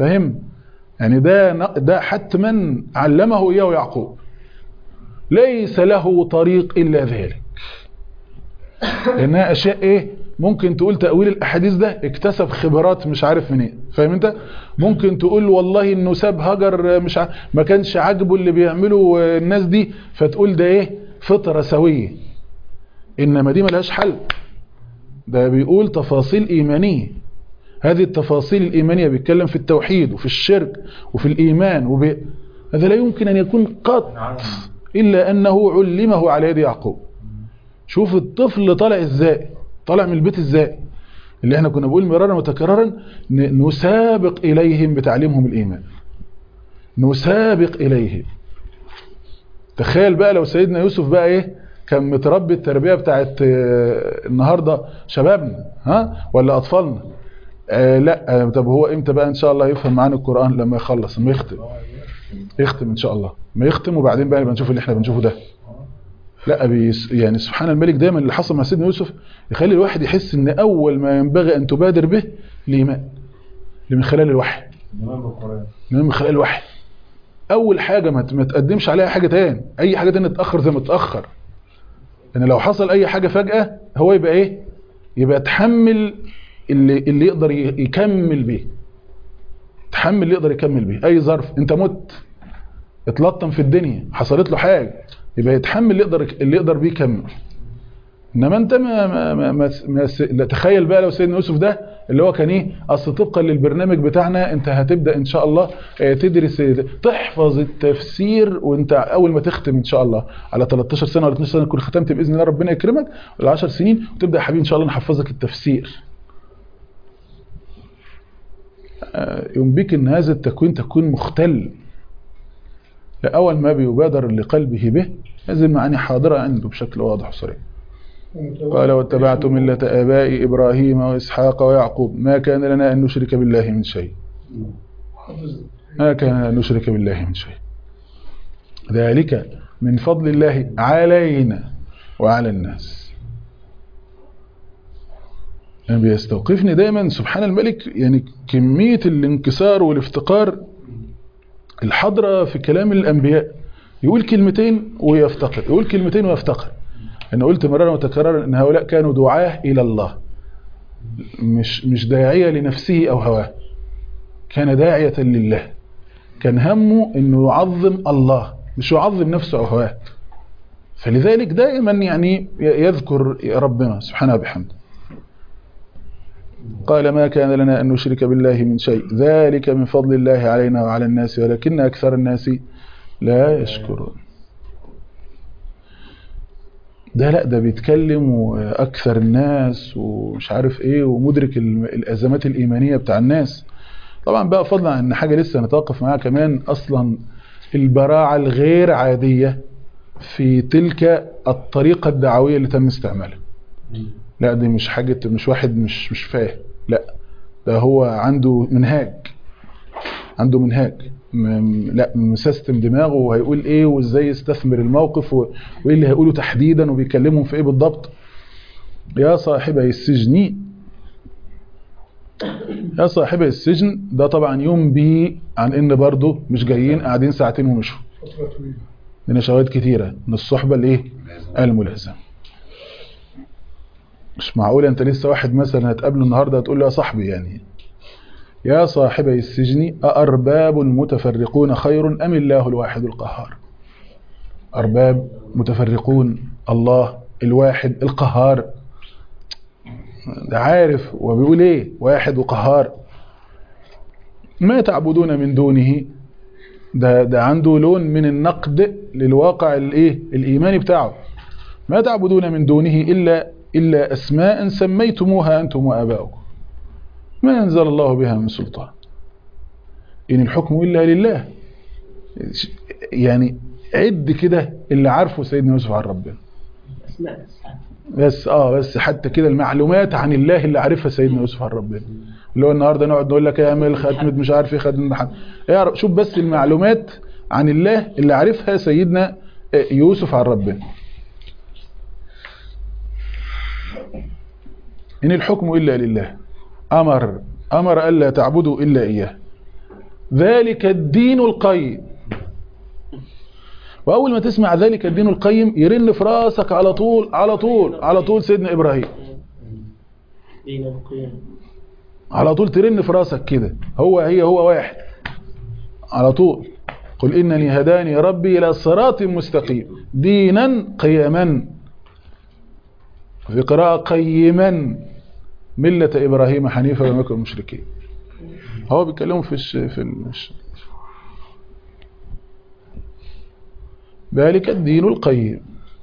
فاهم يعني ده ن- ده حتما علمه اياه يعقوب ليس له طريق الا ذلك لانها اشياء ايه ممكن تقول تاويل الاحاديث ده اكتسب خبرات مش عارف منين فاهم انت ممكن تقول والله انه ساب هجر مش ع... ما كانش عاجبه اللي بيعمله الناس دي فتقول ده ايه فطره سويه انما دي ملهاش حل ده بيقول تفاصيل ايمانيه هذه التفاصيل الايمانيه بيتكلم في التوحيد وفي الشرك وفي الايمان وب... هذا لا يمكن ان يكون قط الا انه علمه على يد يعقوب شوف الطفل طالع ازاي طالع من البيت ازاي اللي احنا كنا بنقول مرارا وتكرارا ن- نسابق اليهم بتعليمهم الايمان نسابق اليهم تخيل بقى لو سيدنا يوسف بقى ايه كان متربي التربيه بتاعت آه، النهارده شبابنا ها ولا اطفالنا آه لا آه طب هو امتى بقى ان شاء الله يفهم معانا القران لما يخلص لما يختم يختم ان شاء الله ما يختم وبعدين بقى نبقى نشوف اللي احنا بنشوفه ده لا بيس يعني سبحان الملك دايما اللي حصل مع سيدنا يوسف يخلي الواحد يحس ان اول ما ينبغي ان تبادر به الايمان اللي من خلال الوحي اللي من خلال الوحي اول حاجه ما ت- ما تقدمش عليها حاجه تاني اي حاجه تانية تاخر زي ما تاخر لان لو حصل اي حاجه فجاه هو يبقى ايه يبقى تحمل اللي اللي يقدر ي- يكمل بيه تحمل اللي يقدر يكمل بيه اي ظرف انت مت اتلطم في الدنيا حصلت له حاجه يبقى يتحمل اللي يقدر اللي يقدر بيه يكمل انما انت ما, ما, ما, ما, ما س- لا تخيل بقى لو سيدنا يوسف ده اللي هو كان ايه اصل طبقا للبرنامج بتاعنا انت هتبدا ان شاء الله آه، تدرس آه، تحفظ التفسير وانت اول ما تختم ان شاء الله على 13 سنه ولا 12 سنه تكون ختمت باذن الله ربنا يكرمك ولا 10 سنين وتبدا يا حبيبي ان شاء الله نحفظك التفسير آه، يوم بيك ان هذا التكوين تكوين مختل لأول ما بيبادر لقلبه به هذه المعاني حاضرة عنده بشكل واضح وصريح قال واتبعت ملة آبائي إبراهيم وإسحاق ويعقوب ما كان لنا أن نشرك بالله من شيء ما كان أن نشرك بالله من شيء ذلك من فضل الله علينا وعلى الناس يعني بيستوقفني دايما سبحان الملك يعني كمية الانكسار والافتقار الحضرة في كلام الأنبياء يقول كلمتين ويفتقر يقول كلمتين ويفتقر أنا قلت مرارا وتكرارا أن هؤلاء كانوا دعاة إلى الله مش مش داعية لنفسه أو هواه كان داعية لله كان همه أنه يعظم الله مش يعظم نفسه أو هواه فلذلك دائما يعني يذكر ربنا سبحانه وبحمده قال ما كان لنا أن نشرك بالله من شيء ذلك من فضل الله علينا وعلى الناس ولكن أكثر الناس لا يشكرون ده لا ده بيتكلم أكثر الناس ومش عارف ايه ومدرك الم- الأزمات الإيمانية بتاع الناس طبعا بقى فضلا عن ان حاجة لسه نتوقف معاها كمان أصلا البراعة الغير عادية في تلك الطريقة الدعوية اللي تم استعمالها لا دي مش حاجة مش واحد مش مش فاهم لا ده هو عنده منهاج عنده منهاج م- لا مسيستم دماغه وهيقول ايه وازاي يستثمر الموقف و- وايه اللي هيقوله تحديدا وبيكلمهم في ايه بالضبط يا صاحبي السجن يا صاحبي السجن ده طبعا ينبي عن ان برضه مش جايين قاعدين ساعتين ومشوا فترة طويلة لنا شواهد كتيرة من الصحبة الايه الملازمة مش معقول انت لسه واحد مثلا هتقابله النهاردة هتقول له يا صاحبي يعني يا صاحبي السجن أأرباب متفرقون خير أم الله الواحد القهار أرباب متفرقون الله الواحد القهار ده عارف وبيقول ايه واحد وقهار ما تعبدون من دونه ده ده عنده لون من النقد للواقع الايه الايماني بتاعه ما تعبدون من دونه الا الا اسماء سميتموها انتم واباؤكم ما انزل الله بها من سلطان ان الحكم الا لله يعني عد كده اللي عارفه سيدنا يوسف عن ربنا اسماء بس اه بس حتى كده المعلومات عن الله اللي عارفها سيدنا يوسف عن ربنا اللي هو النهارده نقعد نقول لك اعمل ختمه مش عارف ايه ختمه حد اعرف شوف بس المعلومات عن الله اللي عارفها سيدنا يوسف عن ربنا ان الحكم الا لله امر امر الا تعبدوا الا اياه ذلك الدين القيم واول ما تسمع ذلك الدين القيم يرن في راسك على طول على طول على طول سيدنا ابراهيم دين القيم على طول ترن في راسك كده هو هي هو واحد على طول قل إنني هداني ربي إلى صراط مستقيم دينا قيما في قراءة قيما ملة إبراهيم حنيفا ولم يكن من المشركين هو بيتكلموا في الش... في الش... ذلك الدين القيم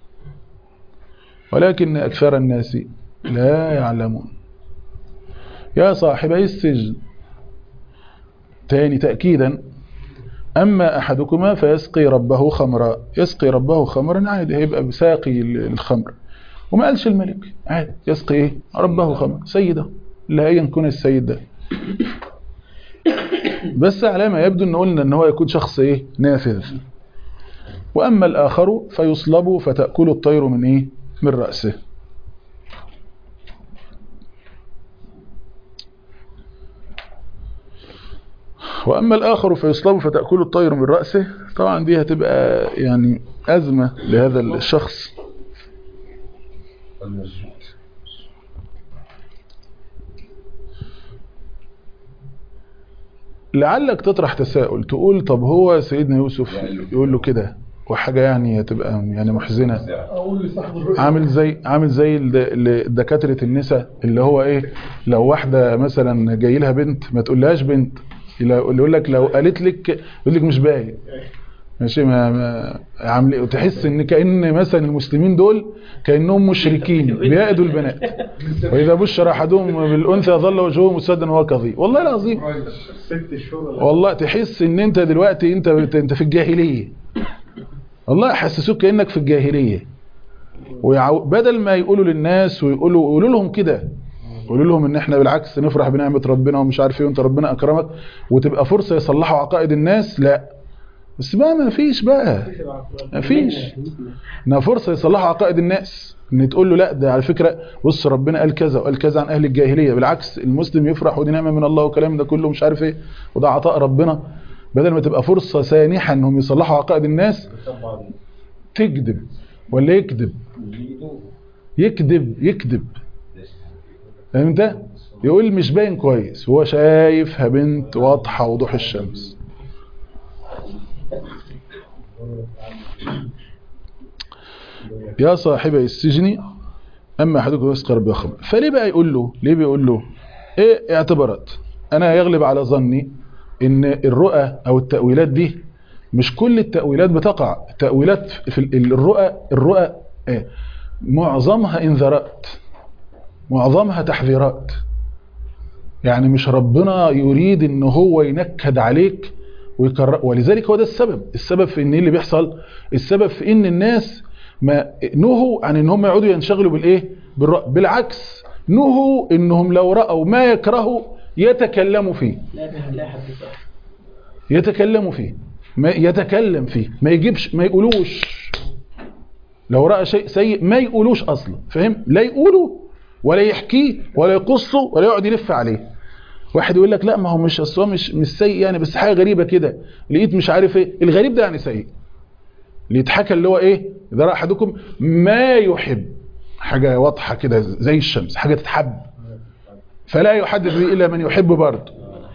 ولكن أكثر الناس لا يعلمون يا صاحبي السجن تاني تأكيدا أما أحدكما فيسقي ربه خمرا يسقي ربه خمرا عادي هيبقى بساقي الخمر وما قالش الملك عادي يسقي إيه؟ ربه خمر سيده لا يكون السيد ده بس على ما يبدو ان قلنا ان هو يكون شخص ايه نافذ واما الاخر فيصلب فتاكل الطير من ايه من راسه وأما الآخر فيصلب فتأكل الطير من رأسه طبعا دي هتبقى يعني أزمة لهذا الشخص لعلك تطرح تساؤل تقول طب هو سيدنا يوسف يقول له كده وحاجة يعني هتبقى يعني محزنة اقول لصاحب الرؤيا عامل زي عامل زي ال- ال- دكاتره النساء اللي هو ايه لو واحده مثلا جاي لها بنت ما تقولهاش بنت لو- اللي يقول لك لو قالت لك يقول لك مش باين ماشي ما, ما عامل إيه؟ وتحس ان كان مثلا المسلمين دول كانهم مشركين بيأدوا البنات واذا بشر احدهم بالانثى ظل وجهه مسودا وهو كظيم والله العظيم ست شهور والله تحس ان انت دلوقتي انت انت في الجاهليه والله يحسسوك كانك في الجاهليه ويعو... بدل ما يقولوا للناس ويقولوا يقولوا لهم كده يقولوا لهم ان احنا بالعكس نفرح بنعمه ربنا ومش عارف ايه وانت ربنا اكرمك وتبقى فرصه يصلحوا عقائد الناس لا بس بقى ما فيش بقى ما فيش انها فرصه يصلحوا عقائد الناس ان تقول له لا ده على فكره بص ربنا قال كذا وقال كذا عن اهل الجاهليه بالعكس المسلم يفرح ودي نعمه من الله وكلام ده كله مش عارف ايه وده عطاء ربنا بدل ما تبقى فرصه سانحه انهم يصلحوا عقائد الناس تكذب ولا يكذب يكذب يكذب فاهم انت يقول مش باين كويس هو شايفها بنت واضحه وضوح الشمس يا صاحبي السجن اما احدكم يسقر بخمر فليه بقى يقول له ليه بيقول له ايه اعتبرت انا يغلب على ظني ان الرؤى او التاويلات دي مش كل التاويلات بتقع التاويلات في ال- الرؤى الرؤى ايه معظمها انذارات معظمها تحذيرات يعني مش ربنا يريد ان هو ينكد عليك ويكرر ولذلك هو ده السبب السبب في ان إيه اللي بيحصل السبب في ان الناس ما نهوا عن ان هم يقعدوا ينشغلوا بالايه بالرأي بالعكس نهوا انهم لو رأوا ما يكرهوا يتكلموا فيه لا لا حد صح يتكلموا فيه ما يتكلم فيه ما يجيبش ما يقولوش لو رأى شيء سيء ما يقولوش اصلا فاهم لا يقولوا ولا يحكيه ولا يقصه ولا يقعد يلف عليه واحد يقول لك لا ما هو مش اصلا مش مش سيء يعني بس حاجه غريبه كده لقيت مش عارف ايه الغريب ده يعني سيء اللي يتحكى اللي هو ايه اذا راى احدكم ما يحب حاجه واضحه كده زي الشمس حاجه تتحب فلا يحدث به الا من يحب برضه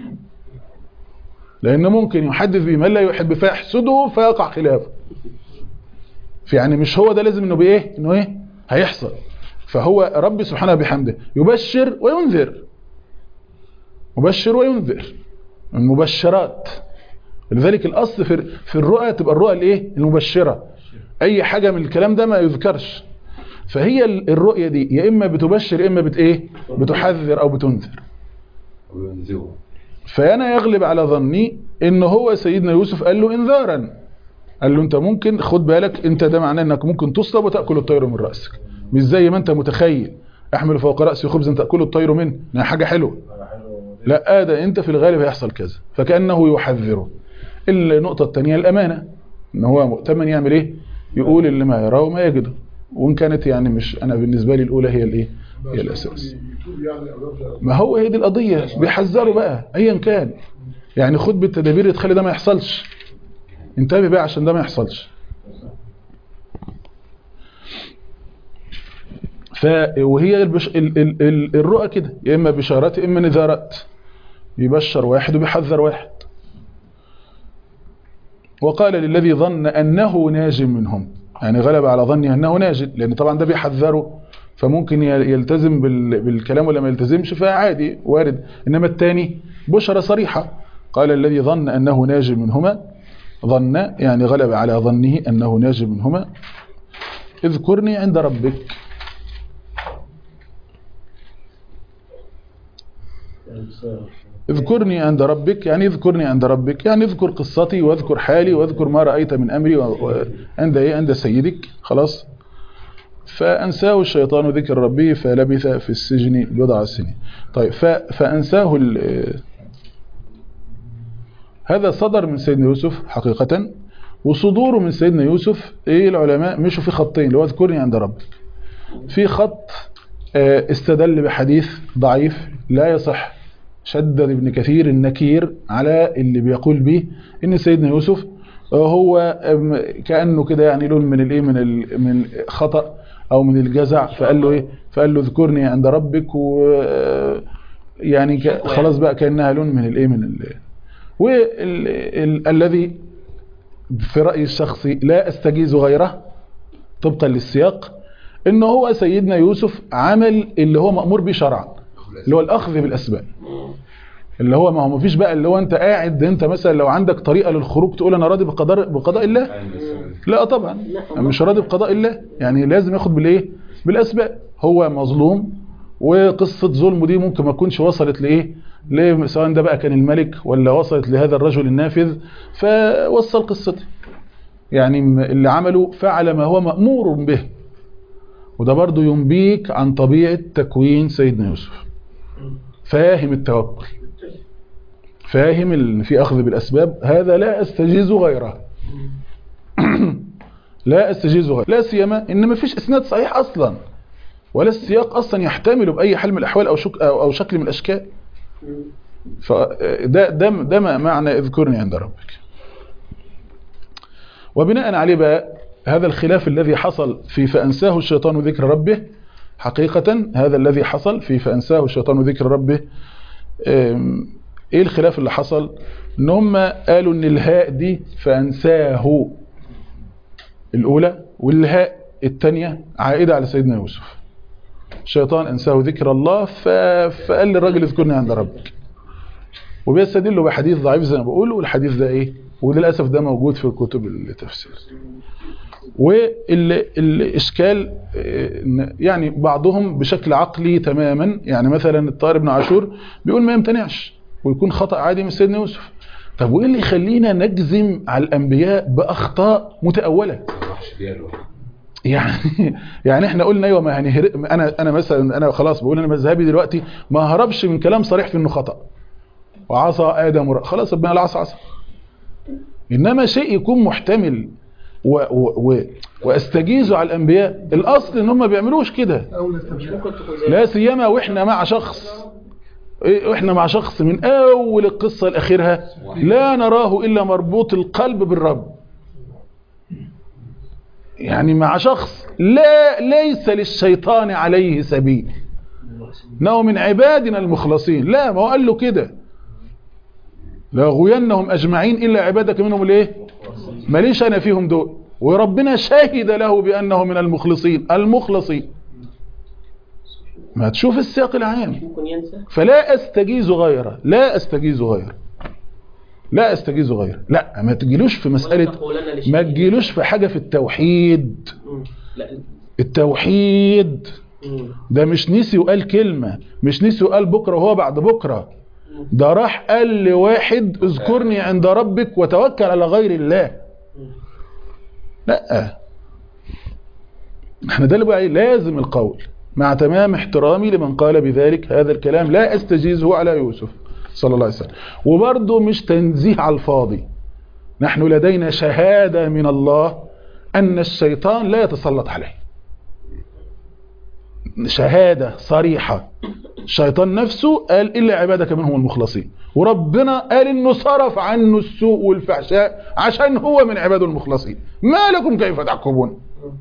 لان ممكن يحدث به من لا يحب فيحسده فيقع خلافه يعني مش هو ده لازم انه بايه انه ايه هيحصل فهو رب سبحانه بحمده يبشر وينذر مبشر وينذر المبشرات لذلك الاصل في في الرؤى تبقى الرؤى الايه المبشره اي حاجه من الكلام ده ما يذكرش فهي ال- الرؤيه دي يا اما بتبشر يا اما بت ايه بتحذر او بتنذر وينزوه فانا يغلب على ظني ان هو سيدنا يوسف قال له انذارا قال له انت ممكن خد بالك انت ده معناه انك ممكن تصلب وتاكل الطير من راسك مش زي ما انت متخيل احمل فوق راسي خبزا تاكل الطير منه انها حاجه حلوه لا ده انت في الغالب هيحصل كذا فكانه يحذره النقطه الثانيه الامانه ان هو مؤتمن يعمل ايه يقول اللي ما يراه وما يجده وان كانت يعني مش انا بالنسبه لي الاولى هي الايه هي الاساس يتوب يعني او يرجع ما هو هي دي القضيه بيحذروا بقى ايا كان يعني خد بالتدابير تخلي ده ما يحصلش انتبه بقى عشان ده ما يحصلش ف وهي البش... ال... ال... ال... الرؤى كده يا اما بشارات يا اما نذارات يبشر واحد وبيحذر واحد وقال للذي ظن انه ناج منهم يعني غلب على ظنه انه ناج لان طبعا ده بيحذره فممكن ي- يلتزم بال... بالكلام ولا ما يلتزمش فعادي وارد انما الثاني بشرى صريحه قال الذي ظن انه ناج منهما ظن يعني غلب على ظنه انه ناج منهما اذكرني عند ربك اذكرني عند ربك يعني اذكرني عند ربك يعني اذكر قصتي واذكر حالي واذكر ما رأيت من أمري و- و- عند ايه عند سيدك خلاص فأنساه الشيطان ذكر ربه فلبث في السجن بضع سنين طيب ف- فأنساه ال- هذا صدر من سيدنا يوسف حقيقة وصدوره من سيدنا يوسف ايه العلماء مشوا في خطين اللي هو اذكرني عند ربك في خط آه، استدل بحديث ضعيف لا يصح شدد ابن كثير النكير على اللي بيقول به ان سيدنا يوسف آه، هو آم، كانه كده يعني لون من الايه من ال- من خطا او من الجزع فقال له ايه فقال له اذكرني عند ربك و آه، يعني ك- خلاص بقى كانها لون من الايه من ال والذي في رايي الشخصي لا استجيز غيره طبقا للسياق ان هو سيدنا يوسف عمل اللي هو مأمور به شرعا اللي هو الاخذ بالاسباب اللي هو ما هو مفيش بقى اللي هو انت قاعد انت مثلا لو عندك طريقه للخروج تقول انا راضي بقدر بقضاء الله لا طبعا مش راضي بقضاء الله يعني لازم ياخد بالايه بالاسباب هو مظلوم وقصه ظلمه دي ممكن ما تكونش وصلت لايه ليه سواء ده بقى كان الملك ولا وصلت لهذا الرجل النافذ فوصل قصته يعني م- اللي عمله فعل ما هو مأمور به وده برضو ينبيك عن طبيعة تكوين سيدنا يوسف فاهم التوكل فاهم ان في اخذ بالاسباب هذا لا استجيز غيره لا استجيز غيره لا سيما ان ما فيش اسناد صحيح اصلا ولا السياق اصلا يحتمل باي حال من الاحوال او شك او أو شكل من الاشكال فده ده ده معنى اذكرني عند ربك وبناء عليه بقى هذا الخلاف الذي حصل في فأنساه الشيطان ذكر ربه حقيقة هذا الذي حصل في فأنساه الشيطان ذكر ربه أم، ايه الخلاف اللي حصل ان هم قالوا ان الهاء دي فأنساه الاولى والهاء الثانية عائدة على سيدنا يوسف الشيطان انساه ذكر الله ف... فقال للراجل اذكرني عند ربك وبيستدلوا بحديث ضعيف زي ما بقول والحديث ده ايه وللاسف ده موجود في كتب التفسير والاشكال يعني بعضهم بشكل عقلي تماما يعني مثلا الطاهر بن عاشور بيقول ما يمتنعش ويكون خطأ عادي من سيدنا يوسف طب وايه اللي يخلينا نجزم على الانبياء باخطاء متاوله يعني يعني احنا قلنا ايوه ما هنهر انا انا مثلا انا خلاص بقول انا مذهبي دلوقتي ما هربش من كلام صريح في انه خطأ وعصى ادم ور- خلاص ربنا لا عصى عصى انما شيء يكون محتمل و و و واستجيزوا على الانبياء الاصل ان هم ما بيعملوش كده أولى التبشير ممكن تكون زي لا سيما واحنا مع شخص إيه، واحنا مع شخص من اول القصه لاخرها لا نراه الا مربوط القلب بالرب يعني مع شخص لا ليس للشيطان عليه سبيل انه من عبادنا المخلصين لا ما هو قال له كده لاغوينهم اجمعين الا عبادك منهم الايه ماليش انا فيهم دول وربنا شهد له بانه من المخلصين المخلصين ما تشوف السياق العام ممكن ينسى فلا استجيز غيره لا استجيز غيره لا استجيز غيره لا ما تجيلوش في مسألة وتقولن لشيء. ما تجيلوش في حاجة في التوحيد مم. لا التوحيد مم. ده مش نسي وقال كلمة مش نسي وقال بكرة وهو بعد بكرة ده راح قال لواحد اذكرني عند ربك وتوكل على غير الله لا احنا ده اللي بقى إيه؟ لازم القول مع تمام احترامي لمن قال بذلك هذا الكلام لا استجيزه على يوسف صلى الله عليه وسلم وبرضه مش تنزيه على الفاضي نحن لدينا شهادة من الله أن الشيطان لا يتسلط عليه شهادة صريحة الشيطان نفسه قال إلا عبادك منهم المخلصين وربنا قال إنه صرف عنه السوء والفحشاء عشان هو من عباده المخلصين ما لكم كيف تحكمون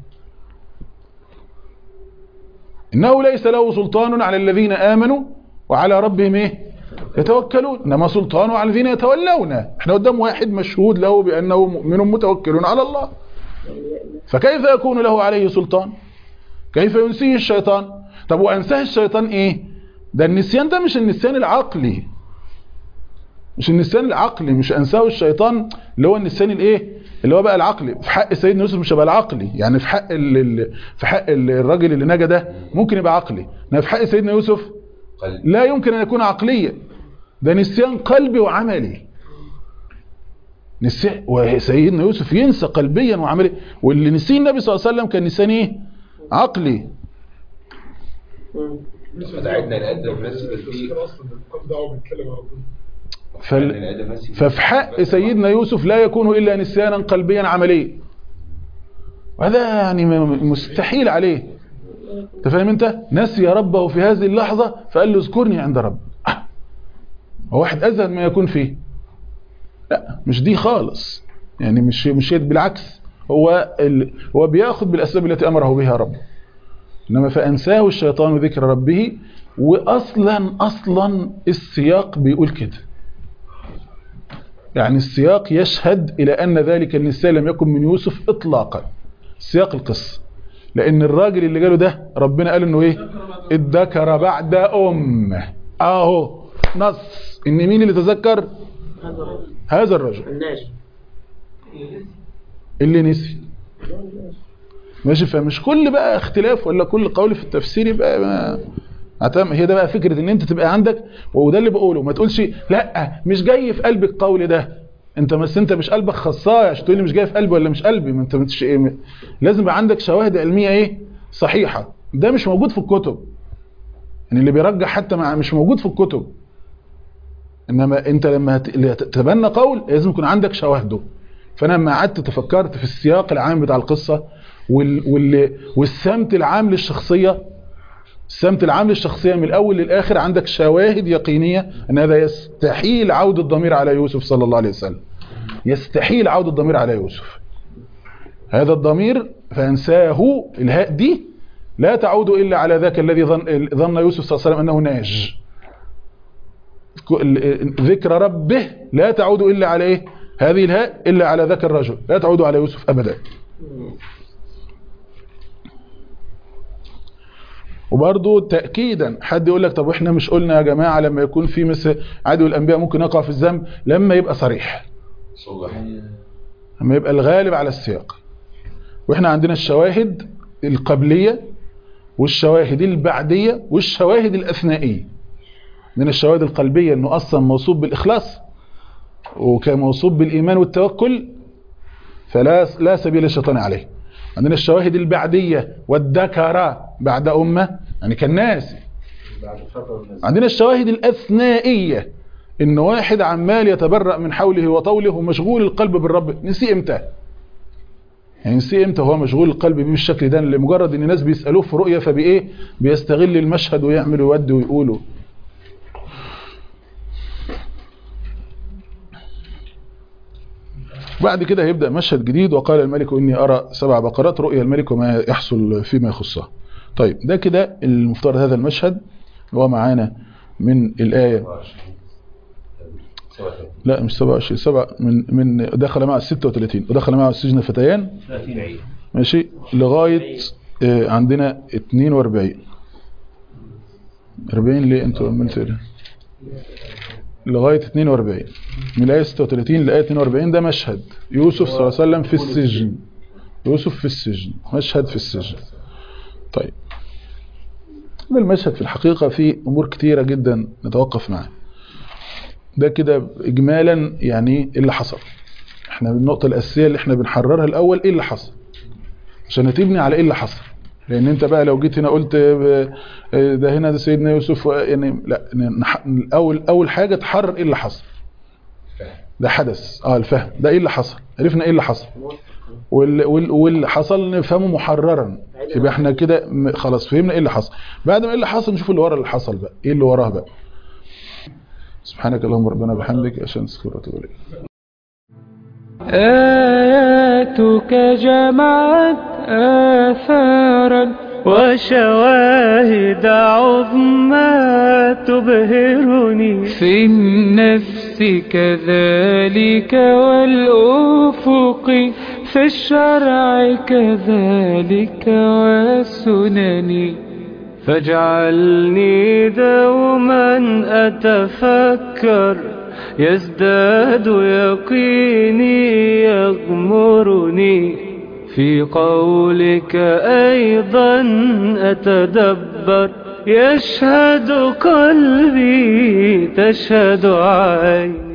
إنه ليس له سلطان على الذين آمنوا وعلى ربهم إيه يتوكلون إنما سلطانه على الذين يتولون احنا قدام واحد مشهود له بأنه مؤمن متوكل على الله فكيف يكون له عليه سلطان كيف ينسيه الشيطان طب وأنساه الشيطان إيه ده النسيان ده مش النسيان العقلي مش النسيان العقلي مش أنساه الشيطان اللي هو النسيان الإيه اللي هو بقى العقلي في حق سيدنا يوسف مش هيبقى العقلي يعني في حق ال ال في حق ال- الراجل اللي نجا ده ممكن يبقى عقلي انما في حق سيدنا يوسف قلب لا يمكن أن يكون عقليا ده نسيان قلبي وعملي نسي وسيدنا يوسف ينسى قلبيا وعمليا واللي نسيه النبي صلى الله عليه وسلم كان نسيان ايه عقلي فتعدنا نقدم نفسي بس دي اصلا القلب ده هو بيتكلم على طول فال... نقدم نفسي ففي حق سيدنا يوسف لا يكون إلا نسيانا قلبيا عمليا وهذا يعني م- مستحيل عليه انت فاهم انت نسي ربه في هذه اللحظة فقال له اذكرني عند رب آه. هو واحد أزهد ما يكون فيه لا مش دي خالص يعني مش مش بالعكس هو ال... هو بياخذ بالأسباب التي أمره بها ربه إنما فأنساه الشيطان ذكر ربه وأصلا أصلا السياق بيقول كده يعني السياق يشهد إلى أن ذلك النساء لم يكن من يوسف إطلاقا سياق القصة لأن الراجل اللي جاله ده ربنا قال إنه إيه ادكر بعد أمه أهو نص إن مين اللي تذكر هذا الرجل هذا الرجل الناجي اللي نسي ماشي فمش كل بقى اختلاف ولا كل قول في التفسير يبقى ما هتم- هي ده بقى فكرة ان انت تبقى عندك وده اللي بقوله ما تقولش لا مش جاي في قلبك قول ده انت بس انت مش قلبك خصايا عشان تقول لي مش جاي في قلبي ولا مش قلبي ما انت مش ايه لازم يبقى عندك شواهد علمية ايه صحيحة ده مش موجود في الكتب يعني اللي بيرجح حتى مع مش موجود في الكتب انما انت لما هت- اللي تتبنى قول لازم يكون عندك شواهده فانا لما قعدت تفكرت في السياق العام بتاع القصة وال وال والسمت العام للشخصية السمت العام للشخصية من الأول للآخر عندك شواهد يقينية أن هذا يستحيل عودة الضمير على يوسف صلى الله عليه وسلم يستحيل عودة الضمير على يوسف هذا الضمير فأنساه الهاء دي لا تعود إلا على ذاك الذي ظن, ظن يوسف صلى الله عليه وسلم أنه ناج ذكر ربه لا تعود إلا على إيه هذه الهاء إلا على ذاك الرجل لا تعود على يوسف أبدا وبرضه تأكيدا حد يقول لك طب احنا مش قلنا يا جماعة لما يكون في مثل عدو الأنبياء ممكن يقع في الذنب لما يبقى صريح صلح لما يبقى الغالب على السياق واحنا عندنا الشواهد القبلية والشواهد البعدية والشواهد الأثنائية من الشواهد القلبية انه اصلا موصوب بالإخلاص وكان موصوب بالإيمان والتوكل فلا لا سبيل للشيطان عليه عندنا الشواهد البعدية والذكر بعد أمة يعني كالناس بعد فترة الناس عندنا الشواهد الأثنائية إن واحد عمال يتبرأ من حوله وطوله ومشغول القلب بالرب نسي إمتى يعني نسي إمتى هو مشغول القلب بيه بالشكل ده لمجرد إن الناس بيسألوه في رؤية فبإيه بيستغل المشهد ويعمل ويودي ويقوله بعد كده هيبدأ مشهد جديد وقال الملك إني أرى سبع بقرات رؤيا الملك وما يحصل فيما يخصها طيب ده كده المفترض هذا المشهد هو معانا من الآية لا مش 27 سبع من من دخل مع 36 ودخل معه السجن فتيان ماشي لغاية آه، عندنا 42 40 ليه انتوا عملتوا ايه لغاية 42 من الآية 36 لآية 42 ده مشهد يوسف صلى الله عليه وسلم في السجن يوسف في السجن مشهد في السجن طيب ده المشهد في الحقيقة فيه أمور كتيرة جدا نتوقف معها ده كده إجمالا يعني إيه اللي حصل احنا النقطة الأساسية اللي احنا بنحررها الأول إيه اللي حصل عشان تبني على إيه اللي حصل لأن أنت بقى لو جيت هنا قلت آه، آه، ده هنا ده سيدنا يوسف آه، يعني لا نح- أول أول حاجة تحرر إيه اللي حصل ده حدث اه الفهم ده إيه اللي حصل عرفنا إيه اللي حصل وال- وال- واللي حصل نفهمه محررا يبقى احنا كده م- خلاص فهمنا ايه اللي حصل بعد ما ايه اللي حصل نشوف اللي ورا اللي حصل بقى ايه اللي وراه بقى سبحانك اللهم ربنا بحمدك عشان نذكر واتوب اليك آياتك جمعت آثارا وشواهد عظمى تبهرني في النفس كذلك والأفق في الشرع كذلك والسنن فاجعلني دوما أتفكر يزداد يقيني يغمرني في قولك أيضا أتدبر يشهد قلبي تشهد عيني